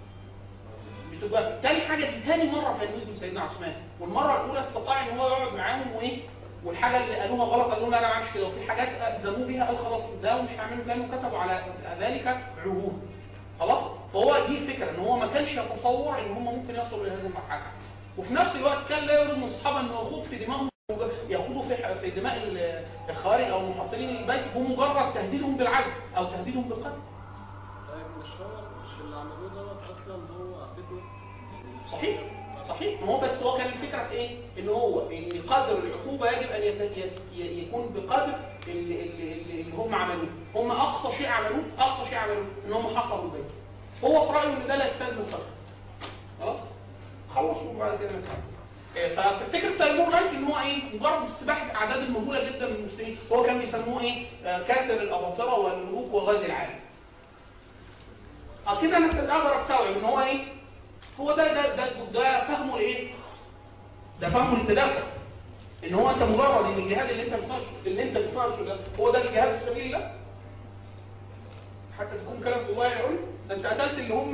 بتبقى تاني حاجه دي تاني مره في المسلم سيدنا عثمان والمره الاولى استطاع ان هو يقعد معاهم وايه؟ والحاجه اللي قالوها غلط قالوا له لا انا ما اعملش كده وفي حاجات الزموه بيها قال خلاص ده ومش هعمله كانوا كتبوا على ذلك عهود خلاص فهو دي الفكره ان هو ما كانش يتصور ان هم ممكن يصلوا الى هذه المرحله وفي نفس الوقت كان لا يريد من الصحابه انه يخوض في دمائهم يخوضوا في في دماء ال- الخوارج او المحاصرين البيت بمجرد تهديدهم بالعدل او تهديدهم بالقتل طيب مش هو مش اللي عملوه دوت اصلا هو فتنه صحيح صحيح ما هو بس هو كان الفكره في ايه ان هو ان قدر العقوبه يجب ان يت- يس- ي- يكون بقدر اللي, اللي, اللي اللي هم عملوه هم اقصى شيء عملوه اقصى شيء عملوه ان هم حصروا البيت هو في رايه ان ده لا يستلزم القتل خلاص خلصوا بعد كده نتكلم. إيه، ففكره تيمور لانك ان هو ايه مجرد استباحه اعداد المهوله جدا من المسلمين هو كان بيسموه ايه آه، كاسر الاباطره والملوك وغازي العالم اه كده انا اقدر استوعب ان هو ايه هو ده ده ده, ده فهمه لايه ده فهمه للتدافع ان هو انت مجرد ان الجهاد اللي انت بتناقشه اللي انت بتناقشه ده هو ده الجهاد في سبيل الله حتى تكون كلام جوايا يقول ده انت قتلت اللي هم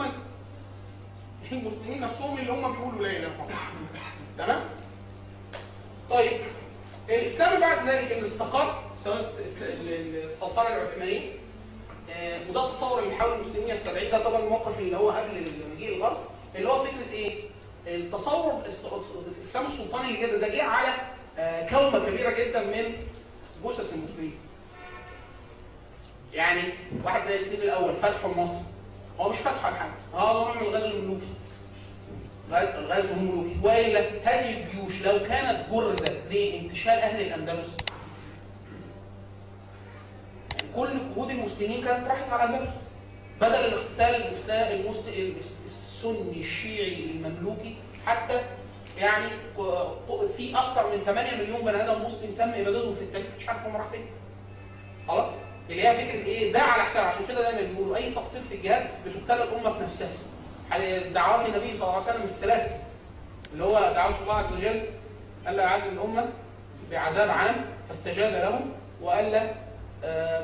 المسلمين نفسهم اللي هم بيقولوا لا اله الا الله تمام طيب الاسلام بعد ذلك اللي استقر سواء الس- ال- السلطنه العثمانيه آه، وده التصور اللي بيحاول المسلمين يستدعيه ده طبعا الموقف اللي هو قبل مجيء الغرب اللي هو فكره ايه؟ التصور الس- الس- الاسلام السلطاني الجديد ده جه على آه، كومه كبيره جدا من جثث المسلمين. يعني واحد زي ستيف الاول فتح مصر هو مش فتح على حاجه هو نوع من الغزو الملوكي غزو الغزو الملوكي والا هذه الجيوش لو كانت جردت لانتشال اهل الاندلس كل جهود المسلمين كانت راحت على الاندلس بدل الاقتتال الاسلام المسلم السني الشيعي المملوكي حتى يعني ق- في اكثر من 8 مليون بني ادم مسلم تم ابادتهم في التاريخ مش عارف هم راح فين خلاص اللي هي فكره ايه ده على حساب عشان كده دايما بيقولوا اي تقصير في الجهاد بتبتلى الامه في نفسها يعني دعوات النبي صلى الله عليه وسلم الثلاثه اللي هو دعوه الله عز وجل الا يعذب الامه بعذاب عام فاستجاب لهم والا آه،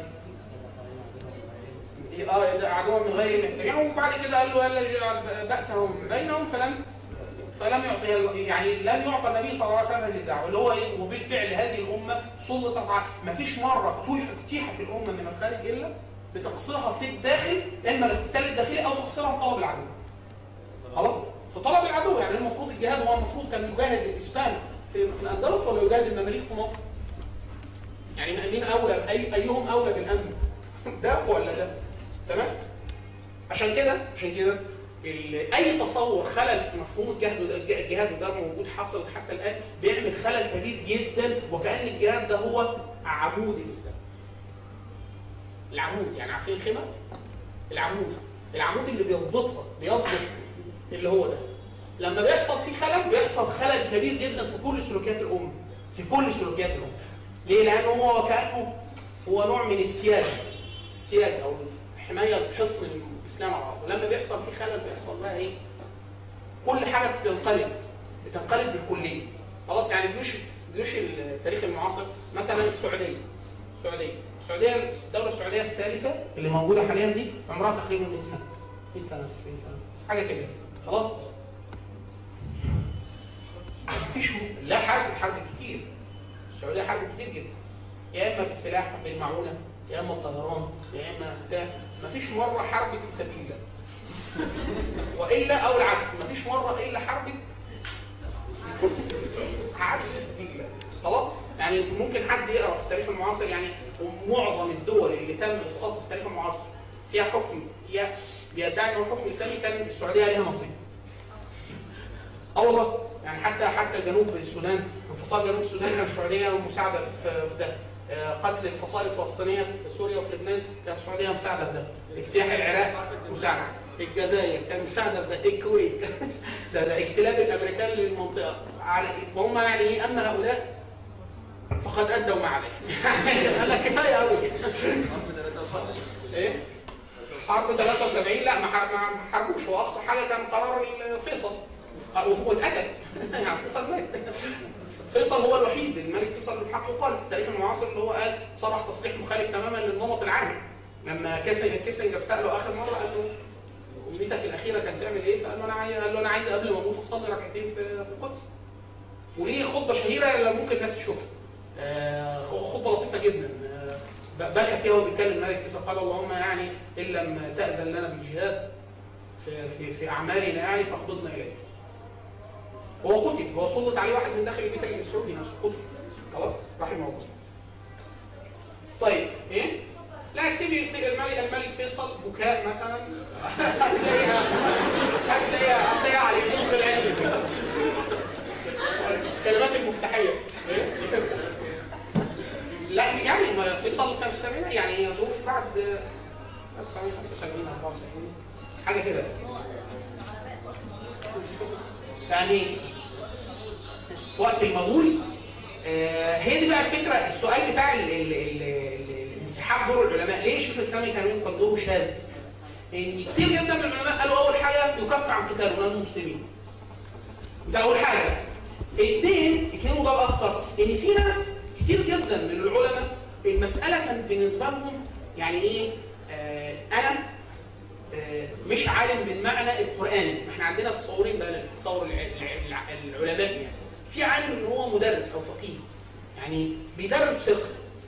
اه عدوا من غير محتاجين وبعد كده قال له الا يجعل بأسهم بينهم فلم فلم يعطي يعني لم يعطى النبي صلى الله عليه وسلم النزاع اللي هو ايه وبالفعل هذه الامه سلطت على ما فيش مره اتيح- اتيحت الامه من الخارج الا بتقصيرها في الداخل اما الاقتتال الداخلي او تقصيرها في طلب العدو خلاص في طلب العدو يعني المفروض الجهاد هو المفروض كان يجاهد الاسلام في في الاندلس ولا يجاهد المماليك في مصر يعني مين اولى أي ايهم اولى بالامن ده ولا ده تمام عشان كده عشان كده ال- اي تصور خلل في مفهوم الجهاد وده- الج- الجهاد وده موجود حصل حتى الان بيعمل خلل كبير جدا وكان الجهاد ده هو عمود الاسلام العمود يعني عارفين الخيمه العمود العمود اللي بيضبطها بيضبط اللي هو ده لما بيحصل فيه خلل بيحصل خلل كبير جدا في كل سلوكيات الامه في كل سلوكيات الامه ليه لانه هو كانه هو نوع من السياج السياج او حمايه حصن الاسلام على الارض ولما بيحصل فيه خلل بيحصل لها ايه كل حاجه بتنقلب بتنقلب بالكليه خلاص يعني جيوش جيوش التاريخ المعاصر مثلا السعوديه السعوديه السعوديه الدوله السعوديه الثالثه اللي موجوده حاليا دي عمرها تقريبا 100 سنه 100 سنه 90 سنه حاجه كده خلاص مفيش م- لا حرب حرب كتير السعوديه حرب كتير جدا يا اما بالسلاح بالمعونه يا اما الطيران يا اما بتاع مفيش مره حرب في سبيل الله والا او العكس مفيش مره الا حرب عكس سبيل الله خلاص يعني ممكن حد يقرا في التاريخ المعاصر يعني معظم الدول اللي تم اسقاطها في التاريخ المعاصر فيها حكم يا- بيدعي انه حكم اسلامي كان السعوديه عليها نصيب اه والله يعني حتى حتى جنوب السودان انفصال جنوب السودان كان السعوديه مساعده في في ده آه، قتل الفصائل الفلسطينيه في سوريا وفي لبنان كانت السعوديه مساعده في ده اجتياح العراق مساعده الجزائر كان مساعده في ده الكويت ده ده اجتلاب الامريكان للمنطقه على وهم يعني ايه اما هؤلاء فقد ادوا ما عليه قال لك كفايه قوي ايه حرب 73 لا ما ح- ما حاربوش هو اقصى حاجه كان قرار فيصل وهو اتقتل يعني فيصل مات فيصل هو الوحيد الملك فيصل الحق يقال في التاريخ المعاصر اللي هو قال صرح تصريح مخالف تماما للنمط العام لما كيسنجر كيسنجر ساله اخر مره قال له امنيتك الاخيره كانت تعمل ايه؟ فقال له انا عايز قال له انا عايز قبل ما اموت اصلي ركعتين في في القدس وليه خطبه شهيره اللي ممكن الناس تشوفها آه، خطبه لطيفه جدا آه، ب- بكى فيها وهو بيتكلم الملك فيصل قال اللهم يعني ان لم تاذن لنا بالجهاد في في في اعمالنا يعني فاقبضنا اليك هو قتل هو سلط عليه واحد من داخل البيت السعودي نفسه قتل خلاص رحمه الله طيب ايه لا اكتبي في الملك الملك فيصل بكاء مثلا هتلاقيها هتلاقيها هتلاقيها على اليمين في العلم الكلمات المفتاحيه إيه؟ لا يعني ما فيصل كان في السبعينات يعني ظروف بعد 1975 74 حاجه كده يعني وقت المغول آه، هي دي بقى الفكره السؤال بتاع ال- ال- ال- ال- انسحاب دور العلماء ليه الشيخ الاسلامي كان كان دوره شاذ؟ ان كتير جدا من العلماء قالوا اول حاجه يكف عن قتال ولاد المسلمين ده اول حاجه اثنين اثنين وده الاخطر ان في ناس كتير جدا من العلماء المساله كانت بالنسبه لهم يعني ايه آه انا آه، مش عالم بالمعنى القرآني احنا عندنا تصورين بقى لتصور الع- الع- الع- العلماء يعني في عالم ان هو مدرس او فقيه يعني بيدرس فقه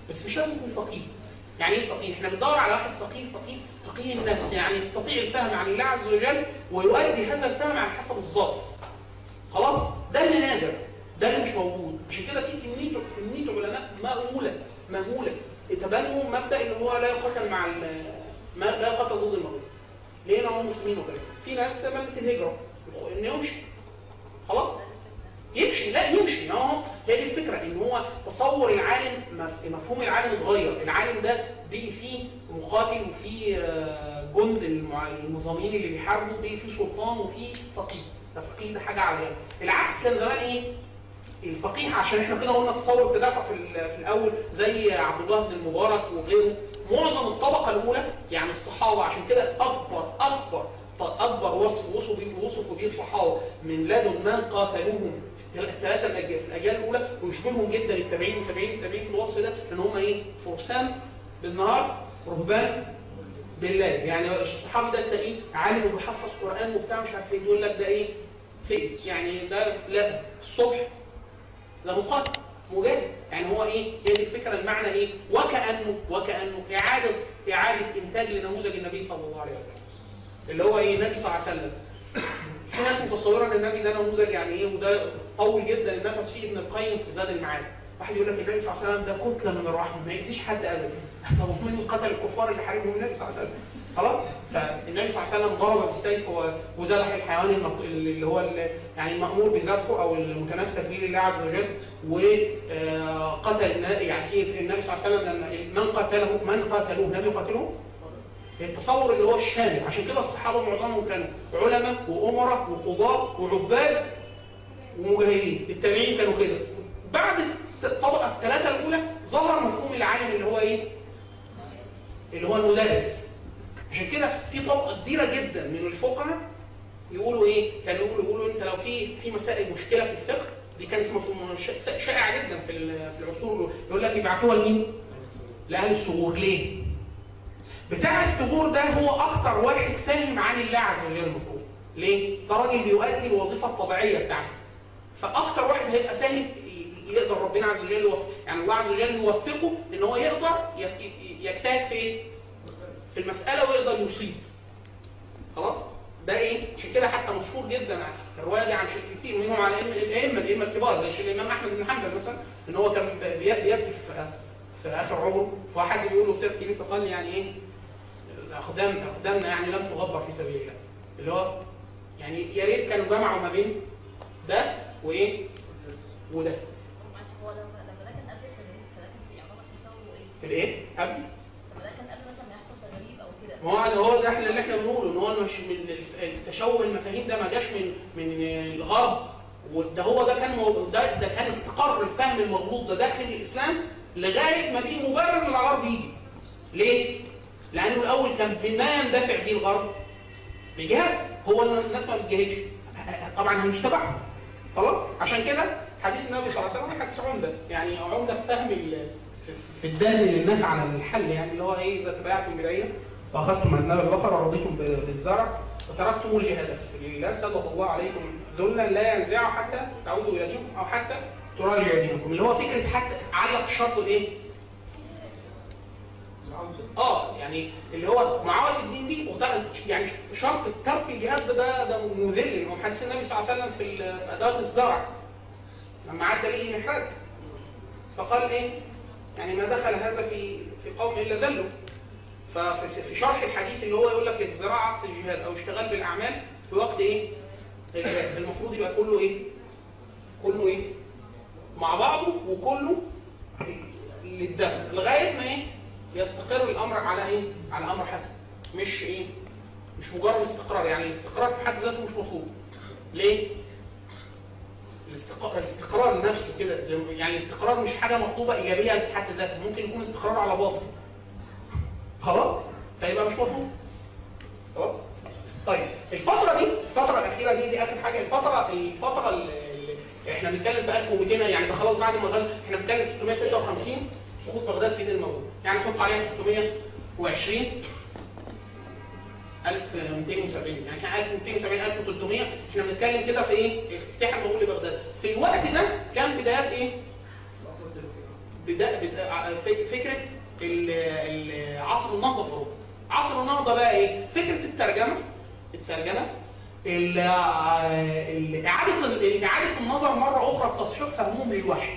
بس مش لازم يكون فقيه يعني ايه فقيه؟ احنا بندور على واحد فقيه فقيه فقيه النفس يعني يستطيع الفهم عن الله عز وجل ويؤدي هذا الفهم على حسب الظرف خلاص ده اللي نادر ده اللي مش موجود عشان كده في كميه كميه علماء مهوله مهوله اتبنوا مبدا ان هو لا يقاتل مع ال- ما لا يقاتل ضد المغرب ليه هم مسلمين وكده في ناس تبنت الهجره انه يمشي خلاص يمشي لا يمشي ما هو هي دي الفكره ان هو تصور العالم مف- مفهوم العالم اتغير العالم ده بقي فيه مقاتل وفيه آه، جند المع- النظاميين اللي بيحاربوا بقي فيه سلطان وفيه فقيه ده فقيه ده حاجه عاليه العكس كان زمان ايه الفقيه عشان احنا كده قلنا تصور تدافع في, ال- في الاول زي عبد الله بن المبارك وغيره معظم الطبقه الاولى يعني الصحابه عشان كده اكبر اكبر اكبر وصف وصفوا بيه وصفوا بيه الصحابه من لدن من قاتلوهم في الثلاثه الأجيال, في الاجيال الاولى ويشبههم جدا التابعين والتابعين التابعين في الوصف ده ان هم ايه فرسان بالنهار رهبان بالليل يعني الصحابي ده تلاقيه عالم وبيحفظ قران وبتاع مش عارف ايه يقول لك ده ايه فئ يعني ده لا الصبح ده مقاتل مجاهد يعني هو ايه هي دي الفكره المعنى ايه وكانه وكانه اعاده اعاده انتاج لنموذج النبي صلى الله عليه وسلم اللي هو ايه النبي صلى الله عليه وسلم في ناس متصوره ان النبي ده نموذج يعني ايه وده قوي جدا النفس فيه ابن القيم في زاد المعاد واحد يقول لك النبي صلى الله عليه وسلم ده كتله من الرحمه ما يأذيش حد ابدا طب مين قتل الكفار اللي حاربهم النبي صلى الله عليه وسلم خلاص فالنبي صلى الله عليه وسلم ضرب بالسيف و- وذبح الحيوان المق- اللي هو ال- يعني المأمور بذبحه او المتنسك به لله عز وجل وقتل يعني ايه النبي صلى الله عليه وسلم لما من قتله من قاتلوه لم يقاتلوه التصور اللي هو الشامل عشان كده الصحابه معظمهم كانوا علماء وامراء وقضاة وعباد ومجاهدين التابعين كانوا كده بعد الطبقه الثلاثه الاولى ظهر مفهوم العالم اللي هو ايه اللي هو المدرس عشان كده في طبقه كبيره جدا من الفقهاء يقولوا ايه كانوا يقولوا يقولوا انت لو في في مسائل مشكله في الفقه دي كانت مفهوم ش- شائعه جدا في ال- في العصور الأولى. يقول لك يبعتوها لمين لاهل الثغور ليه بتاع الثغور ده هو اكتر واحد فاهم عن الله عز وجل المفروض ليه ده راجل بيؤدي الوظيفه الطبيعيه بتاعته فاكتر واحد هيبقى فاهم ي- يقدر ربنا عز وجل يوفق يعني الله عز وجل يوفقه ان هو يقدر ي- ي- يجتهد في ايه في المساله ويقدر يصيب خلاص ده ايه عشان كده حتى مشهور جدا الروايه دي عن شيخ كتير منهم على الائمه الائمه الائمه الكبار زي شيخ الامام احمد بن حنبل مثلا ان هو كان بي- بيبكي في في اخر عمره فواحد بيقول له بتبكي ليه فقال لي يعني ايه الاقدام اقدامنا يعني لم تغبر في سبيل الله اللي هو يعني يا ريت كانوا جمعوا ما بين ده وايه وده معلش هو لما لما ده كان قبل التدريب فده كان في يعتبر في ثوره ايه؟ في الايه قبل لما ده كان قبل مثلا ما يحصل تدريب او كده ما هو ده هو ده احنا اللي احنا بنقوله ان هو مش من الف- التشوه المفاهيم ده ما جاش من من الغرب وده هو ده كان مو- ده ده كان استقر الفهم المغلوط ده داخل الاسلام لغايه ما بقي مبرر ان الغرب يجي ليه؟ لانه الاول كان بما يندفع به الغرب بجهاد هو إن الناس ما بتجاهدش طبعا مش تبعهم خلاص عشان كده حديث النبي صلى الله عليه وسلم حديث عمده يعني عمده في فهم ال- في الدال للناس على الحل يعني اللي هو ايه اذا تبعتم بدعيه واخذتم اذناب البقر ورضيتم ب- بالزرع وتركتم الجهاد في سبيل الله سلط الله عليكم ذلا لا ينزعه حتى تعودوا الى دينكم او حتى تراجعوا دينكم اللي هو فكره حتى علق الشرط ايه؟ اه يعني اللي هو معاويه الدين دي وده يعني شرط ترك الجهاد ده ده, ده مذل هو حديث النبي صلى الله عليه وسلم في ال- في اداه الزرع لما عاد ليه محرج فقال ايه يعني ما دخل هذا في في قوم الا ذلوا ففي في شرح الحديث اللي هو يقول لك الزراعه عقد الجهاد او اشتغال بالاعمال في وقت ايه الجهاد. المفروض يبقى كله ايه كله ايه مع بعضه وكله للدفع لغايه ما ايه يستقر الامر على ايه على امر حسن مش ايه مش مجرد استقرار يعني الاستقرار في حد ذاته مش مطلوب ليه الاستقرار, الاستقرار نفسه كده يعني الاستقرار مش حاجه مطلوبه ايجابيه في حد ذاتها ممكن يكون استقرار على باطل خلاص فيبقى مش مطلوب خلاص طيب الفتره دي الفتره الاخيره دي دي اخر حاجه الفتره الفتره اللي احنا بنتكلم في 1200 يعني ده خلاص بعد ما غل... احنا بنتكلم في 656 سقوط بغداد في ايد المغول يعني نحط عليها 620 1270 يعني احنا 1270 1300 احنا بنتكلم كده في ايه؟ افتتاح المغول لبغداد في الوقت ده كان بدايات ايه؟ بدا بدا ف- فكره ال- ال- عصر النهضه في اوروبا عصر النهضه بقى ايه فكره الترجمه الترجمه ال- ال- اعاده ال- اعاده النظر مره اخرى في تصحيح فهمهم للوحي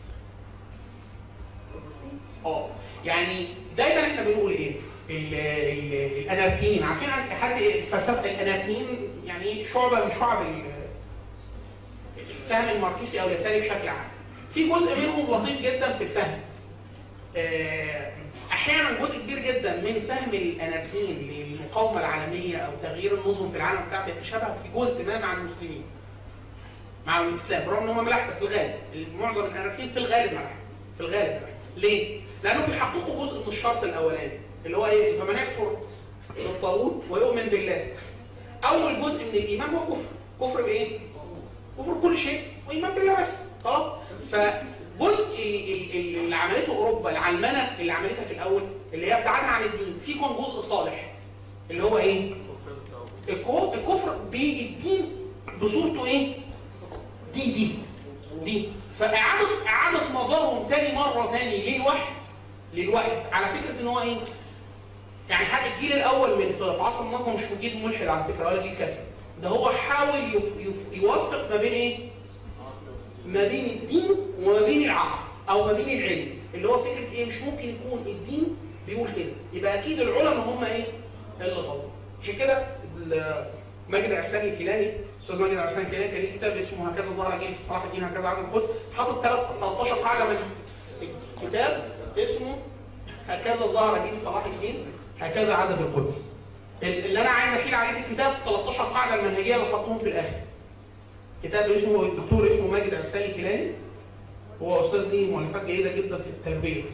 اه يعني دايما احنا بنقول ايه ال- ال- الاناركيين عارفين عن حد فلسفه الاناركيين يعني ايه شعبه من شعب ال- الفهم الماركسي او اليساري بشكل عام في جزء منهم لطيف جدا في الفهم آه، احيانا جزء كبير جدا من فهم الاناركيين للمقاومه العالميه او تغيير النظم في العالم بتاعه بيتشابه في جزء ما مع المسلمين مع الاسلام برغم ان هم ملاحده في الغالب معظم الاناركيين في الغالب ملاحده في الغالب ملاحدة. ليه؟ لانهم بيحققوا جزء من الشرط الاولاني اللي هو ايه؟ فمن يكفر بالطاغوت ويؤمن بالله اول جزء من الايمان هو كفر كفر بايه؟ كفر كل شيء وايمان بالله بس خلاص فجزء ال- ال- ال- اللي عملته اوروبا العلمنه اللي عملتها في الاول اللي هي ابتعدنا عن الدين في كان جزء صالح اللي هو ايه الكو- الكفر بالدين بصورته ايه دي دي دي فاعاده اعاده نظرهم تاني مره تاني للوحي للوحي على فكره ان هو ايه يعني حتى الجيل الاول من في عصر النهضه مش جيل ملحد على فكره ولا جيل كافر ده هو حاول يف- يف- يوفق ما بين ايه ما بين الدين وما بين العقل او ما بين العلم اللي هو فكره ايه مش ممكن يكون الدين بيقول كده يبقى اكيد العلماء هم ايه اللي غلط عشان كده ال- ماجد العسلاني الكيلاني استاذ ماجد العسلاني الكيلاني كان ليه كتاب اسمه هكذا ظهر جيل في صلاح الدين هكذا عدد القدس حاطط ثلاث 13 قاعده من كتاب اسمه هكذا ظهر جيل صلاح الدين هكذا عدد القدس اللي انا عايز احيل عليه في الكتاب 13 قاعده المنهجيه اللي حطهم في الاخر كتاب اسمه الدكتور اسمه ماجد عسلاني الكيلاني هو استاذ ليه مؤلفات جيده جدا في التربيه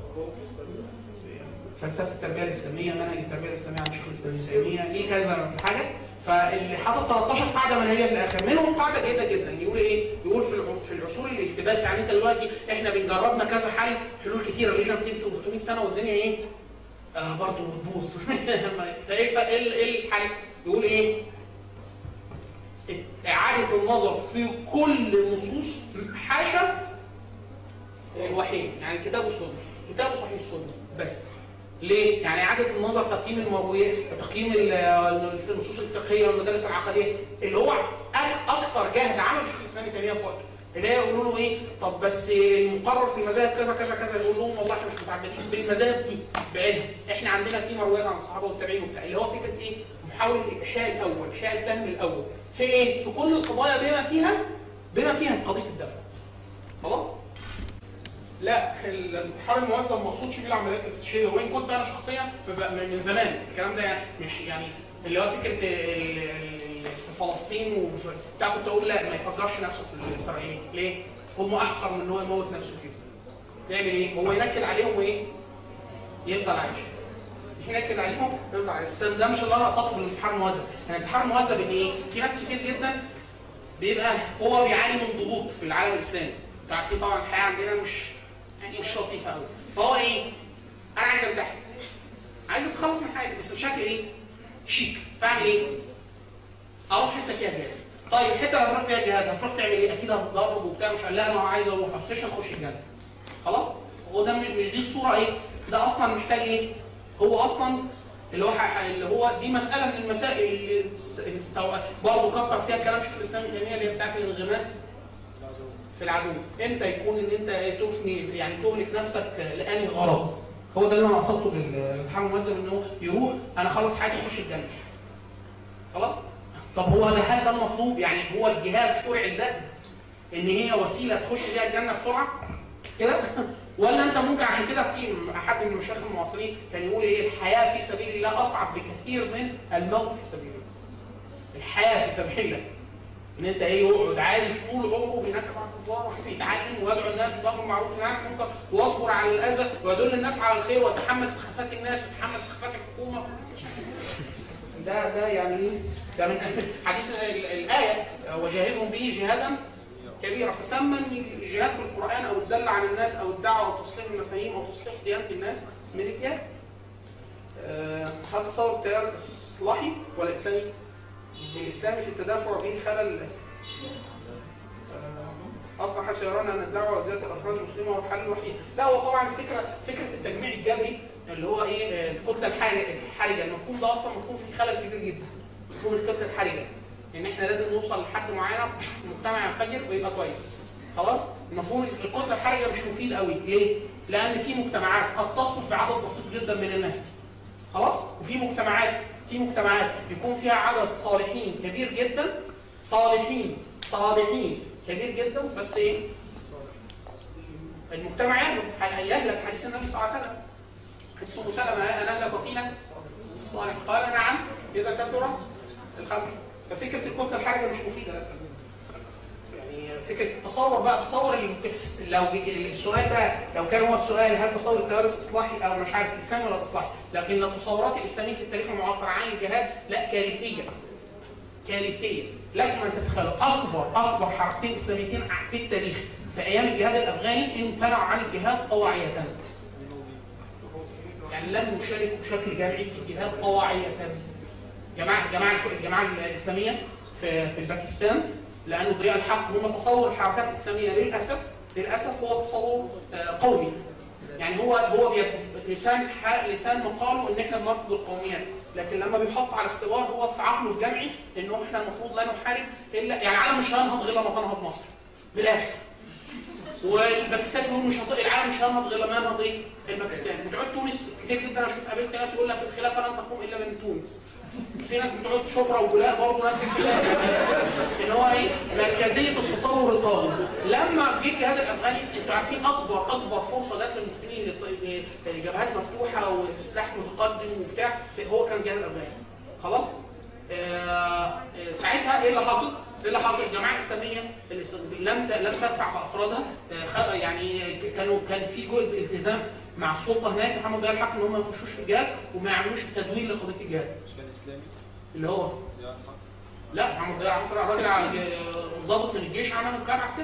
فلسفه التربيه الاسلاميه منهج التربيه الاسلاميه عن شيخ الاسلام ابن تيميه ليه كذا حاجه فاللي حاطط 13 قاعده منهجيه في الاخر منهم قاعده جيده جدا يقول ايه يقول في الع- في العصور الاقتباس يعني انت دلوقتي احنا بنجربنا كذا حل حلول كتيره لقينا 200 300 سنه والدنيا ايه آه برضه بتبوظ فايه فا- ايه ايه الحل يقول ايه اعاده النظر في كل نصوص حاشا الوحيد يعني كتاب السنة كتاب صحيح السنة بس ليه؟ يعني إعادة النظر تقييم المرويات تقييم ال- النصوص الفقهية والمدارس العقدية اللي هو أك- أكثر جهد عمل الشيخ الإسلام ابن تيمية في وقته اللي هي يقولوا له إيه؟ طب بس المقرر في المذاهب كذا كذا كذا يقول لهم والله إحنا مش متعبدين بالمذاهب دي بعينها إحنا عندنا في مرويات عن الصحابة والتابعين وبتاع اللي هو فكرة إيه؟ محاولة الإحياء الأول إحياء الفهم الأول في إيه؟ في كل القضايا بما فيها بما فيها قضية الدفع خلاص؟ لا الانتحار الموزع ما مقصودش بيه العمليات الاستشهاديه وان كنت انا شخصيا ببقى من من زمان الكلام ده يعني مش يعني اللي هو فكره ال- ال- في فلسطين وفي بتاع كنت اقول لا ما يفجرش نفسه في الاسرائيليين ليه؟ هم احقر من ان هو يموت نفسه فيه يعمل ايه؟ هو ينكد عليهم وايه؟ يفضل عايش مش ينكد عليهم يفضل عايش بس ده مش اللي انا قصدته بالانتحار الموزع الانتحار الموزع ان ايه؟ في ناس كتير جدا بيبقى هو بيعاني من ضغوط في العالم الاسلامي انتوا عارفين طبعا الحياه عندنا مش يعني مش لطيفه قوي فهو ايه انا عايز ارتاح عايز اتخلص من حاجه بس بشكل ايه شيك فاعمل ايه اروح حته فيها جهاد طيب الحته اللي هتروح فيها جهاد هتروح تعمل ايه اكيد هتضرب وبتاع مش لا انا عايز اروح استشهد اخش الجنه خلاص هو ده مش مش دي الصوره ايه ده اصلا محتاج ايه هو اصلا اللي هو ح- اللي هو دي مساله من المسائل اللي اللي استوى- برضه كتر فيها كلام شيخ الاسلام ابن تيميه اللي هي بتاعت الانغماس في العدو امتى يكون ان انت تفني يعني تهلك نفسك لاني غرض هو ده اللي انا قصدته بالازحام الممثل ان هو يروح انا خلص حياتي اخش الجنه خلاص طب هو ده هل ده المطلوب يعني هو الجهاد شرع ده ان هي وسيله تخش بيها الجنه بسرعه كده ولا انت ممكن عشان كده في احد من المشايخ المعاصرين كان يقول ايه الحياه في سبيل الله اصعب بكثير من الموت في سبيل الله الحياه في سبيل الله ان انت ايه يقعد عايش طول عمره بينكب على الكفار ويتعلم ويدعو الناس بالامر بالمعروف والنهي عن المنكر واصبر على الاذى ويدل الناس على الخير ويتحمل سخافات الناس ويتحمل سخافات الحكومه ده ده يعني ايه؟ ده من حديث ال- الايه وجاهدهم به جهادا كبيرا فسمى ان الجهاد بالقران او الدل عن الناس او الدعوه او تصحيح المفاهيم او تصحيح ديانه الناس من الجهاد آه، هل تصور التيار الاصلاحي ولا الاسلامي؟ الاسلامي في التدافع به خلل آه، اصلا حاشا يرون ان الدعوه وزياده الافراد المسلمه هو الحل الوحيد لا هو طبعا فكره فكره التجميع الجبري اللي هو ايه آه، الكتله الحرجه الحرجه المفهوم ده اصلا مفهوم فيه خلل كبير جدا مفهوم الكتله الحرجه ان احنا لازم نوصل لحد معين المجتمع ينفجر ويبقى كويس خلاص مفهوم الكتله الحرجه مش مفيد قوي ليه لان في مجتمعات قد تصلح بعدد بسيط جدا من الناس خلاص وفي مجتمعات في مجتمعات بيكون فيها عدد صالحين كبير جدا صالحين صالحين كبير جدا بس ايه المجتمع يهلك هيهلك حديث النبي صلى الله عليه وسلم حديث ام سلمه انا اهلك فينا صالح قال نعم اذا كثر الخمر ففكره الكتله الحرجه مش مفيده لا يعني فكره تصور بقى تصور ال- لو السؤال بقى لو كان هو السؤال هل تصور التيار الاصلاحي او مش عارف اسلامي ولا اصلاحي لكن التصورات الاسلاميه في التاريخ المعاصر عن الجهاد لا كارثيه كارثيه لكن ان تتخيلوا اكبر اكبر حركتين اسلاميتين في التاريخ في ايام الجهاد الافغاني امتنعوا عن الجهاد طواعيه يعني لم يشاركوا بشكل جمعي في الجهاد طواعيه جماعه جماعه الجماعه الاسلاميه في في باكستان لانه ضياء الحق هم تصور الحركات الاسلاميه للاسف للاسف هو تصور آه، قومي يعني هو هو بي- لسان ح- لسان مقاله ان احنا بنرفض القوميات لكن لما بيحط على اختبار هو في عقله الجمعي انه احنا المفروض لا نحارب الا يعني العالم مش هينهض غير لما تنهض مصر بالاخر والباكستان يقول مش هنطق العالم مش هنهض غير لما ينهض ايه الباكستان بتوع تونس كتير جدا انا شفت قابلت ناس يقول لك الخلافه لن تقوم الا من تونس في ناس بتقعد شبرا وجلاء برضه نفس الكلام ان هو ايه مركزيه التصور القومي لما جه الجهاد الافغاني انتوا عارفين اكبر اكبر فرصه جت للمسلمين للط- للجبهات مفتوحه وسلاح متقدم وبتاع هو كان الجهاد الافغاني خلاص آه، آه، ساعتها ايه اللي حصل؟ ايه اللي حصل؟ الجماعه الاسلاميه الإسلام- لم ت- لم تدفع بافرادها آه، خ- يعني كانوا كان في جزء التزام مع السلطه هناك محمد ضياء الحق ان هم ما يخشوش في الجهاد وما يعملوش تدوين لقضيه الجهاد مش كان اسلامي اللي هو ضياء الحق لا محمد ضياء عنصر الراجل ع- ضابط من الجيش عمل انقلاب عسكري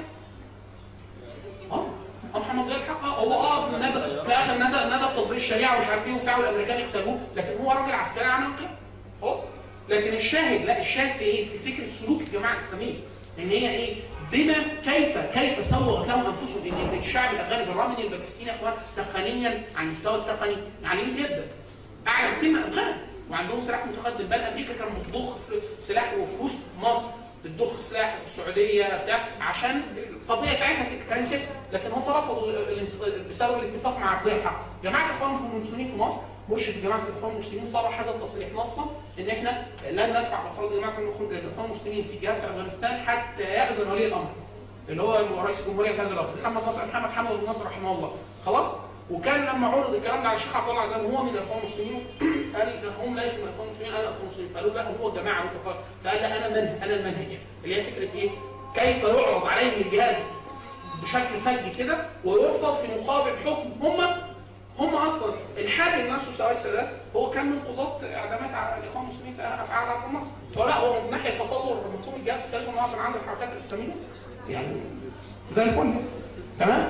اه اه محمد ضياء الحق اه هو اه ندى في الاخر ندى ندى بتطبيق الشريعه ومش عارف ايه وبتاع والامريكان اختاروه لكن هو راجل عسكري عمل انقلاب خلاص لكن الشاهد لا الشاهد في ايه؟ في فكره سلوك الجماعه الاسلاميه ان هي ايه؟ بما كيف كيف سوغت لهم انفسهم ان الشعب الافغاني بالرغم ان الباكستيني يا اخوان تقنيا على المستوى التقني عاليين جدا اعلى كتير من افغان وعندهم سلاح متقدم بل امريكا كانت بتضخ سلاح وفلوس مصر بتضخ سلاح السعوديه بتاع عشان القضيه ساعتها كانت كده لكن هم رفضوا الانس- بسبب الاتفاق مع الضياء الحق جماعه الاخوان المسلمين في مصر مرشد جماعه الاخوان المسلمين صرح هذا التصريح نصا ان احنا لن ندفع بافراد جماعه الاخوان المسلمين في جهاد في افغانستان حتى ياذن ولي الامر اللي هو رئيس الجمهوريه في هذا الوقت محمد نصر محمد حمد بن نصر رحمه الله خلاص وكان لما عرض الكلام ده على الشيخ عبد الله عزام وهو من الاخوان المسلمين قال ده هم ليسوا من الاخوان المسلمين انا الاخوان المسلمين فقالوا لا هو جماعه متفق فقال لا انا منهج انا المنهج يعني. اللي هي فكره ايه؟ كيف يعرض عليهم الجهاد بشكل فجي كده ويرفض في مقابل حكم هم هم اصلا الحاكم نفسه سواء السادات هو كان من قضاة اعدامات على الاخوان المسلمين في اعلى عبد الناصر فلا هو من ناحيه تصور مفهوم الجهاد في التاريخ المعاصر عند الحركات الاسلاميه يعني زي الفل تمام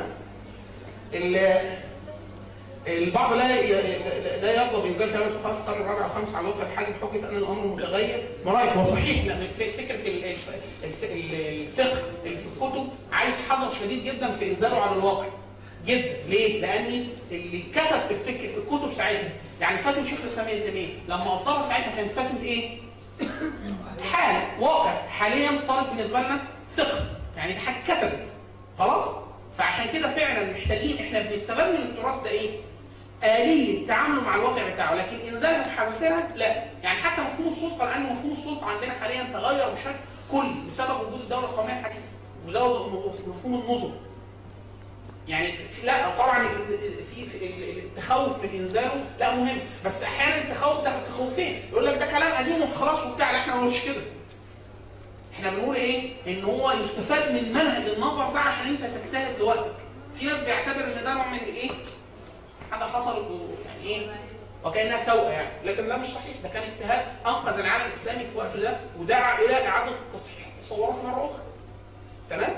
ال- البعض لا ي- لا يرضى بانزال كلام الفقهاء في القرن الرابع والخامس على وفق الحال بحجه ان الامر متغير مرايك هو صحيح لان ف- فكره ال- الف- الف- ال- الفقه اللي في الكتب عايز حذر شديد جدا في انزاله على الواقع جدا ليه؟ لان اللي كتب في الفكر في الكتب ساعتها يعني فتوى الشيخ الاسلامي ابن تيميه لما ابطلها ساعتها كانت فتوى ايه؟ حالة واقع حاليا صارت بالنسبة لنا ثقة يعني دي حاجة كتبت خلاص فعشان كده فعلا محتاجين احنا بنستفاد من التراث ده ايه آلية تعامله مع الواقع بتاعه لكن إنزالها بحذافيرها لا يعني حتى مفهوم السلطة لأن مفهوم السلطة عندنا حاليا تغير بشكل كلي بسبب وجود الدولة القومية الحديثة وزود مفهوم النظم يعني في- لا طبعا ال- ال- في في ال- التخوف من انزاله لا مهم بس احيانا التخوف ده تخوفين يقول لك ده كلام قديم وخلاص وبتاع لا احنا ما بنقولش كده احنا بنقول ايه ان هو يستفاد من منهج النظر ده عشان انت تجتهد لوقتك في ناس بيعتبر ان ده نوع من الايه حاجه حصلت و- يعني ايه وكانها سوء يعني لكن ده مش صحيح ده كان اجتهاد انقذ العالم الاسلامي في الوقت ده ودعا الى اعاده تصحيح التصورات مره اخرى تمام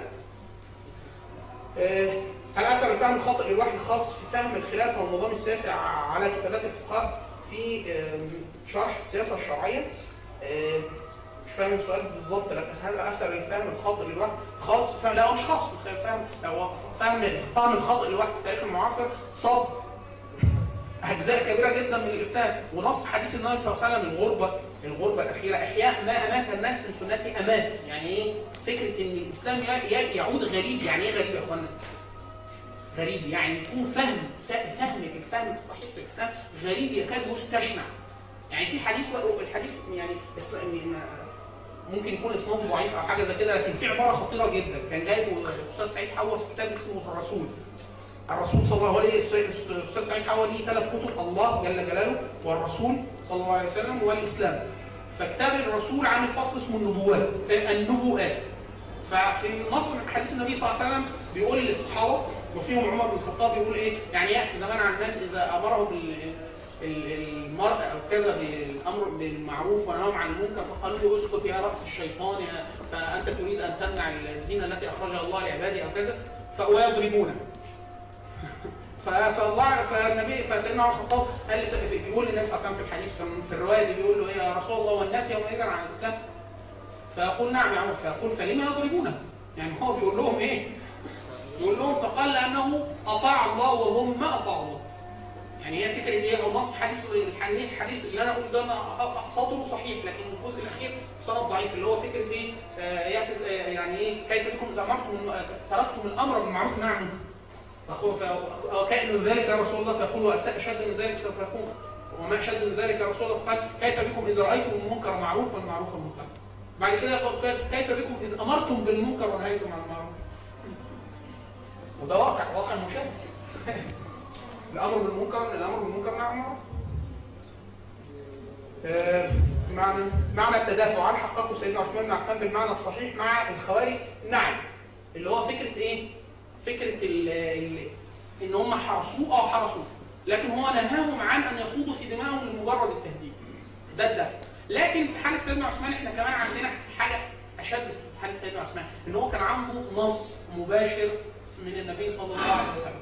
آه، هل اثر الفهم الخاطئ للوحي الخاص في فهم الخلافه والنظام السياسي ع- على كتابات الفقهاء في آم، شرح السياسه الشرعيه آه، مش فاهم السؤال بالظبط لكن هل اثر الفهم الخاطئ للوقت خاص فهم لا هو مش خاص فهم هو فهم فهم الخاطئ للوقت في التاريخ المعاصر صاب اجزاء كبيره جدا من الاسلام ونص حديث النبي صلى الله عليه وسلم الغربه الغربه الاخيره احياء ما امات الناس من سنتي امات يعني ايه فكره ان الاسلام ي- ي- يعود غريب يعني ايه غريب يا اخوانا غريب يعني يكون فهم فهم الفهم الصحيح في الاسلام غريب يكاد يستشنع يعني في حديث الحديث يعني اس- م- ممكن يكون اسمه ضعيف او حاجه زي كده لكن في عباره خطيره جدا كان جايبه الاستاذ سعيد حواس في كتاب اسمه الرسول الرسول صلى الله عليه وسلم الاستاذ سعيد حواس ليه ثلاث كتب الله جل جلاله والرسول صلى الله عليه وسلم والاسلام فكتاب الرسول عامل فصل اسمه النبوات النبوءات ففي نص من حديث النبي صلى الله عليه وسلم بيقول للصحابه وفيهم عمر بن الخطاب بيقول ايه يعني ياتي زمان على الناس اذا امرهم ال- ال- المرء او كذا بالامر بالمعروف ونهاهم عن المنكر فقالوا له اسكت يا راس الشيطان يا فانت تريد ان تمنع الزينه التي اخرجها الله لعباده او كذا فويضربونه ف- فالله فالنبي فسيدنا عمر الخطاب قال لس- بيقول للنبي صلى الله عليه وسلم في الحديث كان في الروايه دي بيقول له ايه يا رسول الله والناس يومئذ عن الاسلام فيقول نعم يا عمر فيقول فلما يضربونه يعني هو بيقول لهم ايه يقول لهم فقال لانه اطاع الله وهم ما اطاعوا الله يعني هي فكره ايه او نص حديث الحديث الحديث اللي انا اقول ده انا سطره صحيح لكن الجزء الاخير سند ضعيف اللي هو فكره ايه آه يأخذ- آه، يعني ايه كيف بكم اذا امرتم الم- تركتم الامر بالمعروف والنهي عن المنكر فقول ف- وكائن من ذلك يا رسول الله فيقول واشد من ذلك سوف يكون وما اشد من ذلك يا رسول الله قال كيف بكم اذا رايتم المنكر معروفا والمعروف منكرا بعد كده يقول كيف بكم اذا امرتم بالمنكر ونهيتم عن المعروف وده واقع واقع مشاهد الامر بالمنكر الامر بالمنكر نعم معروف آه، معنى معنى التدافع عن حققه سيدنا عثمان بن عفان بالمعنى الصحيح مع الخوارج نعم اللي هو فكره ايه فكره ال ال ان هم حرسوه اه حرسوه لكن هو نهاهم عن ان يخوضوا في دمائهم لمجرد التهديد ده الدفع لكن في حاله سيدنا عثمان احنا كمان عندنا حاجه اشد في حاله سيدنا عثمان ان هو كان عنده نص مباشر من النبي صلى الله عليه وسلم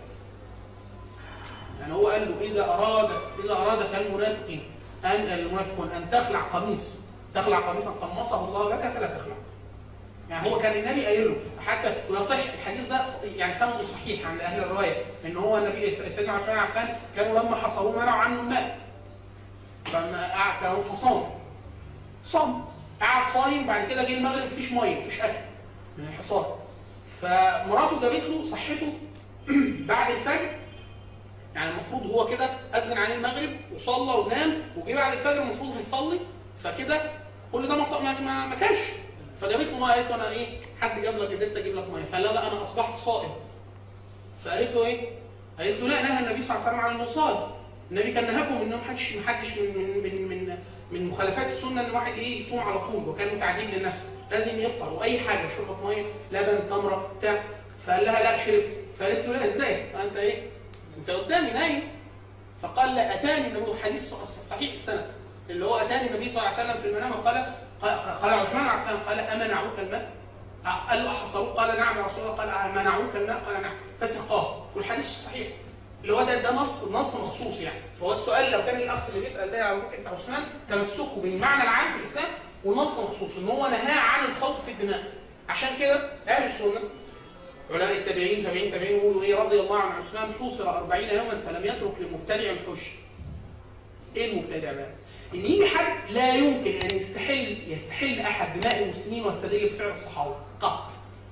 يعني هو قال له إذا أراد إذا أرادك المنافقين أن المنافقون أن تخلع قميص تخلع قميصا قمصه الله لك فلا تخلع يعني هو كان النبي قايل له حتى ويصح الحديث ده يعني سنده صحيح عند أهل الرواية إن هو النبي سيدنا عثمان بن عفان كانوا لما حصروه منعوا عنه الماء فما قعد كانوا فصام صام قعد صايم بعد كده جه المغرب مفيش ميه مفيش اكل من الحصار فمراته جابت له صحته بعد الفجر يعني المفروض هو كده أذن عن المغرب وصلى ونام وجه بعد الفجر المفروض يصلي فكده كل ده ما ص- ما ما, ما كانش فجابت له ميه قالت له انا ايه حد جاب لك البيت اجيب لك ميه فقال لها لا انا اصبحت صائم فقالت له ايه؟ قالت له لا نهى النبي صلى الله عليه وسلم عن الوصال النبي كان نهاكم ان محدش محدش من من من من, من مخالفات السنه ان الواحد ايه يصوم على طول وكان تعذيب للنفس لازم يفطر واي حاجه شربت ميه لبن تمره بتاع فقال لها لا شرب فقالت له لا ازاي؟ فانت ايه؟ انت قدامي نايم فقال لا اتاني النبي حديث صحيح السنه اللي هو اتاني النبي صلى الله عليه وسلم في المنام وقال قال عثمان بن عفان قال امنعوك الماء؟ قال له احصروه قال نعم يا رسول الله قال منعوك الماء قال نعم فسقاه والحديث صحيح اللي هو ده ده نص نص مخصوص يعني فهو السؤال لو كان الاخ اللي بيسال ده على فكره عثمان تمسكه بالمعنى العام في الاسلام ونص مخصوص ان هو نهاه عن الخوض في الدماء عشان كده اهل السنه علماء التابعين تابعين تابعين يقولوا ايه رضي الله عن عثمان حوصر 40 يوما فلم يترك لمبتدع الحش ايه المبتدع بقى؟ ان يجي حد لا يمكن ان يستحل يستحل احد دماء المسلمين واستدل بفعل الصحابه قط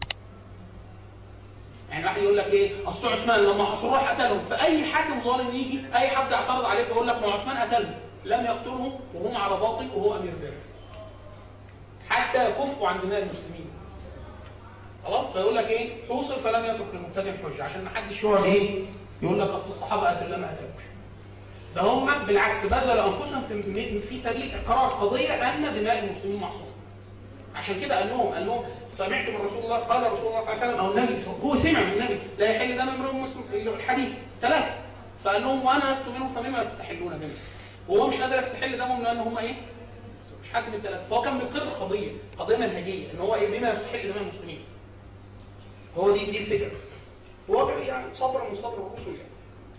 يعني واحد يقول لك ايه اصل عثمان لما حصروه قتلهم فاي حاكم ظالم يجي اي حد يعترض عليه فيقول لك ما عثمان قتلهم لم يقتلهم وهم على باطل وهو امير ذلك حتى كفوا عن دماء المسلمين خلاص فيقول لك ايه حوصل فلم يترك للمبتدع الحجه عشان ما حدش يقعد ايه يقول لك اصل الصحابه قتلوا لما قتلوش ده هم بالعكس بذلوا انفسهم في في سبيل اقرار قضيه ان دماء المسلمين معصومه عشان كده قال لهم قال لهم سمعت من رسول الله قال رسول الله صلى الله عليه وسلم او النبي هو سمع من النبي لا يحل دم امرئ مسلم الحديث ثلاثه فقال لهم وانا لست منهم فمما تستحلون دمي وهو مش قادر يستحل دمهم لان هم ايه مش حد من الثلاثه فهو كان بيقر قضيه قضيه منهجيه ان هو ايه بما يستحل دماء المسلمين هو دي دي الفكره هو يعني صبر من صبر الرسل يعني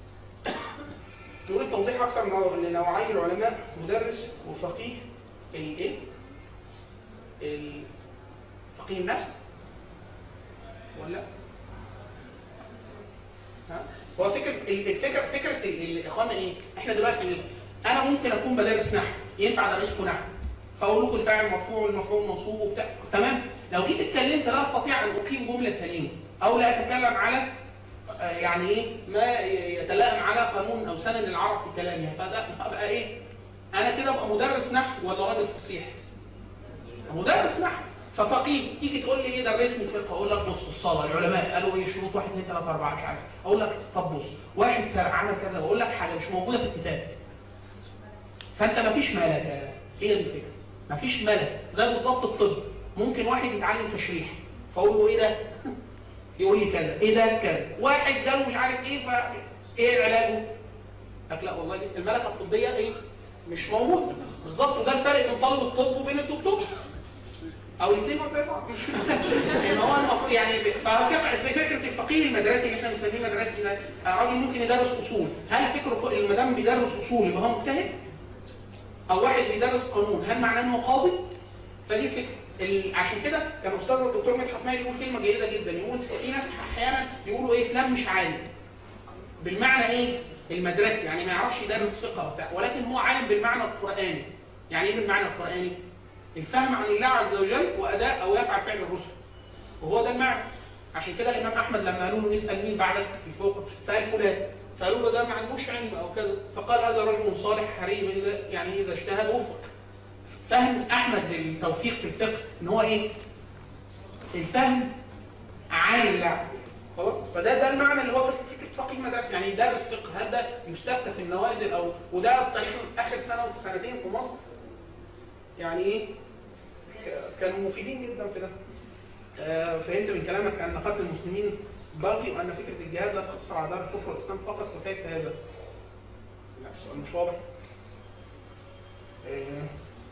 نريد توضيح اكثر من نوعي العلماء مدرس وفقيه الايه فقيه النفس ولا ها؟ هو فكرة الفكرة فكرة ال- ال- اخوانا ايه؟ احنا دلوقتي ايه؟ انا ممكن اكون بدرس نحو ينفع ادرسكم نحو فاقول لكم الفاعل مرفوع والمفعول منصوب وبتاع تمام؟ لو جيت اتكلمت لا استطيع ان اقيم جملة سليمة او لا اتكلم على آه، يعني ايه ما يتلائم على قانون او سنن العرب في كلامها فده ابقى ايه؟ انا كده ابقى مدرس نحو ولا راجل فصيح؟ مدرس نحو ففقيه تيجي تقول لي ايه درسني فقه اقول لك بص الصلاه العلماء قالوا ايه شروط 1 2 3 4 مش عارف اقول لك طب بص واحد سرق عمل كذا بقول لك حاجه مش موجوده في الكتاب فانت مفيش ملك هي دي الفكره مفيش ملك زي بالظبط الطب ممكن واحد يتعلم تشريح فاقول له ايه ده يقول لي كذا ايه ده كذا واحد جاله مش عارف ايه ف ايه علاجه لك لا والله لسه الملكه الطبيه ايه مش موجوده بالظبط وده الفرق بين طالب الطب وبين الدكتور او الاثنين زي بعض ان هو المفروض يعني فكيف فكره الفقيه المدرسي اللي احنا بنسميه مدرسي ده آه، راجل ممكن يدرس اصول هل فكره المدام بيدرس اصول يبقى هو مجتهد او واحد بيدرس قانون هل معناه انه قاضي فدي الفكره ال- عشان كده كان استاذ الدكتور مدحت ماهر يقول كلمه جيده جدا يقول في ناس احيانا يقولوا ايه فلان مش عالم بالمعنى ايه المدرسي يعني ما يعرفش يدرس فقه وبتاع ولكن هو عالم بالمعنى القراني يعني ايه بالمعنى القراني الفهم عن الله عز وجل واداء او يفعل فعل الرسل وهو ده المعنى عشان كده الامام احمد لما قالوا له نسال مين بعدك في الفوق سال فلان فقالوا له ده ما عندوش علم او كذا فقال هذا رجل صالح حريم إذا يعني اذا اجتهد وفق فهم احمد للتوفيق في الفقه ان هو ايه الفهم عن الله خلاص فده ده المعنى اللي هو فكره فقيه مدرسه يعني يدرس فقه هل ده يستفتى في النوازل او وده في تاريخ اخر سنه وسنتين في مصر يعني ايه ك- كانوا مفيدين جدا في ده آه، فهمت من كلامك ان قتل المسلمين باقي وان فكره الجهاد لا تقتصر على دار الكفر والاسلام فقط وكيف هذا؟ لا السؤال مش واضح آه،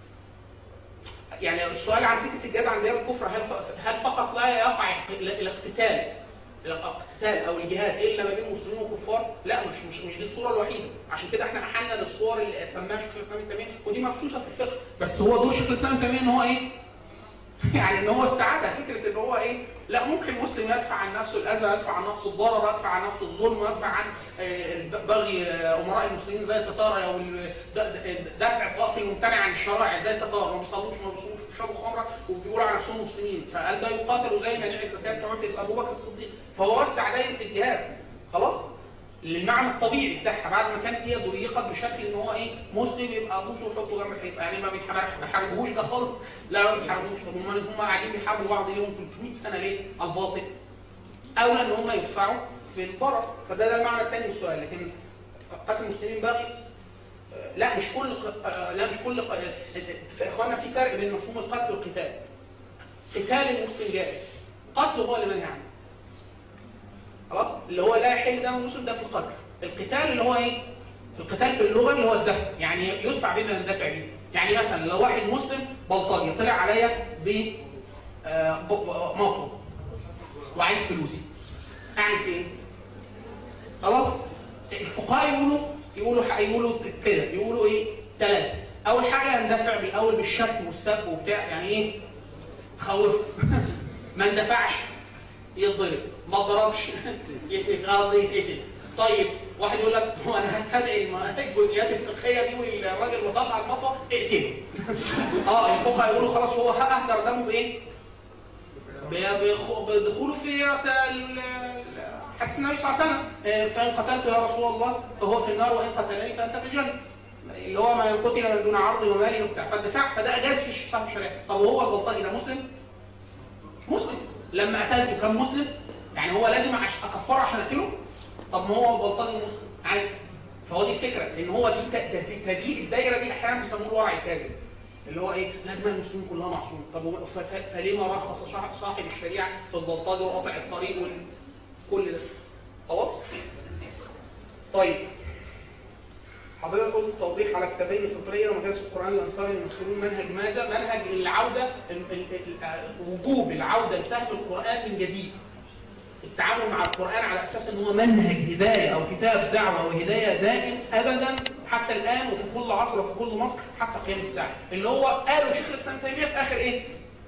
يعني السؤال عن فكره الجهاد عن دار الكفر هل ف- هل فقط لا يقع ال- الاقتتال الاقتتال او الجهاد الا ما بين مسلمين وكفار لا مش مش مش دي الصوره الوحيده عشان كده احنا احلنا للصور اللي سماها شيخ الاسلام ابن تيميه ودي مبثوثه في الفقه بس هو دور شيخ الاسلام ابن تيميه ان هو ايه يعني ان هو استعاد فكره ان هو ايه لا ممكن مسلم يدفع عن نفسه الاذى يدفع عن نفسه الضرر يدفع عن نفسه الظلم يدفع عن آه، بغي آه، امراء المسلمين زي التتار او ال- د- د- دفع الطائف الممتنع عن الشرائع زي التتار ما بيصلوش ما بيصوموش بيشربوا خمره وبيقولوا على نفسهم مسلمين فقال ده يقاتلوا زي منيع الزكاه بتوع ابو بكر الصديق فهو وسع دايره الجهاد خلاص للمعنى الطبيعي بتاعها بعد ما كانت هي ضيقت بشكل ان هو ايه مسلم يبقى ابوه ويحطه جنب الحيط يعني ما بيتحاربش- ما بيحاربوهوش ده خالص لا ما بيحاربوش طب هم هم قاعدين بيحاربوا بعض ليهم 300 سنه ليه؟ الباطل اولى ان هم يدفعوا في الضرر فده ده المعنى الثاني من السؤال لكن قتل المسلمين باقي آه، لا مش كل ق- آه، لا مش كل ق- آه، في اخواننا في فرق بين مفهوم القتل والقتال قتال المسلم جائز قتله هو اللي منهي عنه خلاص اللي هو لا يحل دم المسلم ده في القتل القتال اللي هو ايه القتال في اللغه اللي هو الدفع يعني يدفع بينا ندافع بيه يعني مثلا لو واحد مسلم بلطجي طلع عليا ب آه، ب- ب- مطر وعايز فلوسي اعمل في ايه خلاص الفقهاء يقولوا يقولوا يقولوا كده يقولوا ايه ثلاثه اول حاجه هندفع بالاول بالشتم والسب وبتاع يعني ايه خوف ما اندفعش يتضرب ما ضربش يتغاظ يتقتل طيب واحد يقول لك هو انا هستدعي الم- الجزئيات الفقهيه دي والراجل اللي طلع المطوه اقتله اه الفقهاء يقولوا خلاص هو اهدر دمه بايه؟ ب- بخ- بدخوله في ال- ال- حديث النبي صلى الله عليه وسلم آه، فان قتلت يا رسول الله فهو في النار وان قتلني فانت في الجنه اللي هو ما قتل من دون عرض ومال وبتاع فالدفاع فده اجاز في صاحب الشريعه طب وهو البلطجي ده مسلم؟ مسلم لما قتلته كان مسلم يعني هو لازم أعش- اكفره عشان اقتله طب ما هو البلطجي مسلم عادي فهو دي الفكره ان هو دي ت- ت- تضييق الدايره دي احيانا بيسموه الورع الكاذب اللي هو ايه لازم المسلمين كلها معصوم طب هو- ف- ف- فليه ما رخص صاحب- صاحب الشريعه في البلطجه وقطع الطريق وكل ده خلاص طيب حضرتك قلت توضيح على كتابين الفطريه ومدارس القران الانصاري المسؤولون منهج ماذا؟ منهج العوده ال- ال- ال- وجوب العوده لفهم القران من جديد. التعامل مع القران على اساس ان هو منهج هدايه او كتاب دعوه وهدايه دائم ابدا حتى الان وفي كل عصر وفي كل مصر حتى قيام الساعه اللي هو قاله شيخ الاسلام تيميه في اخر ايه؟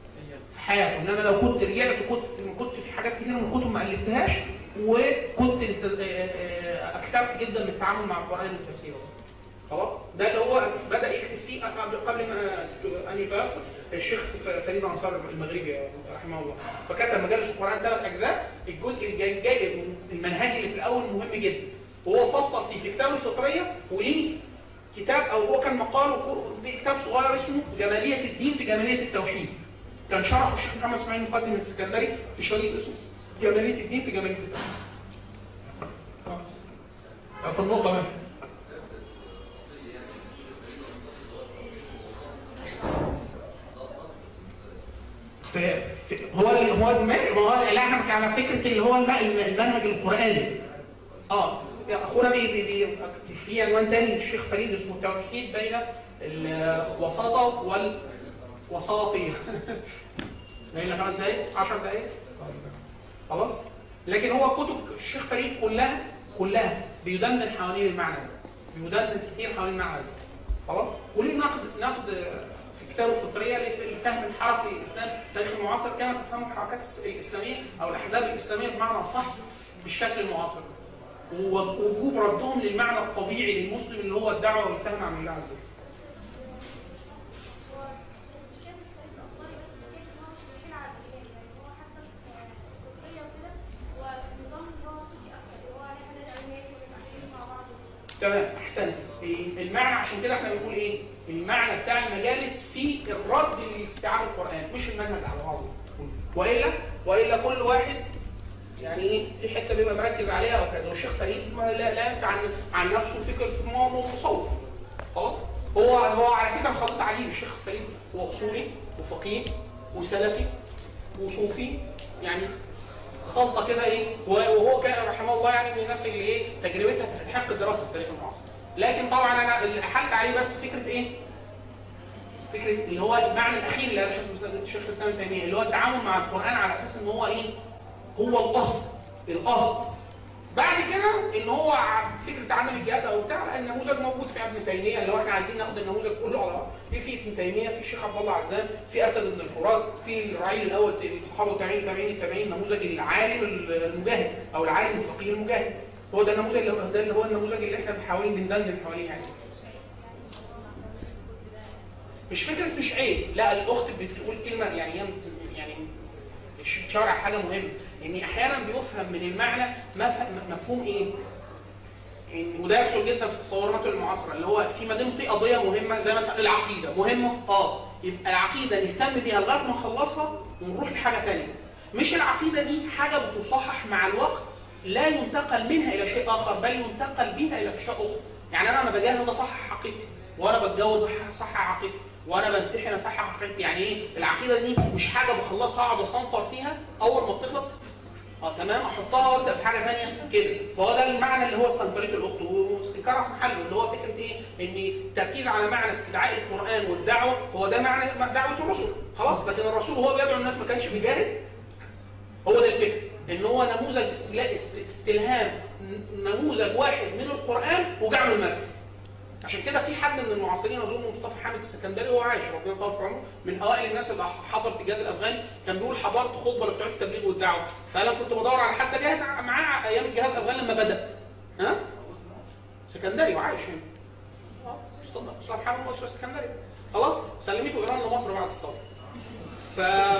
حياته انما لو كنت رجعت كنت كنت في حاجات كتير من الكتب ما الفتهاش وكنت است- آه، آه، اكثرت جدا من التعامل مع القران وتفسيره خلاص ده اللي هو بدا يكتب فيه قبل قبل ما ان يبقى الشيخ فريد انصار المغربي رحمه الله فكتب مجالس القران ثلاث اجزاء الجزء الجاي جاي المنهجي اللي في الاول مهم جدا وهو فصل فيه في كتاب الفطريه وليه كتاب او هو كان مقال كتاب صغير اسمه جماليه الدين في جماليه التوحيد كان شرحه الشيخ محمد اسماعيل مقدم السكندري في شريط اسمه جماليه الدين في جماليه التوحيد خلاص. في النقطه منها في في هو ال- هو المنهج هو لا احنا على فكره اللي هو الم- المنهج القراني اه اخونا بي بي بي في عنوان تاني للشيخ فريد اسمه التوحيد بين الوساطه والوساطيه بين خمس دقايق 10 دقايق خلاص لكن هو كتب الشيخ فريد كلها كلها بيدندن حوالين المعنى ده بيدندن كتير حوالين المعنى ده خلاص وليه نقد نقد في كتابه الفطريه لفهم الحركه الاسلام التاريخ المعاصر كانت تفهم الحركات الاسلاميه او الاحزاب الاسلاميه بمعنى صح بالشكل المعاصر ووجوب ردهم للمعنى الطبيعي للمسلم اللي هو الدعوه والفهم عن الله عز وجل تمام احسنت المعنى عشان كده احنا بنقول ايه المعنى بتاع المجالس في الرد لاستيعاب القران مش المنهج على بعضه والا والا كل واحد يعني ايه في حته بيبقى مركز عليها او كده والشيخ فريد ما لا لا ينفع عن عن نفسه فكره ان هو متصوف خلاص هو هو على فكره خلط عجيب الشيخ فريد هو اصولي وفقيه وسلفي وصوفي يعني خلطه كده ايه وهو كان رحمه الله يعني من الناس اللي ايه تجربتها تستحق الدراسه في التاريخ المعاصر لكن طبعا انا اللي حلت عليه بس فكره ايه فكره اللي هو المعنى الاخير اللي قاله الشيخ الاسلام ابن تيميه اللي هو التعامل مع القران على اساس ان هو ايه هو الاصل الاصل بعد كده ان هو ع- فكره عدم الجهاد او بتاع لا، النموذج موجود في ابن تيميه اللي هو احنا عايزين ناخد النموذج كله على بعض في في ابن تيميه في الشيخ عبد الله عزام في اسد بن الفرات في الرعيل الاول الصحابه والتابعين التابعين التابعين نموذج العالم المجاهد او العالم الفقيه المجاهد هو ده النموذج اللي هو ده اللي هو النموذج اللي احنا بنحاول ندندن حواليه يعني مش فكره مش عيب لا الاخت بتقول كلمه يعني هي يعني مش بتشاور على حاجه مهمه ان احيانا بيفهم من المعنى مف- مفهوم ايه إن- وده يحصل جدا في التصورات المعاصره اللي هو في ما دام في قضيه مهمه زي مثلا العقيده مهمه اه يبقى العقيده نهتم بيها لغايه ما نخلصها ونروح لحاجه ثانيه مش العقيده دي حاجه بتصحح مع الوقت لا ينتقل منها الى شيء اخر بل ينتقل بها الى اشياء اخرى يعني انا لما بجاهد اصحح عقيدتي وانا بتجوز اصحح عقيدتي وانا بمتحن اصحح عقيدتي يعني ايه العقيده دي مش حاجه بخلصها اقعد اصنفر فيها اول ما بتخلص اه تمام احطها وابدا في حاجه ثانيه كده فهو ده المعنى اللي هو استنكرته الاخت واستنكارها في محله اللي هو فكره ايه ان التركيز على معنى استدعاء القران والدعوه هو ده معنى دعوه الرسل خلاص لكن الرسول وهو بيدعو الناس ما كانش بيجاهد هو ده الفكر ان هو نموذج استلا- است- استلهام ن- نموذج واحد من القران وجعله المرسي عشان كده في حد من المعاصرين اظن مصطفى حامد السكندري وهو عايش ربنا يطول في عمره من اوائل الناس اللي حضر في الجهاد الافغاني كان بيقول حضرت خطبه لبتوع التبليغ والدعوه فانا كنت بدور على حد جاهد معاه ايام الجهاد الافغاني لما بدا ها سكندري وعايش هنا آه، مصطفى مصطفى حامد مصر السكندري خلاص سلمته ايران لمصر بعد الثوره ف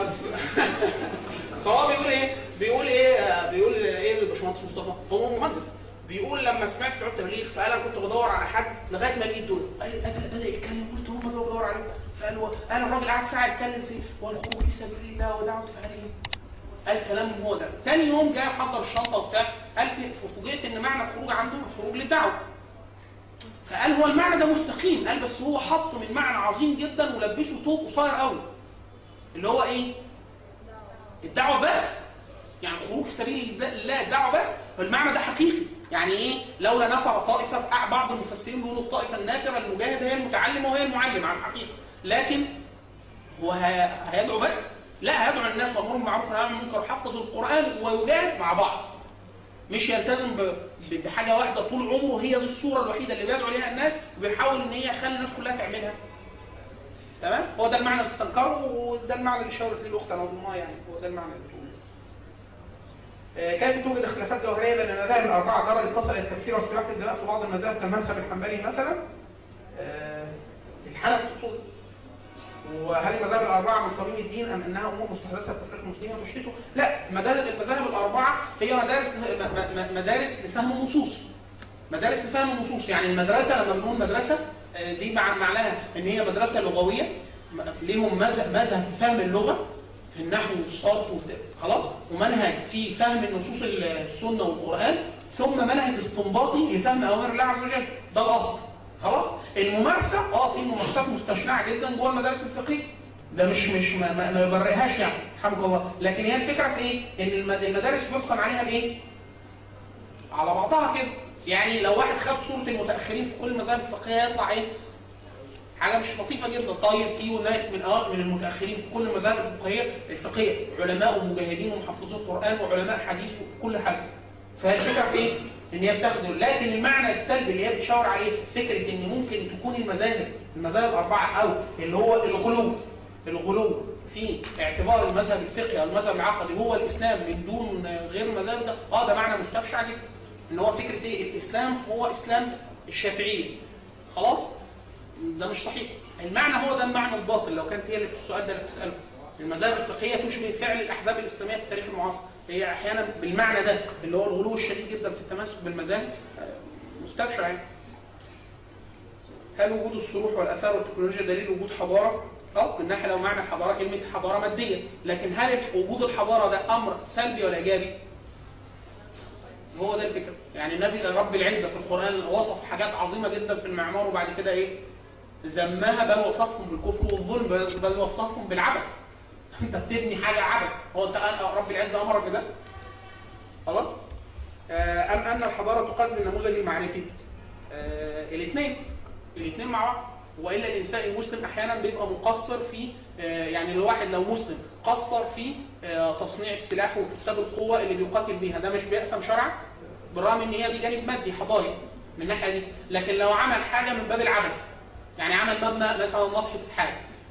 فهو بيقول ايه بيقول ايه آه، بيقول ايه الباشمهندس مصطفى هو مهندس بيقول لما سمعت بتوع التبليغ فقال انا كنت بدور على حد لغايه ما لقيت دول قال بدا بدا يتكلم قلت هم دول بدور عليهم فقال هو انا الراجل قاعد ساعه يتكلم في والخروج في سبيل الله ودعوه فعليه قال كلام هو ده تاني يوم جاي محضر الشنطه وبتاع قال في فوجئت ان معنى الخروج عنده الخروج للدعوه فقال هو المعنى ده مستقيم قال بس هو حط من معنى عظيم جدا ولبسه طوق قصير قوي اللي هو ايه الدعوه بس يعني خروج في سبيل الله الدعوه بس فالمعنى ده حقيقي يعني ايه لولا نفر طائفه في بعض المفسرين بيقولوا الطائفه النافره المجاهده هي المتعلمه وهي المعلمه على الحقيقه لكن هو هي- هيدعو بس لا هيدعو الناس وامرهم بالمعروف ونهى عن المنكر ويحفظ القران ويجاهد مع بعض مش يلتزم ب- ب- بحاجه واحده طول عمره هي دي الصوره الوحيده اللي بيدعو ليها الناس وبيحاول ان هي يخلي الناس كلها تعملها تمام هو ده المعنى اللي استنكره وده المعنى اللي شاورت ليه الاخت انا اظنها يعني هو ده المعنى اللي بتقوله آه، كيف توجد اختلافات جوهريه بين المذاهب الاربعه درجه تصل الى التكفير واستباحه الدماء في بعض المذاهب كالمذهب الحنبلي مثلا آه، الحنف تقصد وهل المذاهب الأربعة من صميم الدين أم أنها أمور مستحدثة في تفريق المسلمين وتشتته؟ لا مدارس المذاهب الأربعة هي مدارس م- م- مدارس لفهم النصوص مدارس لفهم النصوص يعني المدرسة لما بنقول مدرسة آه، دي مع معناها ان هي مدرسة لغوية م- ليهم مذهب مذهب في فهم اللغة في النحو والصرف والت- خلاص ومنهج في فهم النصوص ال- السنة والقرآن ثم منهج استنباطي لفهم أوامر الله عز وجل ده الأصل خلاص الممارسة اه في ممارسات مستشنعة جدا جوه المدارس الفقهية ده مش مش ما, ما, ما يبرئهاش يعني الحمد لله لكن هي الفكرة في ايه ان الم- المدارس بيحكم عليها بايه على بعضها كده يعني لو واحد خد صورة المتأخرين في كل المذاهب الفقهية يطلع ايه حاجة مش لطيفة جدا طيب في ناس من أوائل من المتأخرين في كل المذاهب الفقهية الفقهية علماء ومجاهدين ومحفظين القرآن وعلماء حديث وكل حاجة فهي الفكرة في ايه؟ ان هي بتاخده لكن المعنى السلبي اللي هي بتشاور عليه فكرة ان ممكن تكون المذاهب المذاهب الأربعة أو اللي هو الغلو الغلو في اعتبار المذهب الفقهي او المذهب العقدي هو الاسلام من دون غير المذاهب ده اه ده معنى مستبشع جدا ان هو فكره ايه الاسلام هو اسلام الشافعيه خلاص ده مش صحيح المعنى هو ده المعنى الباطل لو كانت هي اللي السؤال ده اللي بتساله المذاهب الفقهيه تشبه فعل الاحزاب الاسلاميه في التاريخ المعاصر هي احيانا بالمعنى ده اللي هو الغلو الشديد جدا في التمسك بالمذاهب آه، مستبشع يعني هل وجود الصروح والاثار والتكنولوجيا دليل وجود حضاره؟ اه من ناحيه لو معنى الحضاره كلمه حضاره ماديه، لكن هل وجود الحضاره ده امر سلبي ولا ايجابي؟ هو ده الفكره، يعني النبي رب العزه في القران وصف حاجات عظيمه جدا في المعمار وبعد كده ايه؟ ذمها بل وصفهم بالكفر والظلم بل بل وصفهم بالعبث. انت بتبني حاجه عبث، هو انت رب العزه امرك بده؟ خلاص؟ آه، ام ان الحضاره تقدم النموذج المعرفي؟ آه، الاثنين الاثنين مع بعض والا الانسان المسلم احيانا بيبقى مقصر في آه، يعني الواحد لو مسلم قصر في آه، تصنيع السلاح واكتساب القوه اللي بيقاتل بيها ده مش بيأثم شرعا بالرغم ان هي دي جانب مادي حضاري من الناحيه دي لكن لو عمل حاجه من باب العبث يعني عمل مبنى مثلا ناطحه سحاب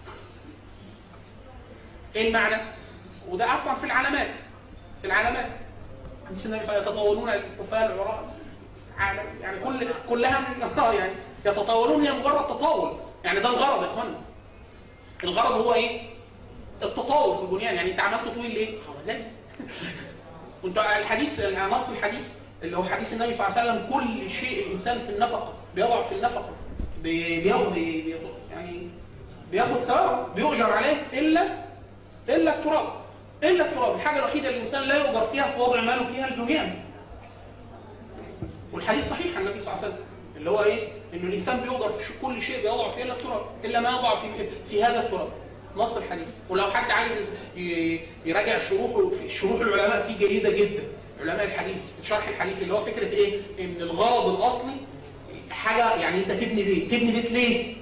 ايه المعنى وده اصلا في العلامات في العلامات مش النبي صلى الله عليه وسلم يتطاولون الكفار العراء عالم يعني كل كلها من اه يعني يتطاولون هي مجرد تطاول يعني ده الغرض يا اخوانا الغرض هو ايه التطاول في البنيان يعني انت عملت طويل ليه هو زي وانت الحديث نص الحديث اللي هو حديث النبي صلى الله عليه وسلم كل شيء الانسان في النفقه بيضع في النفقه بي- بياخد بي- يعني بياخد ثواب بيؤجر عليه الا الا التراب الا التراب الحاجه الوحيده اللي الانسان لا يؤجر فيها في وضع ماله فيها البنيان والحديث صحيح عن النبي صلى الله عليه وسلم اللي هو ايه انه الانسان بيوضع في كل شيء بيضع فيه الا التراب الا ما يضع في في هذا التراب نص الحديث ولو حد عايز ي- يراجع شروح شروح العلماء فيه جيده جدا علماء الحديث شرح الحديث اللي هو فكره ايه ان الغرض الاصلي حاجه يعني انت تبني بيت تبني بيت ليه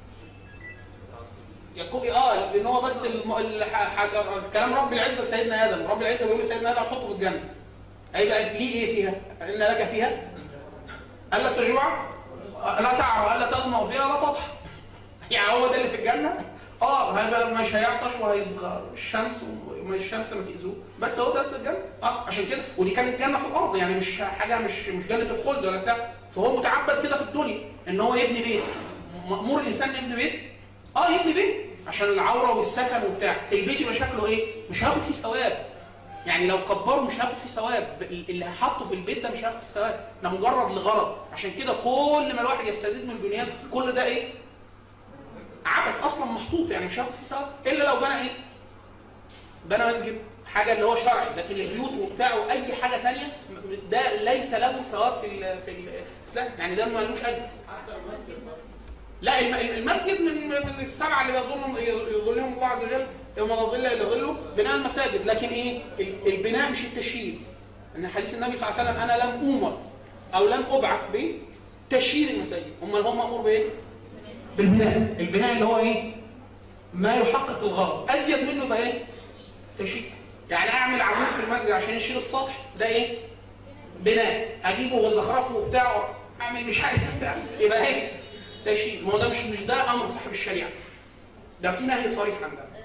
يكون اه لان هو بس الم... الح- حاجه كلام رب العزه سيدنا ادم رب العزه بيقول لسيدنا ادم حطه في الجنه هيبقى ليه ايه فيها ان لك فيها الا تجوع لا تعرى الا تظمأ فيها لا تضحى يعني هو ده اللي في الجنه اه هذا مش هيعطش وهيبقى الشمس ومش الشمس ما تاذوه بس هو ده اللي في الجنه اه عشان كده ودي كانت جنه في الارض يعني مش حاجه مش مش جنه الخلد ولا بتاع فهو متعبد كده في الدنيا ان هو يبني بيت مأمور الانسان يبني بيت اه يبني بيت عشان العوره والسكن وبتاع البيت يبقى شكله ايه مش هياخد فيه ثواب يعني لو كبره مش هياخد فيه ثواب اللي حطه في البيت ده مش هياخد فيه ثواب ده مجرد لغرض عشان كده كل ما الواحد يستزيد من البنيان كل ده ايه عبث اصلا محطوط يعني مش هياخد فيه ثواب الا لو بنى ايه بنى مسجد حاجه اللي هو شرعي لكن البيوت وبتاع واي حاجه ثانيه ده ليس له ثواب في ال- في الاسلام يعني ده ملوش اجر لا الم- المسجد من من السبعه اللي يظنهم يظلهم الله عز وجل يوم لا ظل الا ظله بناء المساجد لكن ايه ال- البناء مش التشييد ان حديث النبي صلى الله عليه وسلم انا لم اومر او لم ابعث بتشييد المساجد امال هم مامور بايه بالبناء البناء اللي هو ايه ما يحقق الغرض ازيد منه بقى ايه تشييد يعني اعمل عمود في المسجد عشان يشيل السطح ده ايه بناء اجيبه وزخرفه وبتاع اعمل مش عارف بتاع يبقى ايه تشييد ما هو ده مش مش ده امر صاحب الشريعه ده في نهي صريح عن ده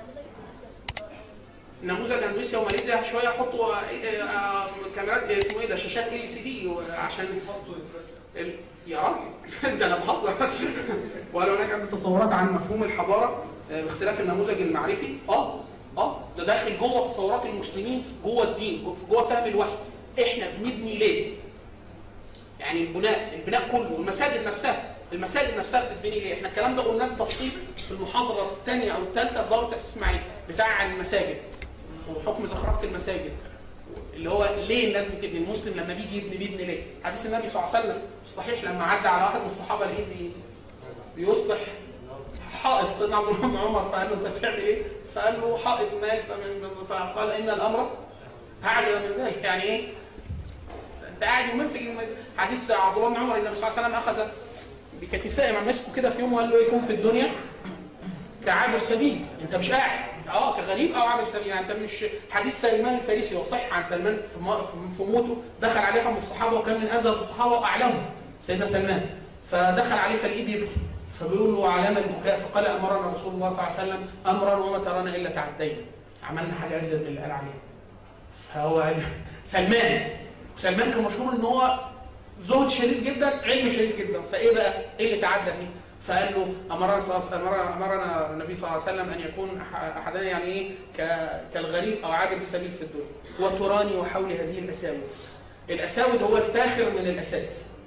نموذج اندونيسيا وماليزيا شويه يحطوا آه، آه، كاميرات آه، اسمه ايه ده شاشات ال سي دي عشان ال- يا راجل ده انا بهزر ولا هناك عندي تصورات عن مفهوم الحضاره آه، باختلاف النموذج المعرفي اه اه ده داخل جوه تصورات المسلمين جوه الدين جو- جوه فهم الوحي احنا بنبني ليه يعني البناء البناء كله والمساجد نفسها المساجد نفسها بتتبني ليه احنا الكلام ده قلناه بتفصيل في المحاضره الثانيه او الثالثه في دوره تاسيس معرفي بتاع المساجد وحكم زخرفه المساجد اللي هو ليه الناس بتبني المسلم لما بيجي يبني بيبني ليه حديث النبي صلى الله عليه وسلم الصحيح لما عدى على واحد من الصحابه لقيه بي- بيصلح حائط سيدنا عبد الله بن عمر فقال له انت بتعمل ايه؟ فقال له حائط مال فمن فقال ان الامر اعجب من ذلك يعني ايه؟ انت قاعد يومين في حديث عبد الله بن عمر النبي صلى الله عليه وسلم اخذ بكتفائه مع مسكه كده في يوم وقال له ايه كن في الدنيا كعابر سبيل انت مش قاعد اه كغريب او عابر سبيل يعني انت مش حديث سلمان الفارسي وصح عن سلمان في م- في موته دخل عليه احد من الصحابه وكان من ازهد الصحابه واعلمهم سيدنا سلمان فدخل عليه فلقيه بيبكي فبيقول له علامه البكاء فقال امرنا رسول الله صلى الله عليه وسلم امرا وما ترانا الا تعدينا عملنا حاجه ازيد من اللي قال عليه فهو قال سلمان سلمان كان مشهور ان هو زهد شديد جدا علم شديد جدا فايه بقى ايه اللي تعدى فيه فقال له امرنا صلى الله عليه وسلم أمر- امرنا النبي صلى الله عليه وسلم ان يكون أح- احدنا يعني ايه ك- كالغريب او عابر السبيل في الدنيا وتراني وحول هذه الاساود الاساود هو الفاخر من الاساس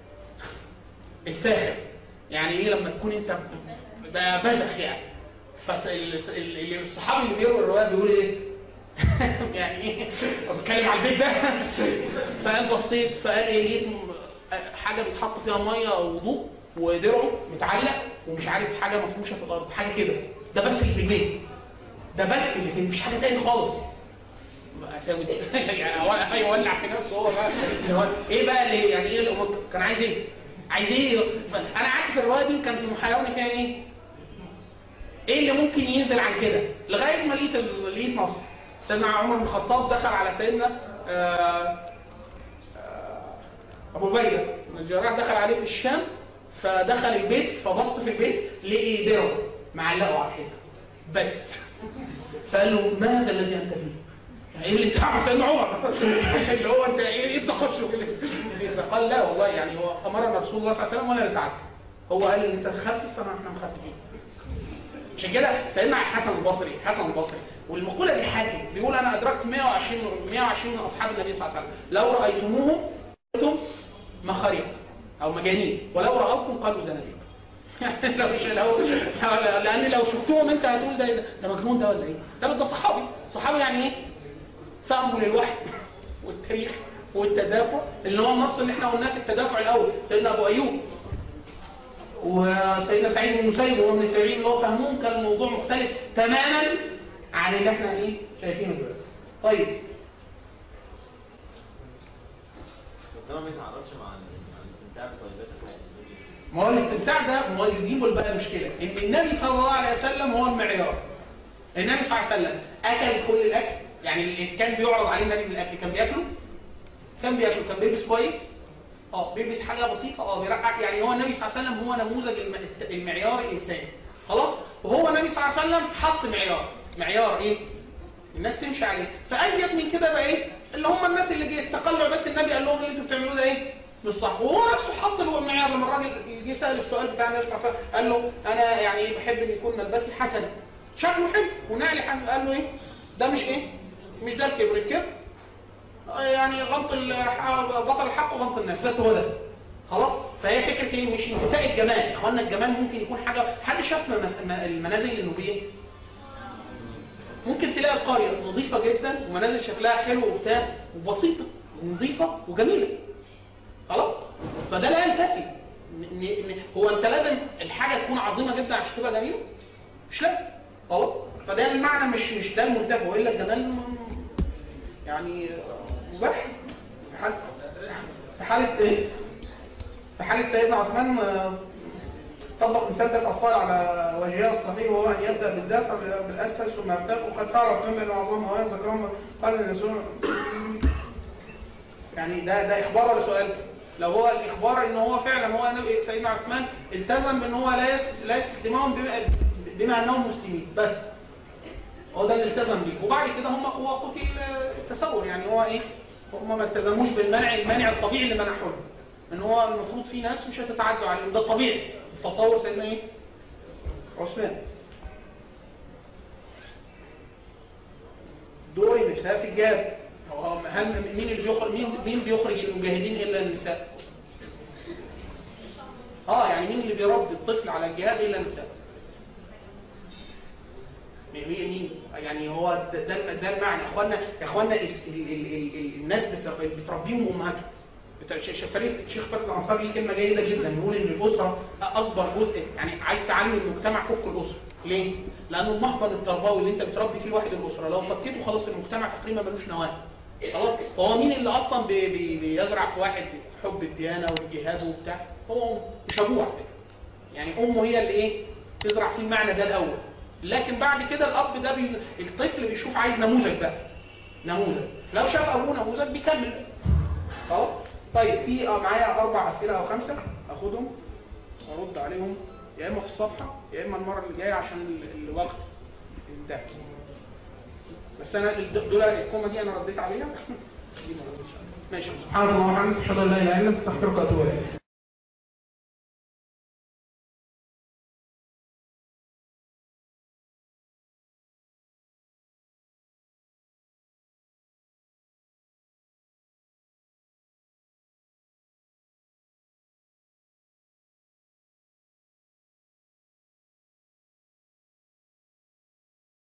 الفاخر يعني ايه لما تكون انت ب- ب- بذخ يعني فالصحابي اللي بيروي الروايه بيقول ايه يعني ايه هو بيتكلم على البيت ده فقال بصيت فقال ايه لقيت م- حاجه بيتحط فيها ميه او وضوء ودرعه متعلق ومش عارف حاجه مفروشه في الارض حاجه كده ده بس اللي في البيت ده بس اللي في مش حاجه تاني خالص اساوي دي يعني هو هيولع في نفسه هو بقى اللي هو ايه بقى اللي يعني ايه اللي هو كان عايز ايه؟ عايز ايه؟ انا قعدت في الروايه دي كان في محيرني فيها ايه؟ ايه اللي ممكن ينزل عن كده لغايه ما لقيت ال- لقيت مصر سيدنا عمر بن الخطاب دخل على سيدنا آه، آه، ابو بيده بن الجراح دخل عليه في الشام فدخل البيت فبص في البيت لقي درع معلقه على الحيطه بس فقال له ما هذا الذي انت فيه؟ ايه اللي تعمل سيدنا عمر اللي هو انت ايه ايه التخشب اللي فيه؟ فقال لا والله يعني هو امرنا رسول الله صلى الله عليه وسلم ولا نتعدى هو قال ان انت تخفف فانا احنا مخففين عشان كده سيدنا حسن البصري حسن البصري والمقولة دي حاكم بيقول أنا أدركت 120 120 من أصحاب النبي صلى الله عليه وسلم لو رأيتموهم قلتم مخاريق أو مجانين ولو رأوكم قالوا زناديق يعني لو مش لو لأن لو شفتوهم أنت هتقول ده ده, ده مجنون ده ولا إيه؟ ده ده صحابي صحابي يعني إيه؟ فهموا للوحي والتاريخ والتدافع اللي هو النص اللي احنا قلناه في التدافع الأول سيدنا أبو أيوب وسيدنا سعيد بن المسيب وهو من التابعين اللي هو فهمهم كان الموضوع مختلف تماما عن اللي احنا ايه شايفينه دلوقتي. طيب ربنا ما يتعرضش مع ال- مع الاستمتاع بطيبات الحياة ما هو الاستمتاع ده ما هو يجيبه بقى المشكله ان النبي صلى الله عليه وسلم هو المعيار. النبي صلى الله عليه وسلم اكل كل الاكل يعني اللي كان بيعرض عليه النبي بالاكل كان بياكله كان بياكله كان بيلبس كويس اه بيلبس حاجه بسيطه اه بيرقع يعني هو النبي صلى الله عليه وسلم هو نموذج الم- المعيار الانساني خلاص وهو النبي صلى الله عليه وسلم حط معيار معيار ايه الناس تمشي عليه فأزيد من كده بقى ايه اللي هم الناس اللي جه استقلوا عباده النبي قال لهم اللي انتوا بتعملوه ده ايه مش صح وهو نفسه حط له المعيار لما الراجل جه سال السؤال بتاع النبي صلى الله عليه وسلم قال له انا يعني بحب ان يكون ملبسي حسن شكله حلو ونعلي حسن قال له ايه ده مش ايه مش ده الكبر الكبر آه، يعني غلط الح- بطل الحق وغلط الناس بس هو ده خلاص فهي فكره ايه مش انتفاء الجمال يا اخوانا الجمال ممكن يكون حاجه حد شاف مس- المنازل النوبيه ممكن تلاقي القرية نظيفة جدا ومنازل شكلها حلو وبتاع وبسيطة ونظيفة وجميلة خلاص فده لا ينتفي ن- ن- ن- هو انت لازم الحاجة تكون عظيمة جدا عشان تبقى جميلة مش لازم خلاص فده المعنى مش مش ده المنتفى والا الجمال م- يعني مباح في حالة في حالة ايه؟ في حالة سيدنا عثمان آه، طبق مثال ثلاث أصفار على وجهها الصحيح وهو أن يبدأ بالدافع بالأسفل ثم يرتفع وقد تعرف مما معظم أوان ذكرهم قال النسون يعني ده ده إخبار ولا سؤال؟ لو هو الإخبار إن هو فعلا هو نبي- سيدنا عثمان التزم بإن هو لا يس لا يستخدمهم بما- بما انهم مسلمين بس هو ده اللي التزم بيه وبعد كده هم هو قتل التسول يعني هو ايه هم ما التزموش بالمنع المانع الطبيعي اللي منحه لهم ان هو المفروض في ناس مش هتتعدوا عليهم ده الطبيعي تصور سيدنا ايه عثمان دور النساء في الجهاد هو هل مين اللي بيخرج مين مين بيخرج المجاهدين الا النساء اه يعني مين اللي بيربي الطفل على الجهاد الا النساء مين مين يعني هو ده ده, ده المعنى يا اخوانا يا اخوانا الس- ال- ال- ال- ال- الناس بتر- بتربيهم امهاتهم بت- ش- ش- فريد الشيخ فريد الانصاري ليه كلمه جيده جدا يقول ان الاسره اكبر جزء يعني عايز تعلم المجتمع فوق الاسره ليه؟ لان المحضن التربوي اللي انت بتربي فيه واحد الاسره لو فكيته خلاص المجتمع تقريبا ملوش نواه خلاص فهو مين اللي اصلا بي بي بيزرع في واحد حب الديانه والجهاد وبتاع هو أمه، مش ابوه على فكره يعني امه هي اللي ايه تزرع فيه المعنى ده الاول لكن بعد كده الاب ده بي... الطفل بيشوف عايز نموذج بقى نموذج لو شاف ابوه نموذج بيكمل خلاص طيب في آه، معايا اربع اسئله او خمسه اخدهم وارد عليهم يا اما في الصفحه يا اما المره اللي جايه عشان ال- الوقت انتهى بس انا ال- دول الكومه دي انا رديت عليها دي ما ردتش عليها. ماشي سبحان الله وبحمده اشهد ان لا اله الا انت استغفرك واتوب اليك